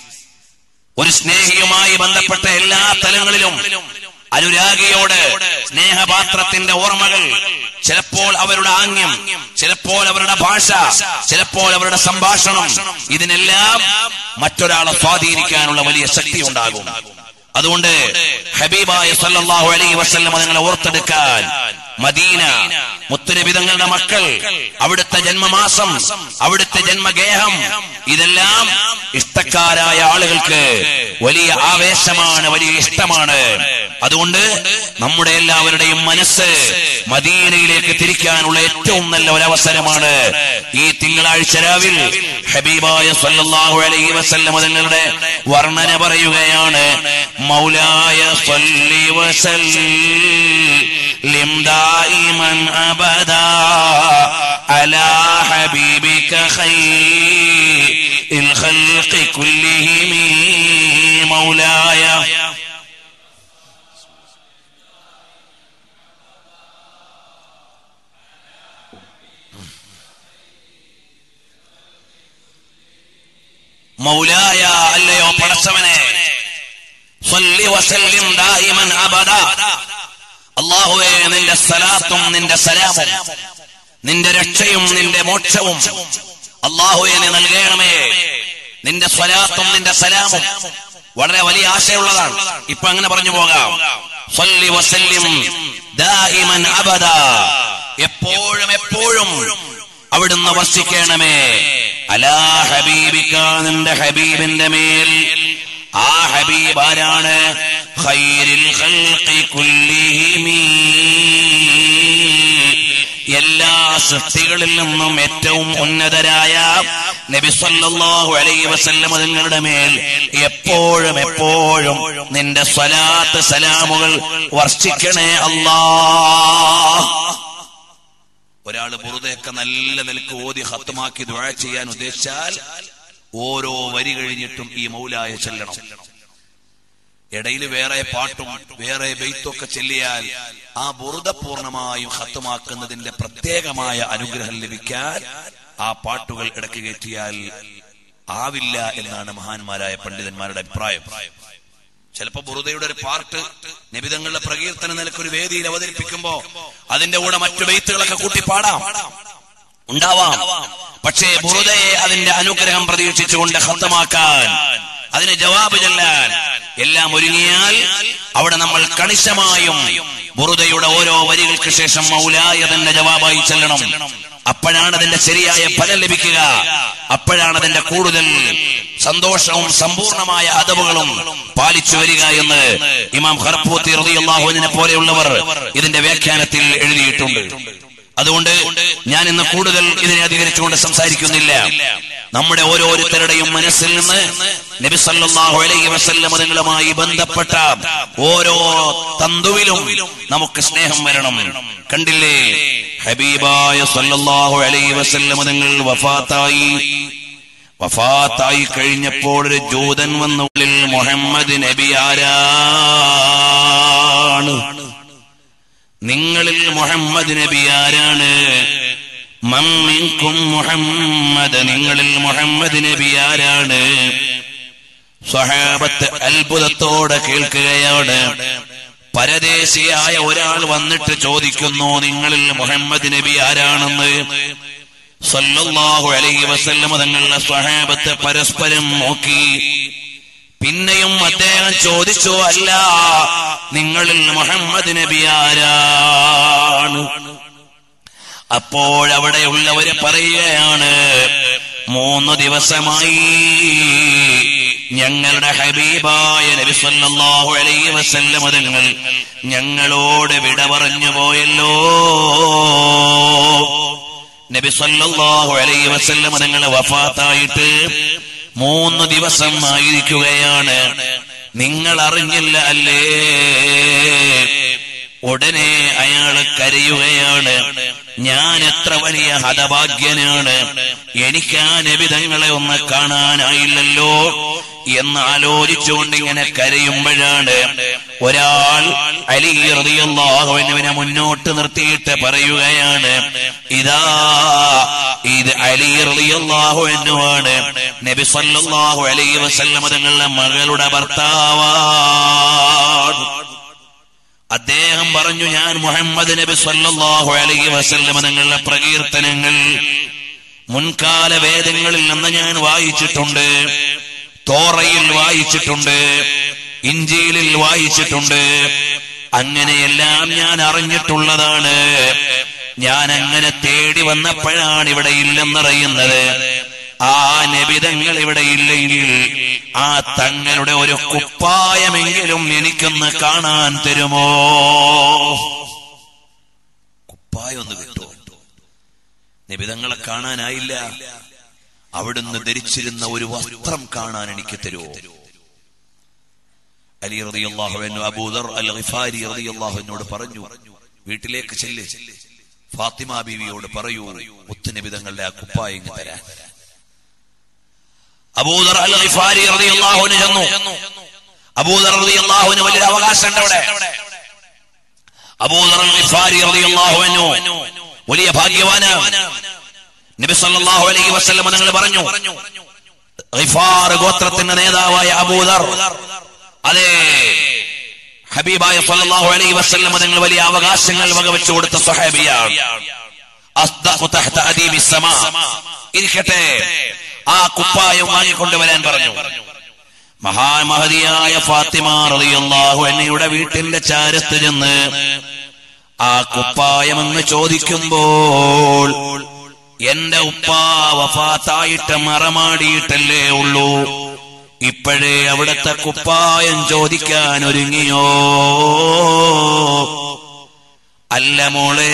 ഒരു സ്നേഹിയുമായി ബന്ധപ്പെട്ട എല്ലാ തലങ്ങളിലും അനുരാഗിയോട് സ്നേഹപാത്രത്തിന്റെ ഓർമ്മകൾ ചിലപ്പോൾ അവരുടെ ആംഗ്യം ചിലപ്പോൾ അവരുടെ ഭാഷ ചിലപ്പോൾ അവരുടെ സംഭാഷണം ഇതിനെല്ലാം മറ്റൊരാളെ സ്വാധീനിക്കാനുള്ള വലിയ ശക്തി ഉണ്ടാകും അതുകൊണ്ട് ഹബീബായ സല്ലല്ലാഹു അലൈഹി വസല്ലം നിങ്ങളെ ഓർത്തെടുക്കാൻ മദീന മുത്തുനബി തങ്ങളുടെ മക്കൾ അവിടുത്തെ ജന്മമാസം അവിടുത്തെ ജന്മഗേഹം ഇതെല്ലാം ഇഷ്ടക്കാരായ ആളുകൾക്ക് വലിയ ആവേശമാണ് വലിയ ഇഷ്ടമാണ് അതുകൊണ്ട് നമ്മുടെ എല്ലാവരുടെയും മനസ്സ് മദീനയിലേക്ക് തിരിക്കാനുള്ള ഏറ്റവും നല്ല ഒരു അവസരമാണ് ഈ തിങ്കളാഴ്ച രാവിൽ ഹബീബായ സല്ലല്ലാഹു അലൈഹി വസല്ലം തങ്ങളുടെ വർണ്ണന പറയുകയാണ് മൗലായ സല്ലി വസല്ലിം ദായിമൻ അബദാ അലാ ഹബീബിക ഖൈറിൽ ഖൽഖി കുല്ലിഹിം മൗലായ മൗലായ അല്ലയോ പടച്ചവനെ സ്വല്ലി വസല്ലിം ദായിമൻ അബദ അള്ളാഹുവേ നിന്റെ സലാത്തും നിന്റെ സലാമും നിന്റെ രക്ഷയും നിന്റെ മോക്ഷവും അള്ളാഹുവെ നീ നൽകണമേ നിന്റെ സ്വലാത്തും നിന്റെ സലാമും വളരെ വലിയ ആശയമുള്ളതാണ് ഇപ്പൊ അങ്ങനെ പറഞ്ഞു പോകാം സ്വല്ലി വസല്ലിം ദായിമൻ അബദ എപ്പോഴും എപ്പോഴും അവിടുന്ന് വസിക്കണമേ അലാ ഹബീബിക്ക നിന്റെ ഹബീബിന്റെ മേൽ ആ ഹബീബ് ആരാണ് ഖൈരിൽ ഖൽഖി കുല്ലിഹിമീ എല്ലാ സൃഷ്ടികളിൽ നിന്നും ഏറ്റവും ഉന്നതരായ നബി സല്ലല്ലാഹു അലൈഹി വസല്ലം നിങ്ങളുടെ മേൽ എപ്പോഴും എപ്പോഴും നിന്റെ സ്വലാത്ത് സലാമുകൾ വർഷിക്കണേ അല്ലാ ഒരാൾ ബുറുദയൊക്കെ നല്ല നിലക്ക് ഓതി ഹത്തുമാക്കി ദുഴ ചെയ്യാൻ ഉദ്ദേശിച്ചാൽ ഓരോ വരി കഴിഞ്ഞിട്ടും ഈ മൗലായ ചെല്ലണം ഇടയിൽ വേറെ പാട്ടും വേറെ ബെയ്ത്തൊക്കെ ചെല്ലിയാൽ ആ ബുറുദ പൂർണ്ണമായും ഹത്തുമാക്കുന്നതിന്റെ പ്രത്യേകമായ അനുഗ്രഹം ലഭിക്കാൻ ആ പാട്ടുകൾ ഇടയ്ക്ക് കയറ്റിയാൽ ആവില്ല എന്നാണ് മഹാന്മാരായ പണ്ഡിതന്മാരുടെ അഭിപ്രായം ചിലപ്പോ ബുറുദയുടെ ഒരു പാർട്ട് നിബിതങ്ങളുടെ പ്രകീർത്തന നിലക്ക് ഒരു വേദിയിൽ അവതരിപ്പിക്കുമ്പോ അതിന്റെ കൂടെ മറ്റു ബെയ്ത്തുകളൊക്കെ കൂട്ടി പാടാം ഉണ്ടാവാം പക്ഷേ ബുറുദയെ അതിന്റെ അനുഗ്രഹം പ്രതീക്ഷിച്ചുകൊണ്ട് ഹത്തമാക്കാൻ അതിന് ജവാബ് ചെല്ലാൻ എല്ലാം ഒരുങ്ങിയാൽ അവിടെ നമ്മൾ കണിശമായും ബുറുദയുടെ ഓരോ വരികൾക്ക് ശേഷം മൗലായ തന്നെ ജവാബായി ചെല്ലണം അപ്പോഴാണ് അതിന്റെ ശരിയായ ഫലം ലഭിക്കുക അപ്പോഴാണ് അതിന്റെ കൂടുതൽ സന്തോഷവും സമ്പൂർണമായ അതവുകളും പാലിച്ചു വരിക എന്ന് ഇമാം ഹർപൂത്തി റളിയല്ലാഹുവിനെ പോലെയുള്ളവർ ഇതിന്റെ വ്യാഖ്യാനത്തിൽ എഴുതിയിട്ടുണ്ട് അതുകൊണ്ട് ഞാൻ ഇന്ന് കൂടുതൽ ഇതിനെ അധികരിച്ചുകൊണ്ട് സംസാരിക്കുന്നില്ല നമ്മുടെ ഓരോരുത്തരുടെയും മനസ്സിൽ നിന്ന് നബി സല്ലല്ലാഹു അലൈഹി വസല്ലം നിങ്ങളുമായി ബന്ധപ്പെട്ട ഓരോ തന്തുവിലും നമുക്ക് സ്നേഹം വരണം കണ്ടില്ലേ ഹബീബായ സല്ലല്ലാഹു അലൈഹി വസല്ലം നിങ്ങൾ വഫാത്തായി വഫാത്തായി കഴിഞ്ഞപ്പോൾ ഒരു ജൂതൻ വന്നുള്ളിൽ മുഹമ്മദ് നബി ആരാണ് നിങ്ങളിൽ മുഹമ്മദ് നബി ആരാണ് മമ്മിൻകും മുഹമ്മദ് നിങ്ങളിൽ മുഹമ്മദ് നബി ആരാണ് സ്വഹാബത്ത് അത്ഭുതത്തോടെ കേൾക്കുകയാണ് പരദേശിയായ ഒരാൾ വന്നിട്ട് ചോദിക്കുന്നു നിങ്ങളിൽ മുഹമ്മദ് നബി ആരാണെന്ന് സല്ലല്ലാഹു അലൈഹി വസല്ലം തങ്ങളുടെ സ്വഹാബത്ത് പരസ്പരം നോക്കി പിന്നെയും അദ്ദേഹം ചോദിച്ചു അല്ല നിങ്ങളിൽ മുഹമ്മദ് നബി ആരാണ് അപ്പോഴവിടെയുള്ളവര് പറയുകയാണ് മൂന്ന് ദിവസമായി ഞങ്ങളുടെ ഹബീബായ നബി സല്ലല്ലാഹു അലൈഹി വസല്ലം തങ്ങൾ ഞങ്ങളോട് വിട പറഞ്ഞു പോയല്ലോ നബി സല്ലല്ലാഹു അലൈഹി വസല്ലം തങ്ങൾ വഫാത്തായിട്ട് മൂന്ന് ദിവസം ആയിരിക്കുകയാണ് നിങ്ങൾ അറിഞ്ഞില്ല അല്ലേ ഉടനെ അയാൾ കരയുകയാണ് ഞാൻ എത്ര വലിയ ഹതഭാഗ്യനാണ് എനിക്ക് ആ നബിതങ്ങളെ ഒന്ന് കാണാനായില്ലല്ലോ എന്ന് ആലോചിച്ചുകൊണ്ട് ഇങ്ങനെ കരയുമ്പോഴാണ് ഒരാൾ അലി റളിയല്ലാഹുവിനെ മുന്നോട്ട് നിർത്തിയിട്ട് പറയുകയാണ് ഇതാ ഇത് അലി റളിയല്ലാഹുവിനുമാണ് നബി സല്ലല്ലാഹു അലൈഹി വസല്ലം തങ്ങളുടെ മകളുടെ ഭർത്താവാണ് അദ്ദേഹം പറഞ്ഞു ഞാൻ മുഹമ്മദ് നബി സല്ലല്ലാഹു അലൈഹി വസല്ലം തങ്ങളുടെ പ്രകീർത്തനങ്ങൾ മുൻകാല വേദങ്ങളിൽ നിന്ന് ഞാൻ വായിച്ചിട്ടുണ്ട് തോറയിൽ വായിച്ചിട്ടുണ്ട് ഇഞ്ചിയിലിൽ വായിച്ചിട്ടുണ്ട് അങ്ങനെയെല്ലാം ഞാൻ അറിഞ്ഞിട്ടുള്ളതാണ് ഞാൻ അങ്ങനെ തേടി വന്നപ്പോഴാണ് ഇവിടെ ഇല്ലെന്നറിയുന്നത് ആ നബിതങ്ങൾ ഇവിടെ ഇല്ലെങ്കിൽ ആ തങ്ങളുടെ ഒരു കുപ്പായമെങ്കിലും എനിക്കൊന്ന് കാണാൻ തരുമോ കുപ്പായം ഒന്ന് കിട്ടുമോ നിബിതങ്ങളെ കാണാനായില്ല അവിടുന്ന് ധരിച്ചിരുന്ന ഒരു വസ്ത്രം കാണാൻ എനിക്ക് തരുമോ അലി റളിയല്ലാഹു അബൂദർ അൽ ഗിഫാരി റളിയല്ലാഹുവിനോട് പറഞ്ഞു വീട്ടിലേക്ക് ചെല്ല് ഫാത്തിമ ബീവിയോട് പറയൂ മുത്തുനിബിതങ്ങളുടെ ആ കുപ്പായം ഇങ്ങ് തരാൻ അബൂദർ അൽ ഗിഫാരി റളിയല്ലാഹുവിന് ചെന്നു അബൂദർ റളിയല്ലാഹുവിന് വലിയ അവകാശമുണ്ട് അവിടെ അബൂദർ അൽ ഗിഫാരി റളിയല്ലാഹുവിനു വലിയ ഭാഗ്യവാനാണ് നബി സല്ലല്ലാഹു അലൈഹി വസല്ലം നിങ്ങൾ പറഞ്ഞു ഗിഫാർ ഗോത്രത്തിന്റെ നേതാവായ അബൂദർ അതെ ഹബീബായ സല്ലല്ലാഹു അലൈഹി വസല്ലം നിങ്ങൾ വലിയ അവകാശങ്ങൾ വകവെച്ചു കൊടുത്ത സ്വഹാബിയാണ് അസ്ദഖു തഹ്ത അദീബി സമാ ഇരിക്കട്ടെ ആ കുപ്പായം വാങ്ങിക്കൊണ്ടുവരാൻ പറഞ്ഞു മഹാമഹതിയായ ഫാത്തിമ റളിയല്ലാഹു അൻഹയുടെ വീട്ടിന്റെ ചാരത്ത് ചെന്ന് ആ കുപ്പായം എന്ന് ചോദിക്കുമ്പോൾ എന്റെ ഉപ്പ വഫാത്തായിട്ട് മറമാടിയിട്ടല്ലേ ഉള്ളൂ ഇപ്പോഴേ അവിടുത്തെ കുപ്പായം ചോദിക്കാൻ ഒരുങ്ങിയോ അല്ല മോളെ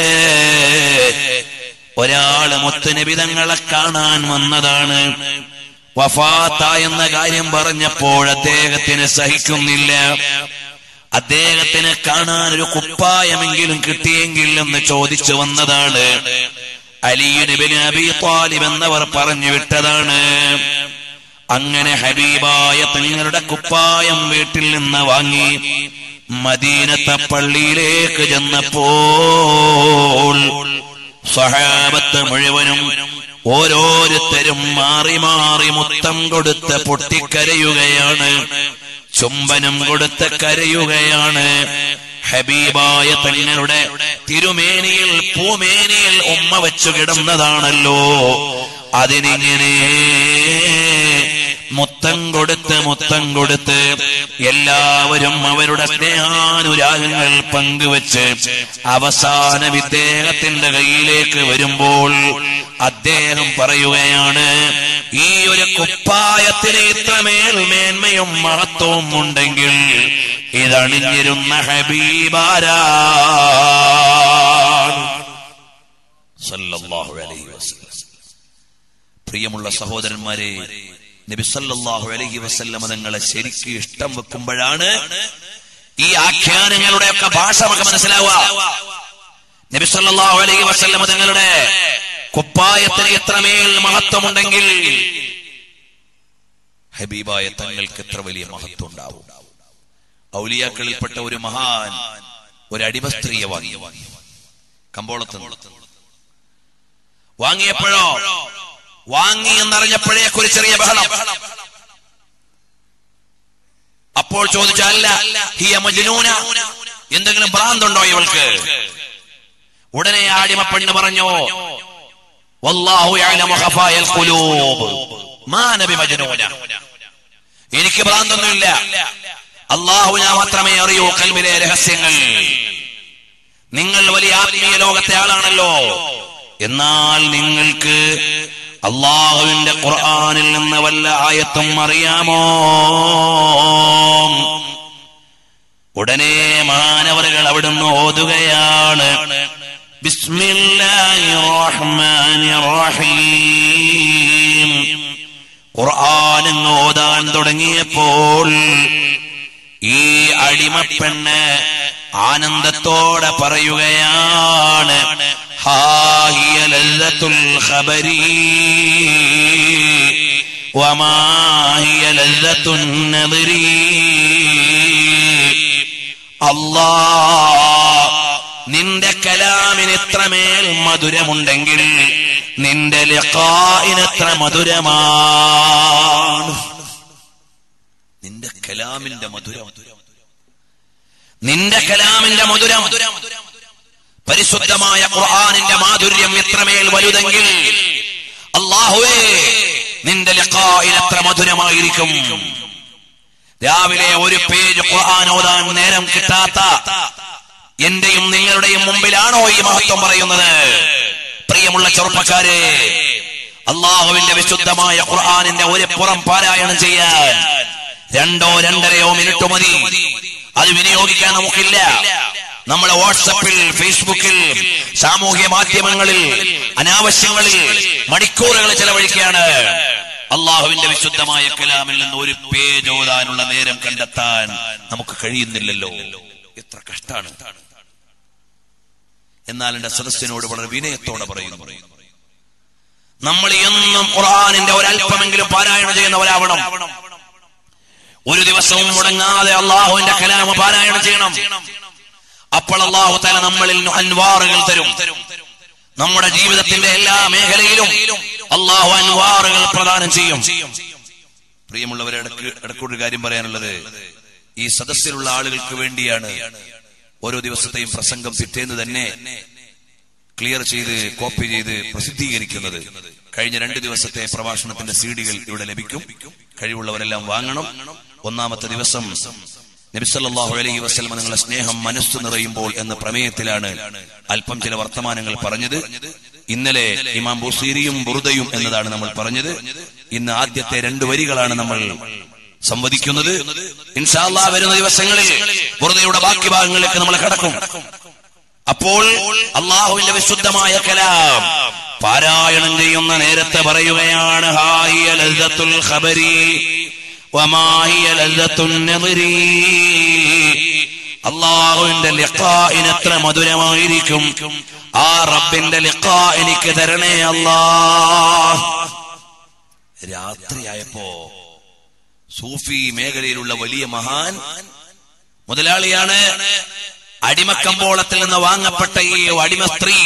ഒരാള് മുത്തുനിബിതങ്ങളെ കാണാൻ വന്നതാണ് വഫാത്ത എന്ന കാര്യം പറഞ്ഞപ്പോൾ അദ്ദേഹത്തിന് സഹിക്കുന്നില്ല അദ്ദേഹത്തിന് കാണാൻ ഒരു കുപ്പായമെങ്കിലും കിട്ടിയെങ്കിൽ എന്ന് ചോദിച്ചു വന്നതാണ് അലിയുനിബിന് അബി താലിബ് എന്നവർ പറഞ്ഞു വിട്ടതാണ് അങ്ങനെ ഹബീബായ തങ്ങളുടെ കുപ്പായം വീട്ടിൽ നിന്ന് വാങ്ങി മദീനത്തെ പള്ളിയിലേക്ക് ചെന്നപ്പോൾ സഹാബത്ത് മുഴുവനും ഓരോരുത്തരും മാറി മാറി മുത്തം കൊടുത്ത് പൊട്ടിക്കരയുകയാണ് ചുംബനം കൊടുത്ത് കരയുകയാണ് ഹബീബായ തങ്ങളുടെ തിരുമേനിയിൽ പൂമേനിയിൽ ഉമ്മ വെച്ചു കിടന്നതാണല്ലോ അതിനിങ്ങനെ മുത്തം കൊടുത്ത് മുത്തം കൊടുത്ത് എല്ലാവരും അവരുടെ സ്നേഹാനുരാഗങ്ങൾ പങ്കുവച്ച് അവസാനം ഇദ്ദേഹത്തിന്റെ കയ്യിലേക്ക് വരുമ്പോൾ അദ്ദേഹം പറയുകയാണ് ഈ ഒരു കുപ്പായത്തിന് ഇത്രമേൽ മേന്മയും മഹത്വവും ഉണ്ടെങ്കിൽ ഇതണിഞ്ഞിരുന്ന ഹബീബാരാ സല്ലല്ലാഹു അലൈഹി വസല്ലം പ്രിയമുള്ള സഹോദരന്മാരെ നബിസല്ലാഹു അലൈഹി വസല്ലമ തങ്ങളെ ശരിക്ക് ഇഷ്ടം വെക്കുമ്പോഴാണ് ഈ ആഖ്യാനങ്ങളുടെ ഒക്കെ ഭാഷ നമുക്ക് മനസ്സിലാവുക നബിസല്ലാഹു അലൈഹി വസല്ലമ തങ്ങളുടെ കുപ്പായത്തിന് എത്രമേൽ മഹത്വമുണ്ടെങ്കിൽ ഹബീബായ തങ്ങൾക്ക് എത്ര വലിയ മഹത്വം ഉണ്ടാവും ഔലിയാക്കളിൽപ്പെട്ട ഒരു മഹാൻ ഒരു അടിമ സ്ത്രീയെ വാങ്ങി കമ്പോളത്ത് വാങ്ങിയപ്പോഴോ വാങ്ങി എന്നറിഞ്ഞപ്പോഴേക്ക് ഒരു ചെറിയ ബഹളം അപ്പോൾ ചോദിച്ചല്ല ഹിയ മജ്നൂന എന്തെങ്കിലും ഭ്രാന്തുണ്ടോ ഇവൾക്ക് ഉടനെ ആ അടിമപ്പെണ്ണ് പറഞ്ഞു വല്ലാഹു യഅലമു ഖഫായൽ ഖുലൂബ് മാ നബി മജ്നൂന എനിക്ക് ഭ്രാന്തൊന്നുമില്ല അള്ളാഹുവിനെ മാത്രമേ അറിയൂ കൽവിലെ രഹസ്യങ്ങൾ നിങ്ങൾ വലിയ ആത്മീയ ലോകത്തെ ആളാണല്ലോ എന്നാൽ നിങ്ങൾക്ക് അള്ളാഹുവിന്റെ ഖുർആനിൽ നിന്ന് വല്ല ആയത്തും അറിയാമോ ഉടനെ മാനവറുകൾ അവിടുന്ന് ഓതുകയാണ് ബിസ്മില്ലാഹിർ റഹ്മാനിർ റഹീം ഖുർആൻ അങ്ങ് ഓതാൻ തുടങ്ങിയപ്പോൾ ഈ അടിമപ്പെണ്ണ് ആനന്ദത്തോടെ പറയുകയാണ് ഹാഹിയ ലല്ലത്തുൽ ഖബരി വമാഹിയ ലല്ലത്തുൻ നദരി അല്ലാ നിന്റെ കലാമിന് എത്രമേൽ മധുരമുണ്ടെങ്കിൽ നിന്റെ ലിഖായിനെത്ര മധുരമാണ് നിന്റെ കലാമിന്റെ മധുരം നിന്റെ കലാമിന്റെ മധുരം പരിശുദ്ധമായ ഖുർആനിന്റെ മാധുര്യം എത്രമേൽ വലുതെങ്കിൽ അള്ളാഹുവേ നിന്റെ ലിഖായിൽ എത്ര മധുരമായിരിക്കും രാവിലെ ഒരു പേജ് ഖുർആൻ ഓതാൻ നേരം കിട്ടാത്ത എന്റെയും നിങ്ങളുടെയും മുമ്പിലാണോ ഈ മഹത്വം പറയുന്നത് പ്രിയമുള്ള ചെറുപ്പക്കാരെ അള്ളാഹുവിന്റെ വിശുദ്ധമായ ഖുർആനിന്റെ ഒരു പുറം പാരായണം ചെയ്യാൻ രണ്ടോ രണ്ടരയോ മിനിറ്റ് മതി അത് വിനിയോഗിക്കാൻ നമുക്കില്ല നമ്മുടെ വാട്സപ്പിൽ ഫേസ്ബുക്കിൽ സാമൂഹ്യ മാധ്യമങ്ങളിൽ അനാവശ്യങ്ങളിൽ മണിക്കൂറുകൾ ചെലവഴിക്കുകയാണ് അള്ളാഹുവിന്റെ വിശുദ്ധമായ കലാമിൽ നിന്ന് ഒരു പേജ് ഓതാനുള്ള നേരം കണ്ടെത്താൻ നമുക്ക് കഴിയുന്നില്ലല്ലോ എത്ര കഷ്ടാണ് എന്നാൽ എന്റെ സദസ്യനോട് വളരെ വിനയത്തോടെ പറയുന്നു നമ്മൾ എന്നും ഖുർആാനിന്റെ ഒരല്പമെങ്കിലും പാരായണം ചെയ്യുന്നവരാവണം ഒരു ദിവസവും മുടങ്ങാതെ അള്ളാഹുവിന്റെ കലാമ പാരായണം ചെയ്യണം അപ്പോൾ അള്ളാഹു തല നമ്മളിൽ അൻവാറുകൾ തരും നമ്മുടെ ജീവിതത്തിന്റെ എല്ലാ മേഖലയിലും അള്ളാഹു അൻവാറുകൾ പ്രദാനം ചെയ്യും പ്രിയമുള്ളവരെ ഇടക്ക് ഇടക്കൂടെ കാര്യം പറയാനുള്ളത് ഈ സദസ്സിലുള്ള ആളുകൾക്ക് വേണ്ടിയാണ് ഓരോ ദിവസത്തെയും പ്രസംഗം പിറ്റേന്ന് തന്നെ ക്ലിയർ ചെയ്ത് കോപ്പി ചെയ്ത് പ്രസിദ്ധീകരിക്കുന്നത് കഴിഞ്ഞ രണ്ട് ദിവസത്തെ പ്രഭാഷണത്തിന്റെ സീഡികൾ ഇവിടെ ലഭിക്കും കഴിവുള്ളവരെല്ലാം വാങ്ങണം ഒന്നാമത്തെ ദിവസം നബിസല്ലാഹു അലൈഹി വസ്ലമ നിങ്ങളെ സ്നേഹം മനസ്സു നിറയുമ്പോൾ എന്ന പ്രമേയത്തിലാണ് അല്പം ചില വർത്തമാനങ്ങൾ പറഞ്ഞത് ഇന്നലെ ഇമാം ബുസീരിയും ബുറുദയും എന്നതാണ് നമ്മൾ പറഞ്ഞത് ഇന്ന് ആദ്യത്തെ രണ്ട് വരികളാണ് നമ്മൾ സംവദിക്കുന്നത് ഇൻഷാല്ലാ വരുന്ന ദിവസങ്ങളിൽ ബുറുദയുടെ ബാക്കി ഭാഗങ്ങളിലേക്ക് നമ്മൾ കടക്കും അപ്പോൾ അള്ളാഹുവിന്റെ വിശുദ്ധമായ കലാം പാരായണം ചെയ്യുന്ന നേരത്തെ പറയുകയാണ് ഹാഹിയ ലദ്ദത്തുൽ ഖബരി വമാഹിയ ലദ്ദത്തുൻ നദരി അള്ളാഹുവിന്റെ ലിഖാഇന് എത്ര മധുരമായിരിക്കും ആ റബ്ബിന്റെ ലിഖാ എനിക്ക് തരണേ അല്ലാ രാത്രിയായപ്പോ സൂഫി മേഖലയിലുള്ള വലിയ മഹാൻ മുതലാളിയാണ് അടിമക്കമ്പോളത്തിൽ നിന്ന് വാങ്ങപ്പെട്ട ഈ അടിമ സ്ത്രീ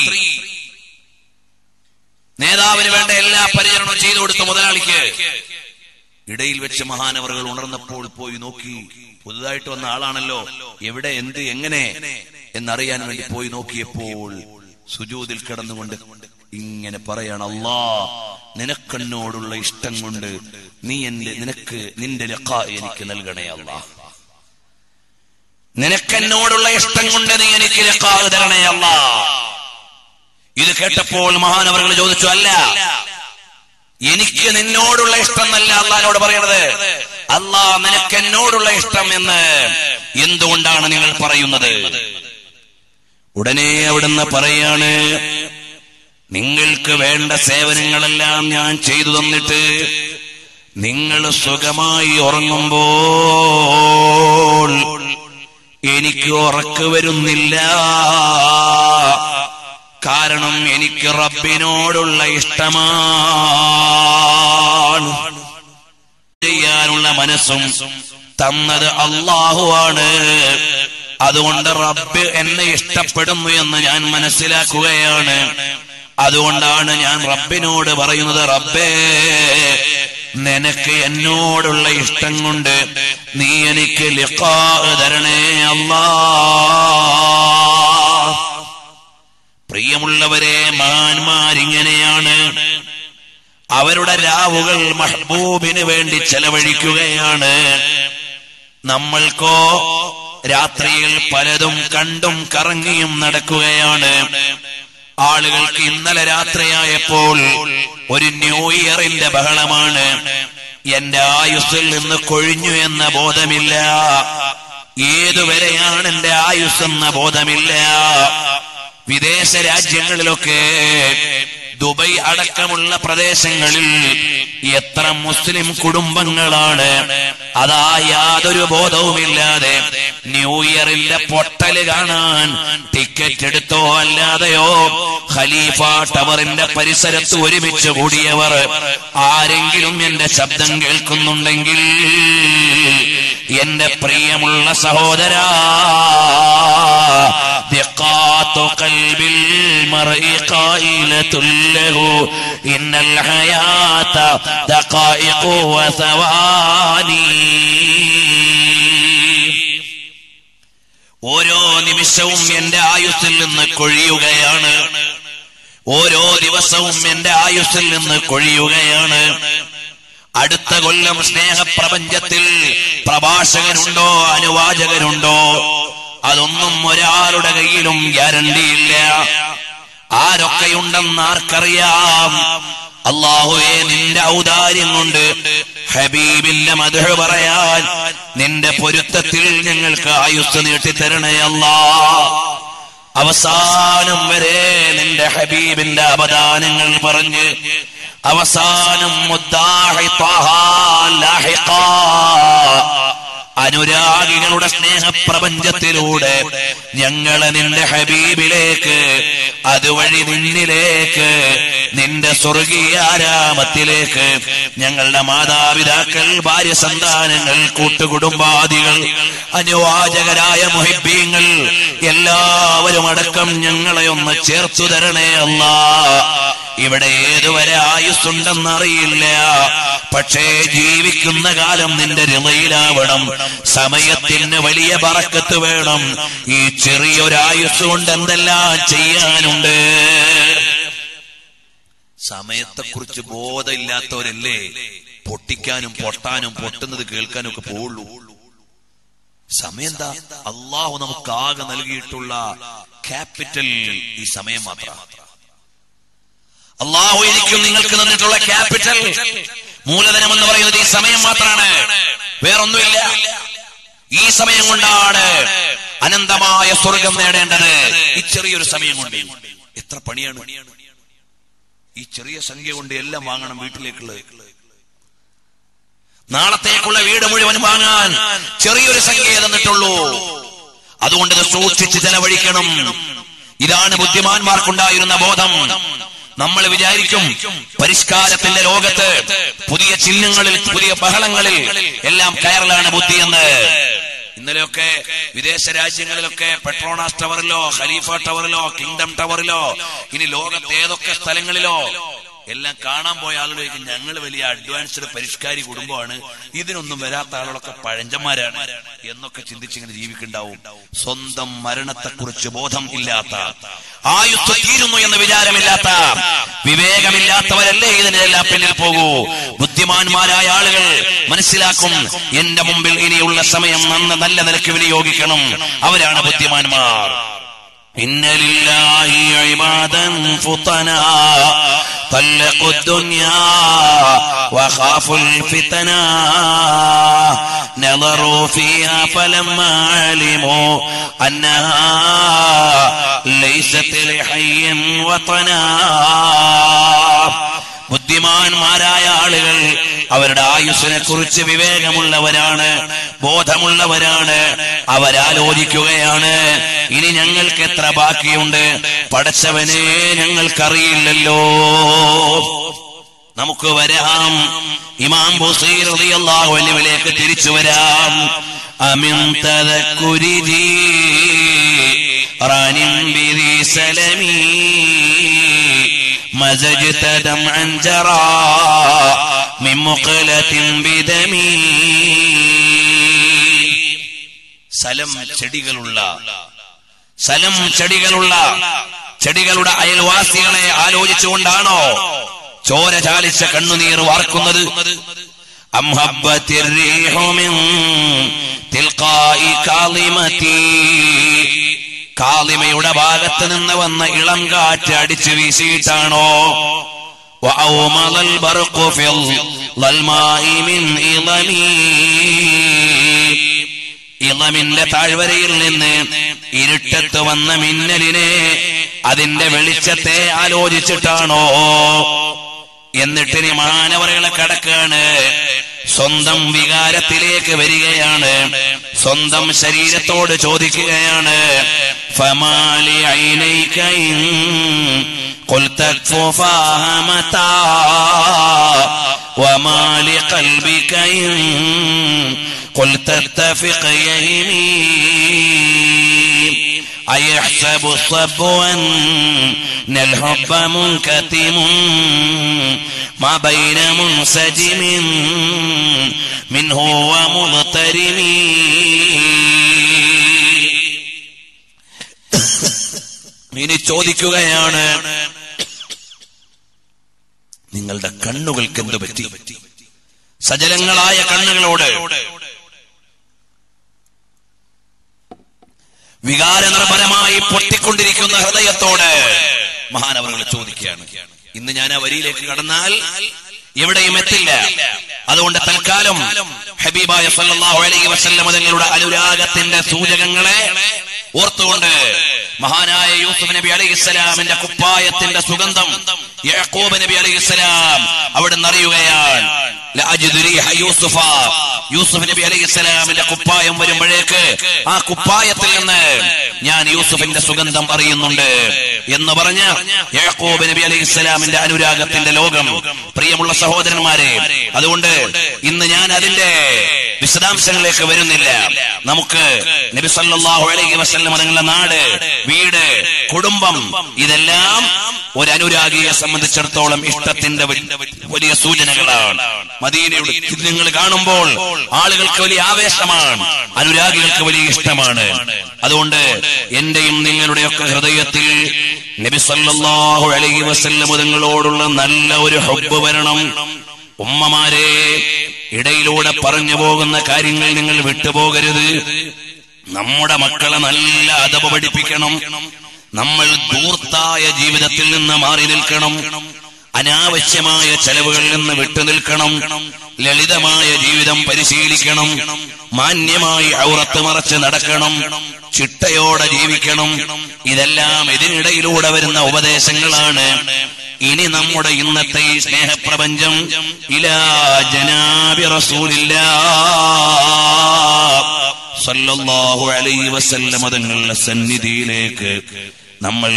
നേതാവിന് വേണ്ട എല്ലാ പരിചരണവും ചെയ്തു കൊടുത്ത മുതലാളിക്ക് ഇടയിൽ വെച്ച് മഹാനവറുകൾ ഉണർന്നപ്പോൾ പോയി നോക്കി പുതുതായിട്ട് വന്ന ആളാണല്ലോ എവിടെ എന്ത് എങ്ങനെ എന്നറിയാൻ വേണ്ടി പോയി നോക്കിയപ്പോൾ സുജൂതിൽ കിടന്നുകൊണ്ട് ഇങ്ങനെ പറയാണ് അല്ലാ നിനക്കെന്നോടുള്ള ഇഷ്ടം കൊണ്ട് നീ എന്റെ നിനക്ക് നിന്റെ ലക്ക എനിക്ക് നൽകണേ അല്ലാ നിനക്കെന്നോടുള്ള ഇഷ്ടം കൊണ്ട് നീ എനിക്ക് ലക്കാവ് തരണേ അല്ല ഇത് കേട്ടപ്പോൾ മഹാനവറുകൾ ചോദിച്ചു അല്ല എനിക്ക് നിന്നോടുള്ള ഇഷ്ടം എന്നല്ല അള്ളഹാനോട് പറയണത് അല്ലാ നിനക്ക് എന്നോടുള്ള ഇഷ്ടം എന്ന് എന്തുകൊണ്ടാണ് നിങ്ങൾ പറയുന്നത് ഉടനെ അവിടുന്ന് പറയാണ് നിങ്ങൾക്ക് വേണ്ട സേവനങ്ങളെല്ലാം ഞാൻ ചെയ്തു തന്നിട്ട് നിങ്ങൾ സുഖമായി ഉറങ്ങുമ്പോൾ എനിക്ക് ഉറക്ക് വരുന്നില്ല കാരണം എനിക്ക് റബ്ബിനോടുള്ള ഇഷ്ടമാണ് ചെയ്യാനുള്ള മനസ്സും തന്നത് അള്ളാഹുവാണ് അതുകൊണ്ട് റബ്ബ് എന്നെ ഇഷ്ടപ്പെടുന്നു എന്ന് ഞാൻ മനസ്സിലാക്കുകയാണ് അതുകൊണ്ടാണ് ഞാൻ റബ്ബിനോട് പറയുന്നത് റബ്ബേ നിനക്ക് എന്നോടുള്ള ഇഷ്ടം കൊണ്ട് നീ എനിക്ക് ലിഖാ തരണേ അല്ലാ പ്രിയമുള്ളവരെ മാന്മാരിങ്ങനെയാണ് അവരുടെ രാവുകൾ മഹബൂബിന് വേണ്ടി ചെലവഴിക്കുകയാണ് നമ്മൾക്കോ രാത്രിയിൽ പലതും കണ്ടും കറങ്ങിയും നടക്കുകയാണ് ആളുകൾക്ക് ഇന്നലെ രാത്രിയായപ്പോൾ ഒരു ന്യൂ ഇയറിന്റെ ബഹളമാണ് എന്റെ ആയുസ്സിൽ നിന്ന് കൊഴിഞ്ഞു എന്ന ബോധമില്ല ഏതുവരെയാണ് എന്റെ ആയുസ് എന്ന ബോധമില്ല വിദേശ രാജ്യങ്ങളിലൊക്കെ ദുബൈ അടക്കമുള്ള പ്രദേശങ്ങളിൽ എത്ര മുസ്ലിം കുടുംബങ്ങളാണ് അതാ യാതൊരു ബോധവുമില്ലാതെ ന്യൂ ഇയറിന്റെ പൊട്ടല് കാണാൻ ടിക്കറ്റ് എടുത്തോ അല്ലാതെയോ ഖലീഫ ടവറിന്റെ പരിസരത്ത് ഒരുമിച്ച് കൂടിയവർ ആരെങ്കിലും എന്റെ ശബ്ദം കേൾക്കുന്നുണ്ടെങ്കിൽ എന്റെ പ്രിയമുള്ള സഹോദരാ دقات قلب المرء قائلة له إن الحياة دقائق وثواني ഓരോ നിമിഷവും എന്റെ ആയുസ്സിൽ നിന്ന് കൊഴിയുകയാണ് ഓരോ ദിവസവും എന്റെ ആയുസ്സിൽ നിന്ന് കൊഴിയുകയാണ് അടുത്ത കൊല്ലം സ്നേഹപ്രപഞ്ചത്തിൽ പ്രഭാഷകനുണ്ടോ അനുവാചകനുണ്ടോ അതൊന്നും ഒരാളുടെ കയ്യിലും ഗ്യാരണ്ടിയില്ല ആരൊക്കെയുണ്ടെന്ന് ആർക്കറിയാം അള്ളാഹുവെ നിന്റെ ഔദാര്യം കൊണ്ട് ഹബീബിന്റെ മധുഹ പറയാൻ നിന്റെ പൊരുത്തത്തിൽ ഞങ്ങൾക്ക് ആയുസ് നീട്ടിത്തരണേ അല്ലാ അവസാനം വരെ നിന്റെ ഹബീബിന്റെ അവദാനങ്ങൾ പറഞ്ഞ് അവസാനം മുദ്ദാഹി ത്വാഹാ ലാഹിഖാ അനുരാഗികളുടെ സ്നേഹപ്രപഞ്ചത്തിലൂടെ ഞങ്ങളെ നിന്റെ ഹബീബിലേക്ക് അതുവഴി നിന്നിലേക്ക് നിന്റെ സ്വർഗീയാരാമത്തിലേക്ക് ഞങ്ങളുടെ മാതാപിതാക്കൾ ഭാര്യ സന്താനങ്ങൾ കൂട്ടുകുടുംബാദികൾ അനുവാചകരായ മുഹിബീങ്ങൾ എല്ലാവരും അടക്കം ഞങ്ങളെ ഒന്ന് ചേർത്തു തരണേ അല്ലാ ഇവിടെ ഏതുവരെ ആയുസ്സുണ്ടെന്നറിയില്ല പക്ഷേ ജീവിക്കുന്ന കാലം നിന്റെ രമയിലാവണം സമയത്തിന് വലിയ പറക്കത്ത് വേണം ഈ ചെറിയൊരായുസ് കൊണ്ട് എന്തെല്ലാം ചെയ്യാനുണ്ട് സമയത്തെക്കുറിച്ച് ബോധമില്ലാത്തവരല്ലേ പൊട്ടിക്കാനും പൊട്ടാനും പൊട്ടുന്നത് കേൾക്കാനും ഒക്കെ പോവുള്ളൂ സമയം എന്താ അള്ളാഹു നമുക്ക് ആകെ നൽകിയിട്ടുള്ള ക്യാപിറ്റൽ ഈ സമയം മാത്രമാണ് അള്ളാഹു എനിക്കും നിങ്ങൾക്ക് തന്നിട്ടുള്ള ക്യാപിറ്റൽ മൂലധനം എന്ന് പറയുന്നത് ഈ സമയം മാത്രമാണ് വേറൊന്നുമില്ല ഈ സമയം കൊണ്ടാണ് അനന്തമായ സ്വർഗം നേടേണ്ടത് ഈ ചെറിയൊരു സമയം കൊണ്ട് എത്ര പണിയാണ് ഈ ചെറിയ സംഖ്യ കൊണ്ട് എല്ലാം വാങ്ങണം വീട്ടിലേക്കുള്ളത് നാളത്തേക്കുള്ള വീട് മുഴുവൻ വാങ്ങാൻ ചെറിയൊരു സംഖ്യ തന്നിട്ടുള്ളൂ അതുകൊണ്ട് ഇത് സൂക്ഷിച്ച് ചെലവഴിക്കണം ഇതാണ് ബുദ്ധിമാന്മാർക്കുണ്ടായിരുന്ന ബോധം നമ്മൾ വിചാരിക്കും പരിഷ്കാരത്തിന്റെ ലോകത്ത് പുതിയ ചിഹ്നങ്ങളിൽ പുതിയ ബഹളങ്ങളിൽ എല്ലാം കയറലാണ് ബുദ്ധിയെന്ന് ഇന്നലെയൊക്കെ വിദേശ രാജ്യങ്ങളിലൊക്കെ പെട്രോണാസ് ടവറിലോ ഖലീഫ ടവറിലോ കിങ്ഡം ടവറിലോ ഇനി ലോകത്ത് ഏതൊക്കെ സ്ഥലങ്ങളിലോ എല്ലാം കാണാൻ പോയ ആളുകളേക്ക് ഞങ്ങൾ വലിയ അഡ്വാൻസ്ഡ് പരിഷ്കാരി കുടുംബമാണ് ഇതിനൊന്നും വരാത്ത ആളുകളൊക്കെ പഴഞ്ചന്മാരാണ് എന്നൊക്കെ ചിന്തിച്ചിങ്ങനെ ജീവിക്കുണ്ടാവും സ്വന്തം മരണത്തെക്കുറിച്ച് ബോധം ഇല്ലാത്ത ആയുസ് തീരുന്നു എന്ന് വിചാരമില്ലാത്ത വിവേകമില്ലാത്തവരല്ലേ ഇതിനെല്ലാം പിന്നിൽ പോകൂ ബുദ്ധിമാന്മാരായ ആളുകൾ മനസ്സിലാക്കും എന്റെ മുമ്പിൽ ഇനിയുള്ള സമയം നന്ന് നല്ല നിലക്ക് വിനിയോഗിക്കണം അവരാണ് ബുദ്ധിമാന്മാർ إن لله عبادا فطنا طلقوا الدنيا وخافوا الفتنا نظروا فيها فلما علموا أنها ليست لحي وطنا ബുദ്ധിമാന്മാരായ ആളുകൾ അവരുടെ ആയുസ്സിനെ കുറിച്ച് വിവേകമുള്ളവരാണ് ബോധമുള്ളവരാണ് അവരാലോചിക്കുകയാണ് ഇനി ഞങ്ങൾക്ക് എത്ര ബാക്കിയുണ്ട് പടച്ചവനെ ഞങ്ങൾക്കറിയില്ലല്ലോ നമുക്ക് വരാം ഇമാം ബുസൈർ റളിയല്ലാഹു അൻഹുവിലേക്ക് തിരിച്ചു വരാം അമിൻ തദക്കുരിജി റാനിം ബിദി സലമി مزجت دمعا جرى من مقلة بدمي സലം ചെടികളുള്ള സലം ചെടികളുള്ള ചെടികളുടെ അയൽവാസികളെ ആലോചിച്ചുകൊണ്ടാണോ ചോര ചാലിച്ച കണ്ണുനീർ വാർക്കുന്നത് أم هبت الريح من تلقاء كاظمتي കാളിമയുടെ ഭാഗത്ത് നിന്ന് വന്ന ഇളം കാറ്റ് അടിച്ചു വീശിയിട്ടാണോ وأومض البرق في الظلماء من إظمي ഇളമിന്റെ താഴ്വരയിൽ നിന്ന് ഇരുട്ടത്ത് വന്ന മിന്നലിനെ അതിന്റെ വെളിച്ചത്തെ ആലോചിച്ചിട്ടാണോ എന്നിട്ടിനി മാനവറുകളെ കടക്കാണ് സ്വന്തം വികാരത്തിലേക്ക് വരികയാണ് സ്വന്തം ശരീരത്തോട് ചോദിക്കുകയാണ് ഫമാലി ഐനൈക ഇൻ قلت اكففاها متى وما لقلبك إن قلت اتفق يهمي أيحسب الصب أن الحب منكتم ما بين منسجم منه ومضطرم ഇനി ചോദിക്കുകയാണ് നിങ്ങളുടെ കണ്ണുകൾക്ക് എന്ത് പറ്റി സജലങ്ങളായ കണ്ണുകളോട് വികാരനിർഭരമായി പൊട്ടിക്കൊണ്ടിരിക്കുന്ന ഹൃദയത്തോട് മഹാനവറുകൾ ചോദിക്കുകയാണ് ഇന്ന് ഞാൻ ആ വരിയിലേക്ക് കടന്നാൽ എവിടെയും എത്തില്ല അതുകൊണ്ട് തൽക്കാലം ഹബീബായ സല്ലല്ലാഹു അലൈഹി വസല്ലം തങ്ങളുടെ അനുരാഗത്തിന്റെ സൂചകങ്ങളെ ഓർത്തുകൊണ്ട് മഹാനായ യൂസുഫ് നബി അലൈഹി സ്വലാമിന്റെ കുപ്പായത്തിന്റെ സുഗന്ധം യാക്കൂബ് നബി അലൈഹി സ്വലാം അവിടുന്ന് അറിയുകയാണ് ലഅജിദു റീഹ യൂസുഫ യൂസുഫ് നബി അലൈഹി സ്വലാമിന്റെ കുപ്പായം വരുമ്പോഴേക്ക് ആ കുപ്പായത്തിൽ നിന്ന് ഞാൻ യൂസുഫിന്റെ സുഗന്ധം അറിയുന്നുണ്ട് എന്ന് പറഞ്ഞ് യാക്കൂബ് നബി അലൈഹി സ്വലാമിന്റെ അനുരാഗത്തിന്റെ ലോകം പ്രിയമുള്ള സഹോദരന്മാരെ അതുകൊണ്ട് ഇന്ന് ഞാൻ അതിന്റെ വിശദാംശങ്ങളിലേക്ക് വരുന്നില്ല നമുക്ക് നബി സല്ലല്ലാഹു അലൈഹി വസല്ലം നിങ്ങളുടെ നാട് വീട് കുടുംബം ഇതെല്ലാം ഒരു അനുരാഗിയെ സംബന്ധിച്ചിടത്തോളം ഇഷ്ടത്തിന്റെ വലിയ സൂചനകളാണ് മദീനയുടെ നിങ്ങൾ കാണുമ്പോൾ ആളുകൾക്ക് വലിയ ആവേശമാണ് അനുരാഗികൾക്ക് വലിയ ഇഷ്ടമാണ് അതുകൊണ്ട് എന്റെയും നിങ്ങളുടെയൊക്കെ ഹൃദയത്തിൽ നബി സല്ലല്ലാഹു അലൈഹി വസല്ലം നിങ്ങളോടുള്ള നല്ല ഒരു ഹബ്ബ് വരണം ഉമ്മമാരെ ഇടയിലൂടെ പറഞ്ഞു പോകുന്ന കാര്യങ്ങൾ നിങ്ങൾ വിട്ടുപോകരുത് നമ്മുടെ മക്കളെ നല്ല അതപ പഠിപ്പിക്കണം നമ്മൾ ദൂർത്തായ ജീവിതത്തിൽ നിന്ന് മാറി നിൽക്കണം അനാവശ്യമായ ചെലവുകളിൽ നിന്ന് വിട്ടുനിൽക്കണം ലളിതമായ ജീവിതം പരിശീലിക്കണം മാന്യമായി ഔറത്ത് മറച്ച് നടക്കണം ചിട്ടയോടെ ജീവിക്കണം ഇതെല്ലാം ഇതിനിടയിലൂടെ വരുന്ന ഉപദേശങ്ങളാണ് ഇനി നമ്മുടെ ഇന്നത്തെ ഈ സ്നേഹപ്രപഞ്ചം ഇലാ ജനാബി റസൂലില്ലാ സല്ലല്ലാഹു അലൈഹി വസല്ലം തങ്ങളുടെ സന്നിധിയിലേക്ക് നമ്മൾ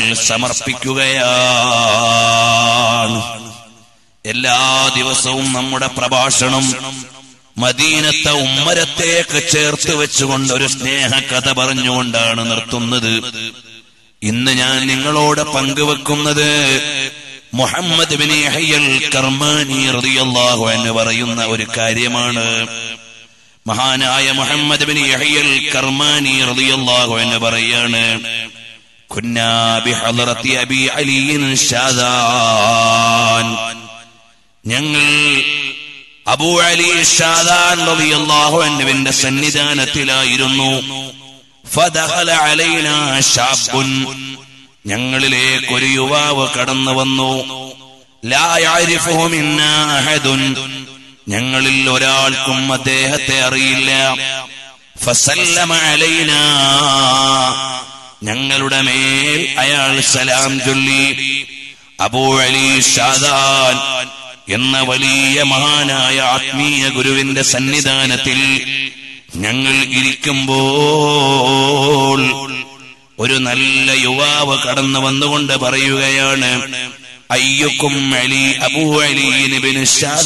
സമർപ്പിക്കുകയാണ് എല്ലാ ദിവസവും നമ്മുടെ പ്രഭാഷണം മദീനത്തെ ഉമ്മരത്തേക്ക് ചേർത്ത് വെച്ചുകൊണ്ട് ഒരു സ്നേഹകഥ പറഞ്ഞുകൊണ്ടാണ് നിർത്തുന്നത് ഇന്ന് ഞാൻ നിങ്ങളോട് പങ്കുവെക്കുന്നത് മുഹമ്മദ് ബിൻ യഹ്യൽ കർമാനി റളിയല്ലാഹു അൻഹു പറയുന്ന ഒരു കാര്യമാണ് മഹാനായ മുഹമ്മദ് ബിൻ യഹ്യൽ കർമാനി റളിയല്ലാഹു അൻഹു പറയാണ് കുന്നാ ബിഹളറത്തി അബി അലിയിൻ ഷാദാൻ ഞങ്ങൾ അബൂ അലി ഷാദാൻ റളിയല്ലാഹു അൻഹുവിന്റെ സന്നിധാനത്തിലായിരുന്നു ഫദഖല അലൈനാ ശാബുൻ ഞങ്ങളിലേക്ക് ഒരു യുവാവ് കടന്നു വന്നു ലാ യഅരിഫുഹു മിന്നാ അഹദുൻ ഞങ്ങളിൽ ഒരാൾക്കും അദ്ദേഹത്തെ അറിയില്ല ഫസല്ലമ അലൈന ഞങ്ങളുടെ മേൽ അയാൾ സലാം ചൊല്ലി അബൂ അലി ഷാദാൻ എന്ന വലിയ മഹാനായ ആത്മീയ ഗുരുവിന്റെ സന്നിധാനത്തിൽ ഞങ്ങൾ ഇരിക്കുമ്പോൾ ഒരു നല്ല യുവാവ് കടന്നു വന്നുകൊണ്ട് പറയുകയാണ് അയ്യുക്കും അലി അബൂ അലി നബിന്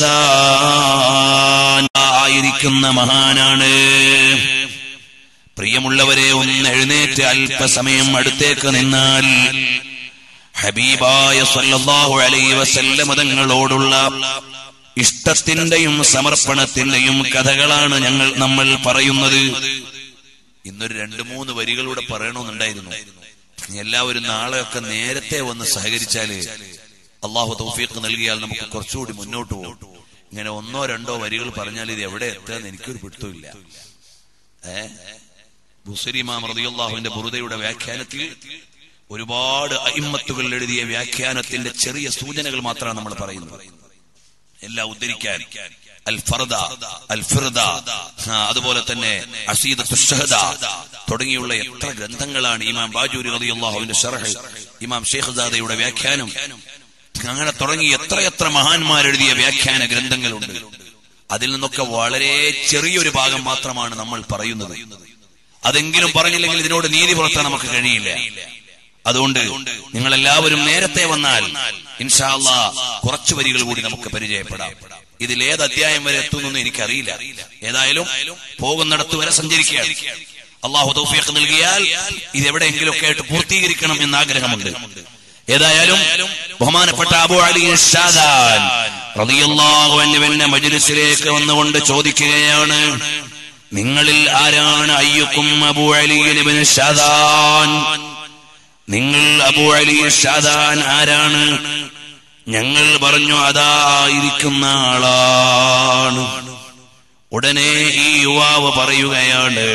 ആയിരിക്കുന്ന മഹാനാണ് പ്രിയമുള്ളവരെ ഒന്ന് എഴുന്നേറ്റ് അല്പസമയം അടുത്തേക്ക് നിന്നാൽ ഹബീബായ സല്ലല്ലാഹു അലൈഹി വസല്ലമ തങ്ങളോടുള്ള ഇഷ്ടത്തിന്റെയും സമർപ്പണത്തിന്റെയും കഥകളാണ് ഞങ്ങൾ നമ്മൾ പറയുന്നത് ഇന്നൊരു രണ്ടു മൂന്ന് വരികളൂടെ പറയണമെന്നുണ്ടായിരുന്നു എല്ലാവരും നാളെയൊക്കെ നേരത്തെ വന്ന് സഹകരിച്ചാല് അള്ളാഹു തൗഫീഖ് നൽകിയാൽ നമുക്ക് കുറച്ചുകൂടി മുന്നോട്ട് പോകും ഇങ്ങനെ ഒന്നോ രണ്ടോ വരികൾ പറഞ്ഞാൽ ഇത് എവിടെ എത്തുകയെന്ന് എനിക്കൊരു പിടുത്തമില്ല ഏ ബുസരിമാം റളിയല്ലാഹുവിന്റെ ബുറുദയുടെ വ്യാഖ്യാനത്തിൽ ഒരുപാട് അയിമ്മത്തുകൾ എഴുതിയ വ്യാഖ്യാനത്തിന്റെ ചെറിയ സൂചനകൾ മാത്രമാണ് നമ്മൾ പറയുന്നത് എല്ലാം ഉദ്ധരിക്കാൻ അൽ ഫർദ അൽ ഫിർദ ആ, അതുപോലെ തന്നെ അസീദത്തു ഷഹദ തുടങ്ങിയുള്ള എത്ര ഗ്രന്ഥങ്ങളാണ് ഇമാം ബാജൂരി റളിയല്ലാഹുവിന്റെ ഷർഹ് ഇമാം ഷെയ്ഖ്സാദയുടെ വ്യാഖ്യാനം അങ്ങനെ തുടങ്ങി എത്രയെത്ര മഹാന്മാരെഴുതിയ വ്യാഖ്യാന ഗ്രന്ഥങ്ങളുണ്ട് അതിൽ നിന്നൊക്കെ വളരെ ചെറിയൊരു ഭാഗം മാത്രമാണ് നമ്മൾ പറയുന്നത് അതെങ്കിലും പറഞ്ഞില്ലെങ്കിൽ ഇതിനോട് നീതി പുലർത്താൻ നമുക്ക് കഴിയില്ല അതുകൊണ്ട് നിങ്ങൾ എല്ലാവരും നേരത്തെ വന്നാൽ ഇൻഷാല്ല കുറച്ചു വരികൾ കൂടി നമുക്ക് പരിചയപ്പെടാം ഇതിൽ ഏത് അധ്യായം വരെ എത്തുന്നൊന്നും എനിക്കറിയില്ല ഏതായാലും പോകുന്നിടത്ത് വരെ സഞ്ചരിക്കുകയാണ് അള്ളാഹു തൗഫീഖ് നൽകിയാൽ ഇത് എവിടെയെങ്കിലുമൊക്കെ ആയിട്ട് പൂർത്തീകരിക്കണം എന്ന് ആഗ്രഹമുണ്ട് ഏതായാലും ബഹുമാനപ്പെട്ട അബു അലി ഷാദാൻ റളിയല്ലാഹു അൻഹുവിന്റെ മജ്ലിസിലേക്ക് വന്നുകൊണ്ട് ചോദിക്കുകയാണ് നിങ്ങളിൽ ആരാണ് അയ്യുക്കും അബു അലി ഇബ്നു ഷാദാൻ നിങ്ങൾ അബു അലി ഷാദാൻ ആരാണ് ഞങ്ങൾ പറഞ്ഞു അതായിരിക്കുന്ന ആളാണ് ഉടനെ ഈ യുവാവ് പറയുകയാണ്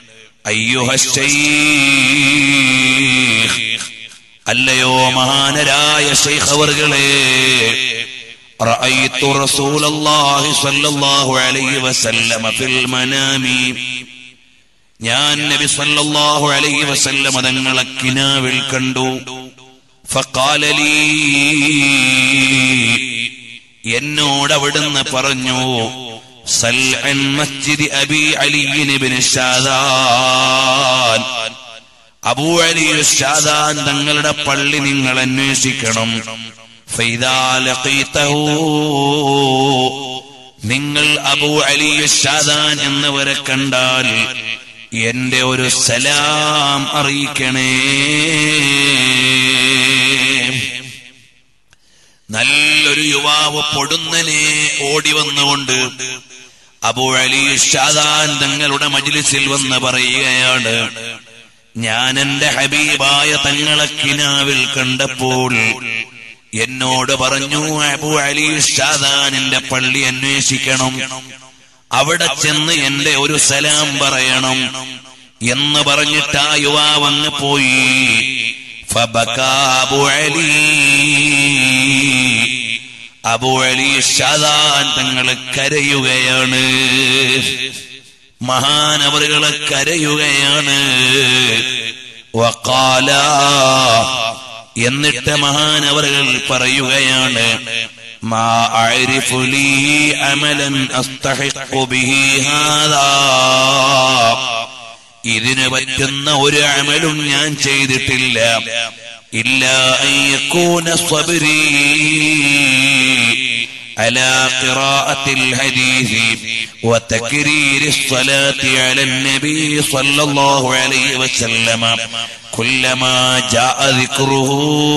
അയ്യുഹ അല്ലയോ മഹാനരായ ശൈഖവർകളെ رأيت رسول الله صلى الله عليه وسلم في المنام ഞാൻ നബി സല്ലല്ലാഹു അലൈഹി വസല്ലം തങ്ങളെ കിനാവിൽ കണ്ടു ഫഖാല ലീ എന്നോട് അവിടുന്ന് പറഞ്ഞു സൽ അൻ മസ്ജിദ് അബി അലി ഇബ്നു ഷാദാൻ അബൂ അലി ഷാദാൻ തങ്ങളുടെ പള്ളി നിങ്ങൾ അന്വേഷിക്കണം ഫൈദാ ലഖീതഹു നിങ്ങൾ അബൂ അലി ഷാദാൻ എന്നവരെ കണ്ടാൽ എന്റെ ഒരു സലാം അറിയിക്കണേ നല്ലൊരു യുവാവ് പൊടുന്നനെ ഓടി വന്നുകൊണ്ട് അബൂ അലി ഷാദാൻ തങ്ങളുടെ മജ്ലിസിൽ വന്ന് പറയുകയാണ് ഞാൻ എന്റെ ഹബീബായ തങ്ങളെ കിനാവിൽ കണ്ടപ്പോൾ എന്നോട് പറഞ്ഞു അബു അലി ഷാദാനിന്റെ പള്ളി അന്വേഷിക്കണം അവിടെ ചെന്ന് എന്റെ ഒരു സലാം പറയണം എന്ന് പറഞ്ഞിട്ട് ആ യുവാവ് അങ്ങ് പോയി ഫബകാ അബു അലി അബു അലി ഷാദാൻ തങ്ങൾ കരയുകയാണ് മഹാനവറുകളെ കരയുകയാണ് വക്കാല എന്നിട്ട് മഹാനവറുകൾ പറയുകയാണ് മാ അഅരിഫു ലീ അമലൻ അസ്തഹിഖു ബിഹി ഹാദാ ഇതിന് പറ്റുന്ന ഒരു അമലും ഞാൻ ചെയ്തിട്ടില്ല ഇല്ല അയ്യക്കൂന സ്വബരി على قراءة الحديث وتكرير الصلاة على النبي صلى الله عليه وسلم كلما جاء ذكره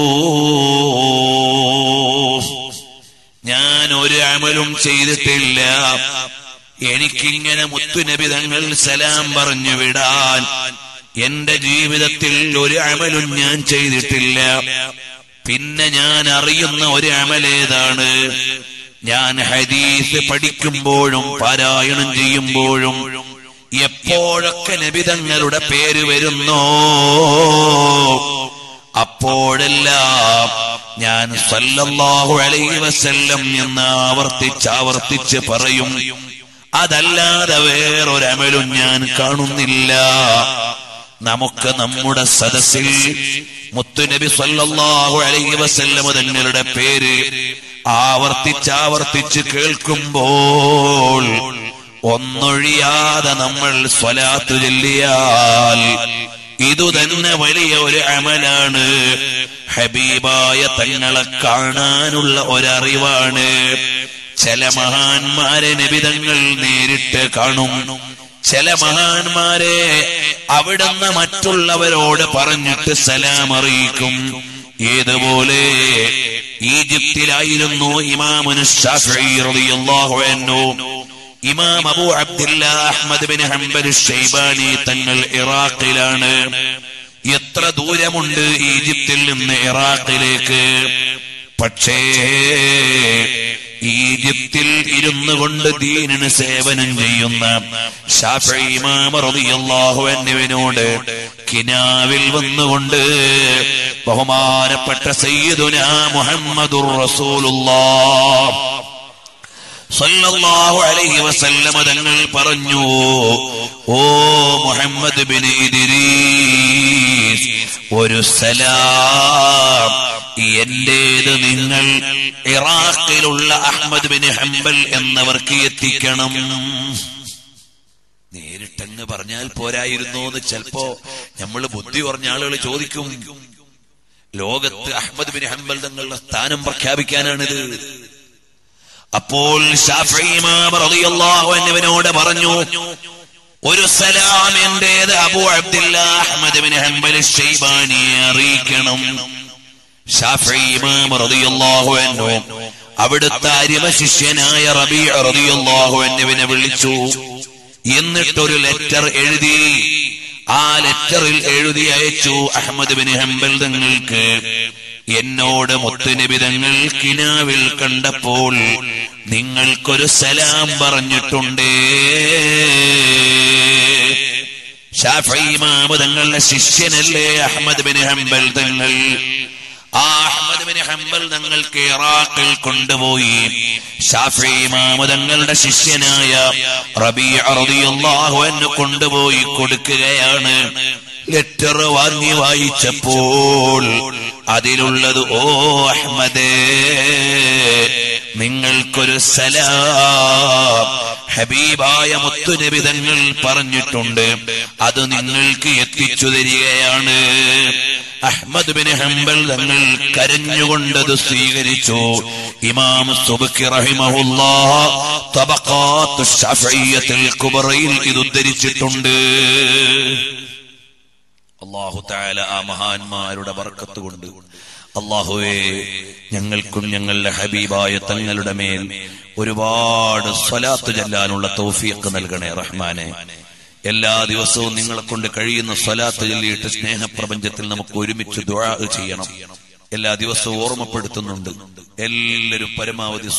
ഞാൻ ഒരു അമലും ചെയ്തിട്ടില്ല എനിക്കിങ്ങനെ മുത്തുനബി തങ്ങൾ സലാം പറഞ്ഞു വിടാൻ എന്റെ ജീവിതത്തിൽ ഒരു അമലും ഞാൻ ചെയ്തിട്ടില്ല പിന്നെ ഞാൻ അറിയുന്ന ഒരു അമലേതാണ് ഞാൻ ഹദീസ് പഠിക്കുമ്പോഴും പാരായണം ചെയ്യുമ്പോഴും എപ്പോഴൊക്കെ നബിതങ്ങളുടെ പേര് വരുന്നോ അപ്പോഴെല്ലാം ഞാൻ സല്ലല്ലാഹു അലൈഹി വസല്ലം എന്ന് ആവർത്തിച്ച് ആവർത്തിച്ച് പറയും അതല്ലാതെ വേറൊരമലും ഞാൻ കാണുന്നില്ല നമുക്ക് നമ്മുടെ സദസ്സിൽ മുത്തുനബി സല്ലല്ലാഹു അലൈഹി വസല്ലം തങ്ങളുടെ പേര് ആവർത്തിച്ചാവർത്തിച്ച് കേൾക്കുമ്പോൾ ഒന്നൊഴിയാതെ നമ്മൾ സ്വലാത്ത് ചൊല്ലിയാൽ ഇതുതന്നെ വലിയ ഒരു അമലാണ് ഹബീബായ തങ്ങളെ കാണാനുള്ള ഒരറിവാണ് ചില മഹാന്മാരെ നിബിതങ്ങൾ നേരിട്ട് കാണും ചില മഹാന്മാരെ അവിടുന്ന് മറ്റുള്ളവരോട് പറഞ്ഞിട്ട് സലാം അറിയിക്കും ഏതുപോലെ ഈജിപ്തിലായിരുന്നു ഇമാമുനു ശാഫിഈ റളിയല്ലാഹു അൻഹു ഇമാം Abu Abdullah Ahmad bin Hanbal Shaybani തങ്ങൾ ഇറാഖിലാണ് എത്ര ദൂരമുണ്ട് ഈജിപ്തിൽ നിന്ന് ഇറാഖിലേക്ക് പക്ഷേ ഈജിപ്തിൽ ഇരുന്നു കൊണ്ട് ദീനിന് സേവനം ചെയ്യുന്ന ഷാഫി ഇമാം റളിയല്ലാഹു അൻഹുവിനോട് കിനാവിൽ വന്നുകൊണ്ട് ബഹുമാനപ്പെട്ട സയ്യിദുന മുഹമ്മദുർ റസൂലുള്ളാഹ് സല്ലല്ലാഹു അലൈഹി വസല്ലമ തങ്ങൾ പറഞ്ഞു ഓ മുഹമ്മദ് ബിൻ ഇദ്രീസ് ഒരു സലാം എന്റേത് നിങ്ങൾ ഇറാഖിലുള്ള അഹ്മദ് ബിൻ ഹംബൽ എന്നവർക്ക് എത്തിക്കണം നേരിട്ടങ്ങ് പറഞ്ഞാൽ പോരായിരുന്നു എന്ന് ചിലപ്പോ നമ്മൾ ബുദ്ധി പറഞ്ഞ ആളുകൾ ചോദിക്കും ലോകത്ത് അഹ്മദ് ബിൻ ഹംബൽ തങ്ങളുടെ സ്ഥാനം പ്രഖ്യാപിക്കാനാണിത് അപ്പോൾ ഷാഫിമാറിയാഹുവിനോട് പറഞ്ഞു ഒരു സലാം എന്റേത് Abu Abdullah Ahmed bin Hanbal ഷെയ്ബാനിയെ അറിയിക്കണം ഷാഫിമാറിയാഹു അൻഹു അവിടുത്തെ അരിമ ശിഷ്യനായ റബി റളിയല്ലാഹു അൻഹുവിനെ വിളിച്ചു എന്നിട്ടൊരു ലെറ്റർ എഴുതി ആ ലെറ്ററിൽ എഴുതി അയച്ചു അഹമ്മദ് ബിൻ ഹംബൽ തങ്ങൾക്ക് എന്നോട് മുത്തുനിബിതങ്ങൾ കിനാവിൽ കണ്ടപ്പോൾ നിങ്ങൾക്കൊരു സലാം പറഞ്ഞിട്ടുണ്ടേ ഷാഫിമാമ് തങ്ങളുടെ ശിഷ്യനല്ലേ അഹമ്മദ് ബിൻ ഹംബൽ തങ്ങൾ ആ അഹമ്മദ് ബിൻ ഹംബൽ തങ്ങൾക്ക് ഇറാഖിൽ കൊണ്ടുപോയി ഷാഫിമാമ് തങ്ങളുടെ ശിഷ്യനായ റബീ റളിയല്ലാഹു അൻഹു കൊണ്ടുപോയി കൊടുക്കുകയാണ് ലെറ്റർ വാങ്ങി വായിച്ചപ്പോൾ അതിലുള്ളത് ഓ അഹമ്മദേ നിങ്ങൾക്കൊരു സലാം ഹബീബായ മുത്തുനിബിതങ്ങൾ പറഞ്ഞിട്ടുണ്ട് അത് നിങ്ങൾക്ക് എത്തിച്ചു തരികയാണ് അഹ്മദ് ബിൻ ഹംബൽ തങ്ങൾ കരഞ്ഞുകൊണ്ടത് സ്വീകരിച്ചു ഇമാം സുബക്കി റഹിമഹുല്ലാ തബഖാത്തു ശഫിയ്യത്തുൽ കുബറയിൽ ഇത് ഉദ്ധരിച്ചിട്ടുണ്ട് അള്ളാഹു താല ആ മഹാന്മാരുടെ ബർക്കത്ത് കൊണ്ട് അള്ളാഹുവേ ഞങ്ങൾക്കും ഞങ്ങളുടെ ഹബീബായ തങ്ങളുടെ മേൽ ഒരുപാട് സ്വലാത്ത് ചെല്ലാനുള്ള തൗഫീഖ് നൽകണേ റഹ്മാനെ എല്ലാ ദിവസവും നിങ്ങളെ കൊണ്ട് കഴിയുന്ന സ്വലാത്ത് ചൊല്ലിയിട്ട് സ്നേഹപ്രപഞ്ചത്തിൽ നമുക്ക് ഒരുമിച്ച് ദുആ ചെയ്യണം എല്ലാ ദിവസവും ഓർമ്മപ്പെടുത്തുന്നുണ്ട് എല്ലാവരും പരമാവധി